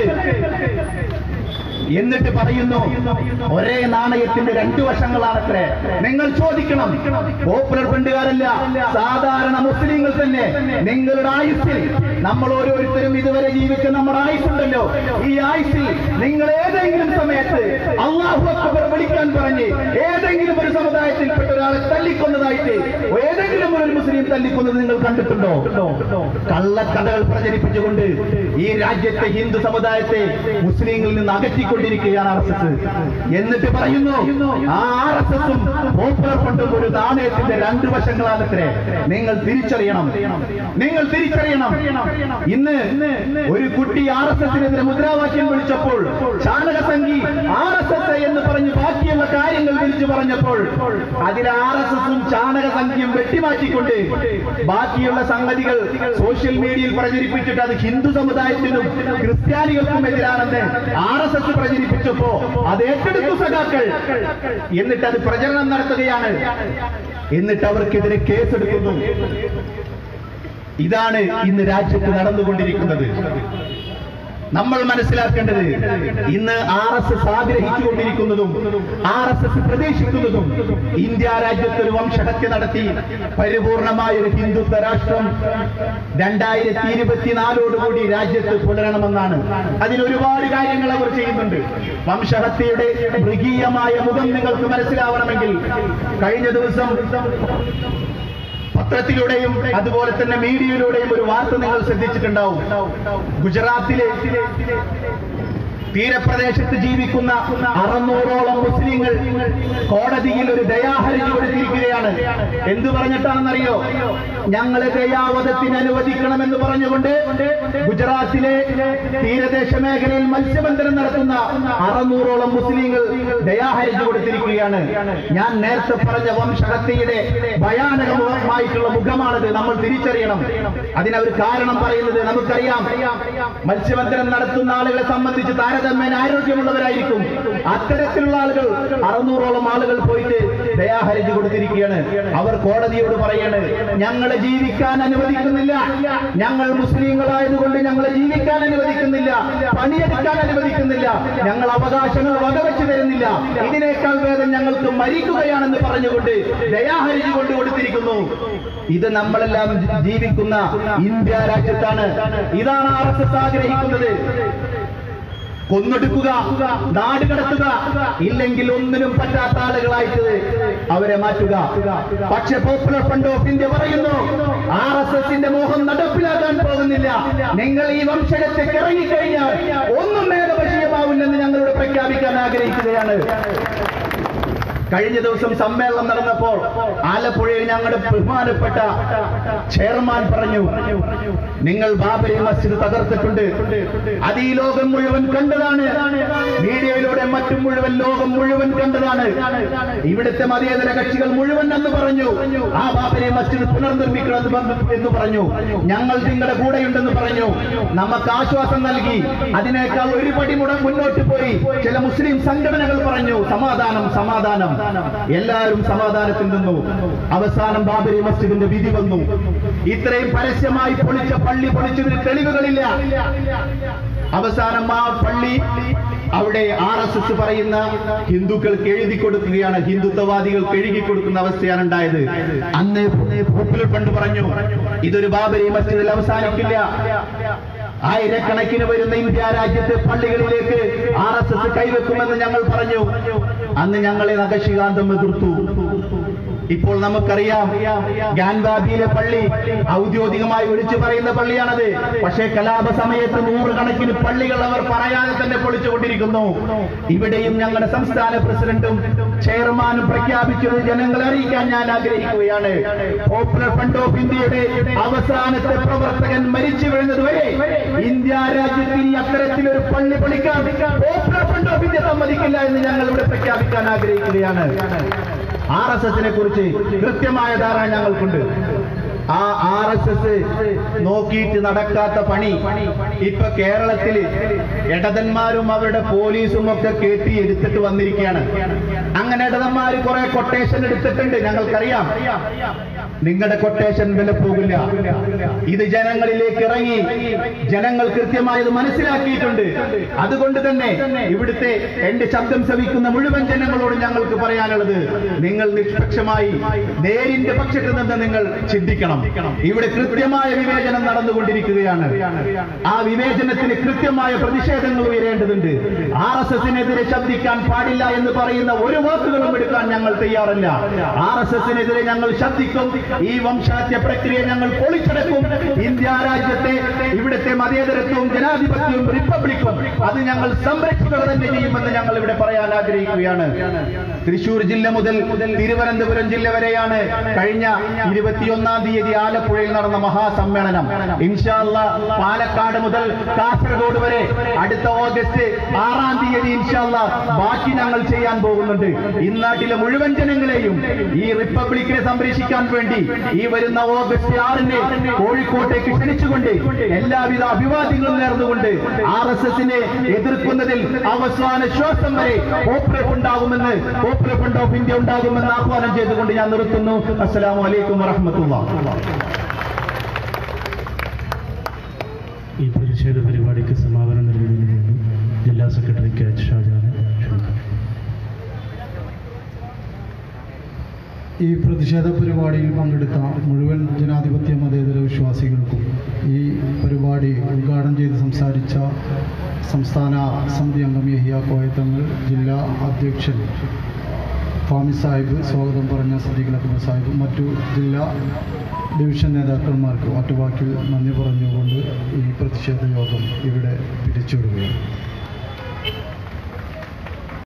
E: എന്നിട്ട് പറയുന്നു ഒരേ നാണയത്തിന്റെ രണ്ടു വശങ്ങളാണത്രേ നിങ്ങൾ ചോദിക്കണം പോപ്പുലർ ഫണ്ടുകാരല്ല സാധാരണ മുസ്ലിങ്ങൾ തന്നെ നിങ്ങളുടെ ആയുസ്സിൽ നമ്മൾ ഓരോരുത്തരും ഇതുവരെ ജീവിച്ച നമ്മുടെ ആയുസ്സുണ്ടല്ലോ ഈ ആയുസ്സിൽ നിങ്ങൾ ഏതെങ്കിലും സമയത്ത് അള്ളാഹു അക്ബർ വിളിക്കാൻ പറഞ്ഞ് ഏതെങ്കിലും ഒരു സമുദായത്തിൽപ്പെട്ട ഒരാളെ തല്ലിക്കൊന്നതായിട്ട് ഏതെങ്കിലും ഒരു മുസ്ലിം തല്ലിക്കൊന്നത് നിങ്ങൾ കണ്ടിട്ടുണ്ടോ കള്ളക്കഥകൾ പ്രചരിപ്പിച്ചുകൊണ്ട് ഈ രാജ്യത്തെ ഹിന്ദു സമുദായത്തെ മുസ്ലിങ്ങളിൽ നിന്ന് അകറ്റിക്കൊണ്ടിരിക്കുകയാണ് ആർ എസ് എസ് എന്നിട്ട് പറയുന്നു ആ ആർ എസ് എസും പോപ്പുലർ ഫണ്ടും ഒരു നാണയത്തിന്റെ രണ്ട് വശങ്ങളാണത്രേ നിങ്ങൾ തിരിച്ചറിയണം നിങ്ങൾ തിരിച്ചറിയണം ഇന്ന് ഒരു കുട്ടി ആർ എസ് എസിനെതിരെ മുദ്രാവാക്യം വിളിച്ചപ്പോൾ ചാണകസംഖി ആർ എസ് എസ് എന്ന് പറഞ്ഞ് ബാക്കിയുള്ള കാര്യങ്ങൾ വിളിച്ചു പറഞ്ഞപ്പോൾ അതിൽ ആർ എസ് എസും ചാണകസംഖ്യയും വെട്ടിമാറ്റിക്കൊണ്ട് ബാക്കിയുള്ള സംഗതികൾ സോഷ്യൽ മീഡിയയിൽ പ്രചരിപ്പിച്ചിട്ട് അത് ഹിന്ദു സമുദായത്തിനും ക്രിസ്ത്യാനികൾക്കും എതിരാണെന്ന് ആർ എസ് എസ് പ്രചരിപ്പിച്ചപ്പോ അത് ഏറ്റെടുത്തു സഖാക്കൾ എന്നിട്ട് അത് പ്രചരണം നടത്തുകയാണ് എന്നിട്ട് അവർക്കെതിരെ കേസെടുക്കുന്നു ഇതാണ് ഇന്ന് രാജ്യത്ത് നടന്നുകൊണ്ടിരിക്കുന്നത് നമ്മൾ മനസ്സിലാക്കേണ്ടത് ഇന്ന് ആർ എസ് എസ് ആഗ്രഹിച്ചുകൊണ്ടിരിക്കുന്നതും ആർ എസ് എസ് പ്രതീക്ഷിക്കുന്നതും ഇന്ത്യ രാജ്യത്ത് ഒരു വംശഹത്യ നടത്തി പരിപൂർണമായ ഒരു ഹിന്ദുത്വ രാഷ്ട്രം രണ്ടായിരത്തി ഇരുപത്തിനാലോടുകൂടി രാജ്യത്ത് പുലരണമെന്നാണ് അതിന് ഒരുപാട് കാര്യങ്ങൾ അവർ ചെയ്യുന്നുണ്ട് വംശഹത്യയുടെ മൃഗീയമായ മുഖം നിങ്ങൾക്ക് മനസ്സിലാവണമെങ്കിൽ കഴിഞ്ഞ ദിവസം പത്രത്തിലൂടെയും അതുപോലെ തന്നെ മീഡിയയിലൂടെയും ഒരു വാർത്ത നിങ്ങൾ ശ്രദ്ധിച്ചിട്ടുണ്ടാവും ഗുജറാത്തിലെ തീരപ്രദേശത്ത് ജീവിക്കുന്ന അറുന്നൂറോളം മുസ്ലിങ്ങൾ കോടതിയിൽ ഒരു ദയാഹർജി കൊടുത്തിരിക്കുകയാണ് എന്തു പറഞ്ഞിട്ടാണെന്നറിയോ ഞങ്ങളെ ദയാവധത്തിന് അനുവദിക്കണമെന്ന് പറഞ്ഞുകൊണ്ട് ഗുജറാത്തിലെ തീരദേശ മേഖലയിൽ മത്സ്യബന്ധനം നടത്തുന്ന അറുന്നൂറോളം മുസ്ലിങ്ങൾ ദയാഹർജി കൊടുത്തിരിക്കുകയാണ് ഞാൻ നേരത്തെ പറഞ്ഞ വംശഹത്യയുടെ ഭയാനകമായിട്ടുള്ള മുഖമാണത് നമ്മൾ തിരിച്ചറിയണം അതിനവർ കാരണം പറയുന്നത് നമുക്കറിയാം മത്സ്യബന്ധനം നടത്തുന്ന ആളുകളെ സംബന്ധിച്ച് താരതമ്യം താരതമ്യേന ആരോഗ്യമുള്ളവരായിരിക്കും അത്തരത്തിലുള്ള ആളുകൾ അറുന്നൂറോളം ആളുകൾ പോയിട്ട് ദയാഹരിച്ച് കൊടുത്തിരിക്കുകയാണ് അവർ കോടതിയോട് പറയാണ് ഞങ്ങളെ ജീവിക്കാൻ അനുവദിക്കുന്നില്ല ഞങ്ങൾ മുസ്ലിങ്ങളായതുകൊണ്ട് ഞങ്ങളെ ജീവിക്കാൻ അനുവദിക്കുന്നില്ല പണിയെടുക്കാൻ അനുവദിക്കുന്നില്ല ഞങ്ങൾ അവകാശങ്ങൾ വകവെച്ചു തരുന്നില്ല ഇതിനേക്കാൾ ഭേദം ഞങ്ങൾക്ക് മരിക്കുകയാണെന്ന് പറഞ്ഞുകൊണ്ട് ദയാഹരിച്ച് കൊണ്ട് കൊടുത്തിരിക്കുന്നു ഇത് നമ്മളെല്ലാം ജീവിക്കുന്ന ഇന്ത്യ രാജ്യത്താണ് ഇതാണ് ആർ എസ് എസ് ആഗ്രഹിക്കുന്നത് കൊന്നൊടുക്കുക നാട് കടത്തുക ഇല്ലെങ്കിൽ ഒന്നിനും പറ്റാത്ത ആളുകളായിട്ട് അവരെ മാറ്റുക പക്ഷെ പോപ്പുലർ ഫ്രണ്ട് ഓഫ് ഇന്ത്യ പറയുന്നു ആർ എസ് എസിന്റെ മോഹം നടപ്പിലാക്കാൻ പോകുന്നില്ല നിങ്ങൾ ഈ വംശജത്തേക്ക് ഇറങ്ങിക്കഴിഞ്ഞാൽ ഒന്നും മേഘപക്ഷീയമാവില്ലെന്ന് ഞങ്ങളോട് പ്രഖ്യാപിക്കാൻ ആഗ്രഹിക്കുകയാണ് കഴിഞ്ഞ ദിവസം സമ്മേളനം നടന്നപ്പോൾ ആലപ്പുഴയിൽ ഞങ്ങളുടെ ബഹുമാനപ്പെട്ട ചെയർമാൻ പറഞ്ഞു നിങ്ങൾ ബാബരി മസ്ജിദ് തകർത്തിട്ടുണ്ട് അത് ഈ ലോകം മുഴുവൻ കണ്ടതാണ് മീഡിയയിലൂടെ മറ്റും മുഴുവൻ ലോകം മുഴുവൻ കണ്ടതാണ് ഇവിടുത്തെ മതേതര കക്ഷികൾ മുഴുവൻ എന്ന് പറഞ്ഞു ആ ബാബരി മസ്ജിദ് പുനർനിർമ്മിക്കണമെന്ന് പറഞ്ഞു- എന്ന് പറഞ്ഞു ഞങ്ങൾ നിങ്ങളുടെ കൂടെയുണ്ടെന്ന് പറഞ്ഞു നമുക്ക് ആശ്വാസം നൽകി അതിനേക്കാൾ ഒരു പടി മുട മുന്നോട്ട് പോയി ചില മുസ്ലിം സംഘടനകൾ പറഞ്ഞു സമാധാനം സമാധാനം എല്ലാവരും സമാധാനത്തിൽ നിന്നു അവസാനം ബാബരി മസ്ജിദിന്റെ വിധി വന്നു ഇത്രയും പരസ്യമായി പൊളിച്ച പള്ളി പൊളിച്ചതിന് തെളിവുകളില്ല അവസാനം ആ പള്ളി അവിടെ ആർ എസ് എസ് പറയുന്ന ഹിന്ദുക്കൾക്ക് എഴുതി കൊടുക്കുകയാണ് ഹിന്ദുത്വവാദികൾക്ക് എഴുതി കൊടുക്കുന്ന അവസ്ഥയാണ് ഉണ്ടായത് അന്ന് പോപ്പുലർ ഫണ്ട് പറഞ്ഞു ഇതൊരു ബാബരി മസ്ജിദിൽ അവസാനിക്കില്ല ആയിരക്കണക്കിന് വരുന്ന ഇന്ത്യ രാജ്യത്തെ പള്ളികളിലേക്ക് ആർ എസ് എസ് കൈവെക്കുമെന്ന് ഞങ്ങൾ പറഞ്ഞു അന്ന് ഞങ്ങളെ നഖശികാന്തം എതിർത്തു ഇപ്പോൾ നമുക്കറിയാം ഗാൻബാബിയിലെ പള്ളി ഔദ്യോഗികമായി വിളിച്ചു പറയുന്ന പള്ളിയാണത് പക്ഷേ കലാപ സമയത്ത് നൂറുകണക്കിന് പള്ളികൾ അവർ പറയാതെ തന്നെ പൊളിച്ചുകൊണ്ടിരിക്കുന്നു ഇവിടെയും ഞങ്ങളുടെ സംസ്ഥാന പ്രസിഡന്റും ചെയർമാനും പ്രഖ്യാപിച്ചത് ജനങ്ങളെ അറിയിക്കാൻ ഞാൻ ആഗ്രഹിക്കുകയാണ് പോപ്പുലർ ഫ്രണ്ട് ഓഫ് ഇന്ത്യയുടെ അവസാനത്തെ പ്രവർത്തകൻ മരിച്ചു വീഴുന്നത് വരെ ഇന്ത്യ രാജ്യത്തിൽ ഈ അത്തരത്തിലൊരു പള്ളി പൊളിക്കാൻ പോപ്പുലർ ഫ്രണ്ട് ഓഫ് ഇന്ത്യ സമ്മതിക്കില്ല എന്ന് ഞങ്ങൾ ഇവിടെ പ്രഖ്യാപിക്കാൻ ആഗ്രഹിക്കുകയാണ് ആർ എസ് എസിനെ കുറിച്ച് കൃത്യമായ ധാരണ ഞങ്ങൾക്കുണ്ട് ആ ആർ എസ് എസ് നോക്കിയിട്ട് നടക്കാത്ത പണി ഇപ്പൊ കേരളത്തിൽ ഇടതന്മാരും അവരുടെ പോലീസും ഒക്കെ കേട്ടി എടുത്തിട്ട് വന്നിരിക്കുകയാണ് അങ്ങനെ ഇടതന്മാർ കുറെ കൊട്ടേഷൻ എടുത്തിട്ടുണ്ട് ഞങ്ങൾക്കറിയാം നിങ്ങളുടെ കൊട്ടേഷൻ വില പോകില്ല ഇത് ജനങ്ങളിലേക്ക് ഇറങ്ങി ജനങ്ങൾ കൃത്യമായി ഇത് മനസ്സിലാക്കിയിട്ടുണ്ട് അതുകൊണ്ട് തന്നെ ഇവിടുത്തെ എന്റെ ശബ്ദം ശ്രവിക്കുന്ന മുഴുവൻ ജനങ്ങളോട് ഞങ്ങൾക്ക് പറയാനുള്ളത് നിങ്ങൾ നിഷ്പക്ഷമായി നേരിന്റെ പക്ഷത്ത് നിന്ന് നിങ്ങൾ ചിന്തിക്കണം ഇവിടെ കൃത്യമായ വിവേചനം നടന്നുകൊണ്ടിരിക്കുകയാണ് ആ വിവേചനത്തിന് കൃത്യമായ പ്രതിഷേധങ്ങൾ ഉയരേണ്ടതുണ്ട് ആർ എസ് എസിനെതിരെ ശബ്ദിക്കാൻ പാടില്ല എന്ന് പറയുന്ന ഒരു വാക്കുകളും എടുക്കാൻ ഞങ്ങൾ തയ്യാറല്ല ആർ എസ് എസിനെതിരെ ഞങ്ങൾ ശബ്ദിക്കും ഈ വംശാത്യ പ്രക്രിയ ഞങ്ങൾ പൊളിച്ചടക്കും ഇന്ത്യ രാജ്യത്തെ ഇവിടുത്തെ മതേതരത്വവും ജനാധിപത്യവും റിപ്പബ്ലിക്കും അത് ഞങ്ങൾ സംരക്ഷിക്കുക തന്നെ ചെയ്യുമെന്ന് ഞങ്ങൾ ഇവിടെ പറയാൻ ആഗ്രഹിക്കുകയാണ് തൃശൂർ ജില്ല മുതൽ തിരുവനന്തപുരം ജില്ല വരെയാണ് കഴിഞ്ഞ ഇരുപത്തിയൊന്നാം തീയതി ആലപ്പുഴയിൽ നടന്ന മഹാസമ്മേളനം ഇൻഷാല്ല പാലക്കാട് മുതൽ കാസർഗോഡ് വരെ അടുത്ത ഓഗസ്റ്റ് ആറാം തീയതി ഇൻഷാല്ല ബാക്കി ഞങ്ങൾ ചെയ്യാൻ പോകുന്നുണ്ട് ഇന്നാട്ടിലെ മുഴുവൻ ജനങ്ങളെയും ഈ റിപ്പബ്ലിക്കിനെ സംരക്ഷിക്കാൻ വേണ്ടി ഈ വരുന്ന ഓഗസ്റ്റ് ആറിന് കോഴിക്കോട്ടേക്ക് ക്ഷണിച്ചുകൊണ്ട് എല്ലാവിധ അഭിവാദ്യങ്ങളും നേർന്നുകൊണ്ട് ആർ എസ് എസിനെ എതിർക്കുന്നതിൽ അവസാന ശ്വാസം വരെ പോപ്പുലർ ഉണ്ടാകുമെന്ന് പോപ്പുലർ ഫ്രണ്ട് ഓഫ് ഇന്ത്യ ഉണ്ടാകുമെന്ന് ആഹ്വാനം ചെയ്തുകൊണ്ട് ഞാൻ നിർത്തുന്നു അസ്സലാമു അലൈക്കും വറഹമത്തുള്ള
B: ഈ പ്രതിഷേധ പരിപാടിക്ക് സമാപനം നൽകുന്നതിന് വേണ്ടി ജില്ലാ സെക്രട്ടറി കെ എച്ച് ഷാജാനെ ക്ഷണിക്കുന്നു
F: ഈ പ്രതിഷേധ പരിപാടിയിൽ പങ്കെടുത്ത മുഴുവൻ ജനാധിപത്യ മതേതര വിശ്വാസികൾക്കും ഈ പരിപാടി ഉദ്ഘാടനം ചെയ്ത് സംസാരിച്ച സംസ്ഥാന സമിതി അംഗം യഹിയ കോയത്തങ്ങൾ ജില്ലാ അധ്യക്ഷൻ ഫാമി സാഹിബ് സ്വാഗതം പറഞ്ഞ സദീഖ് അക്ബർ സാഹിബ് മറ്റു ജില്ലാ ഡിവിഷൻ നേതാക്കന്മാർക്ക് ഒറ്റവാക്കിൽ നന്ദി പറഞ്ഞുകൊണ്ട് ഈ പ്രതിഷേധ യോഗം ഇവിടെ പിരിച്ചുവിടുകയാണ്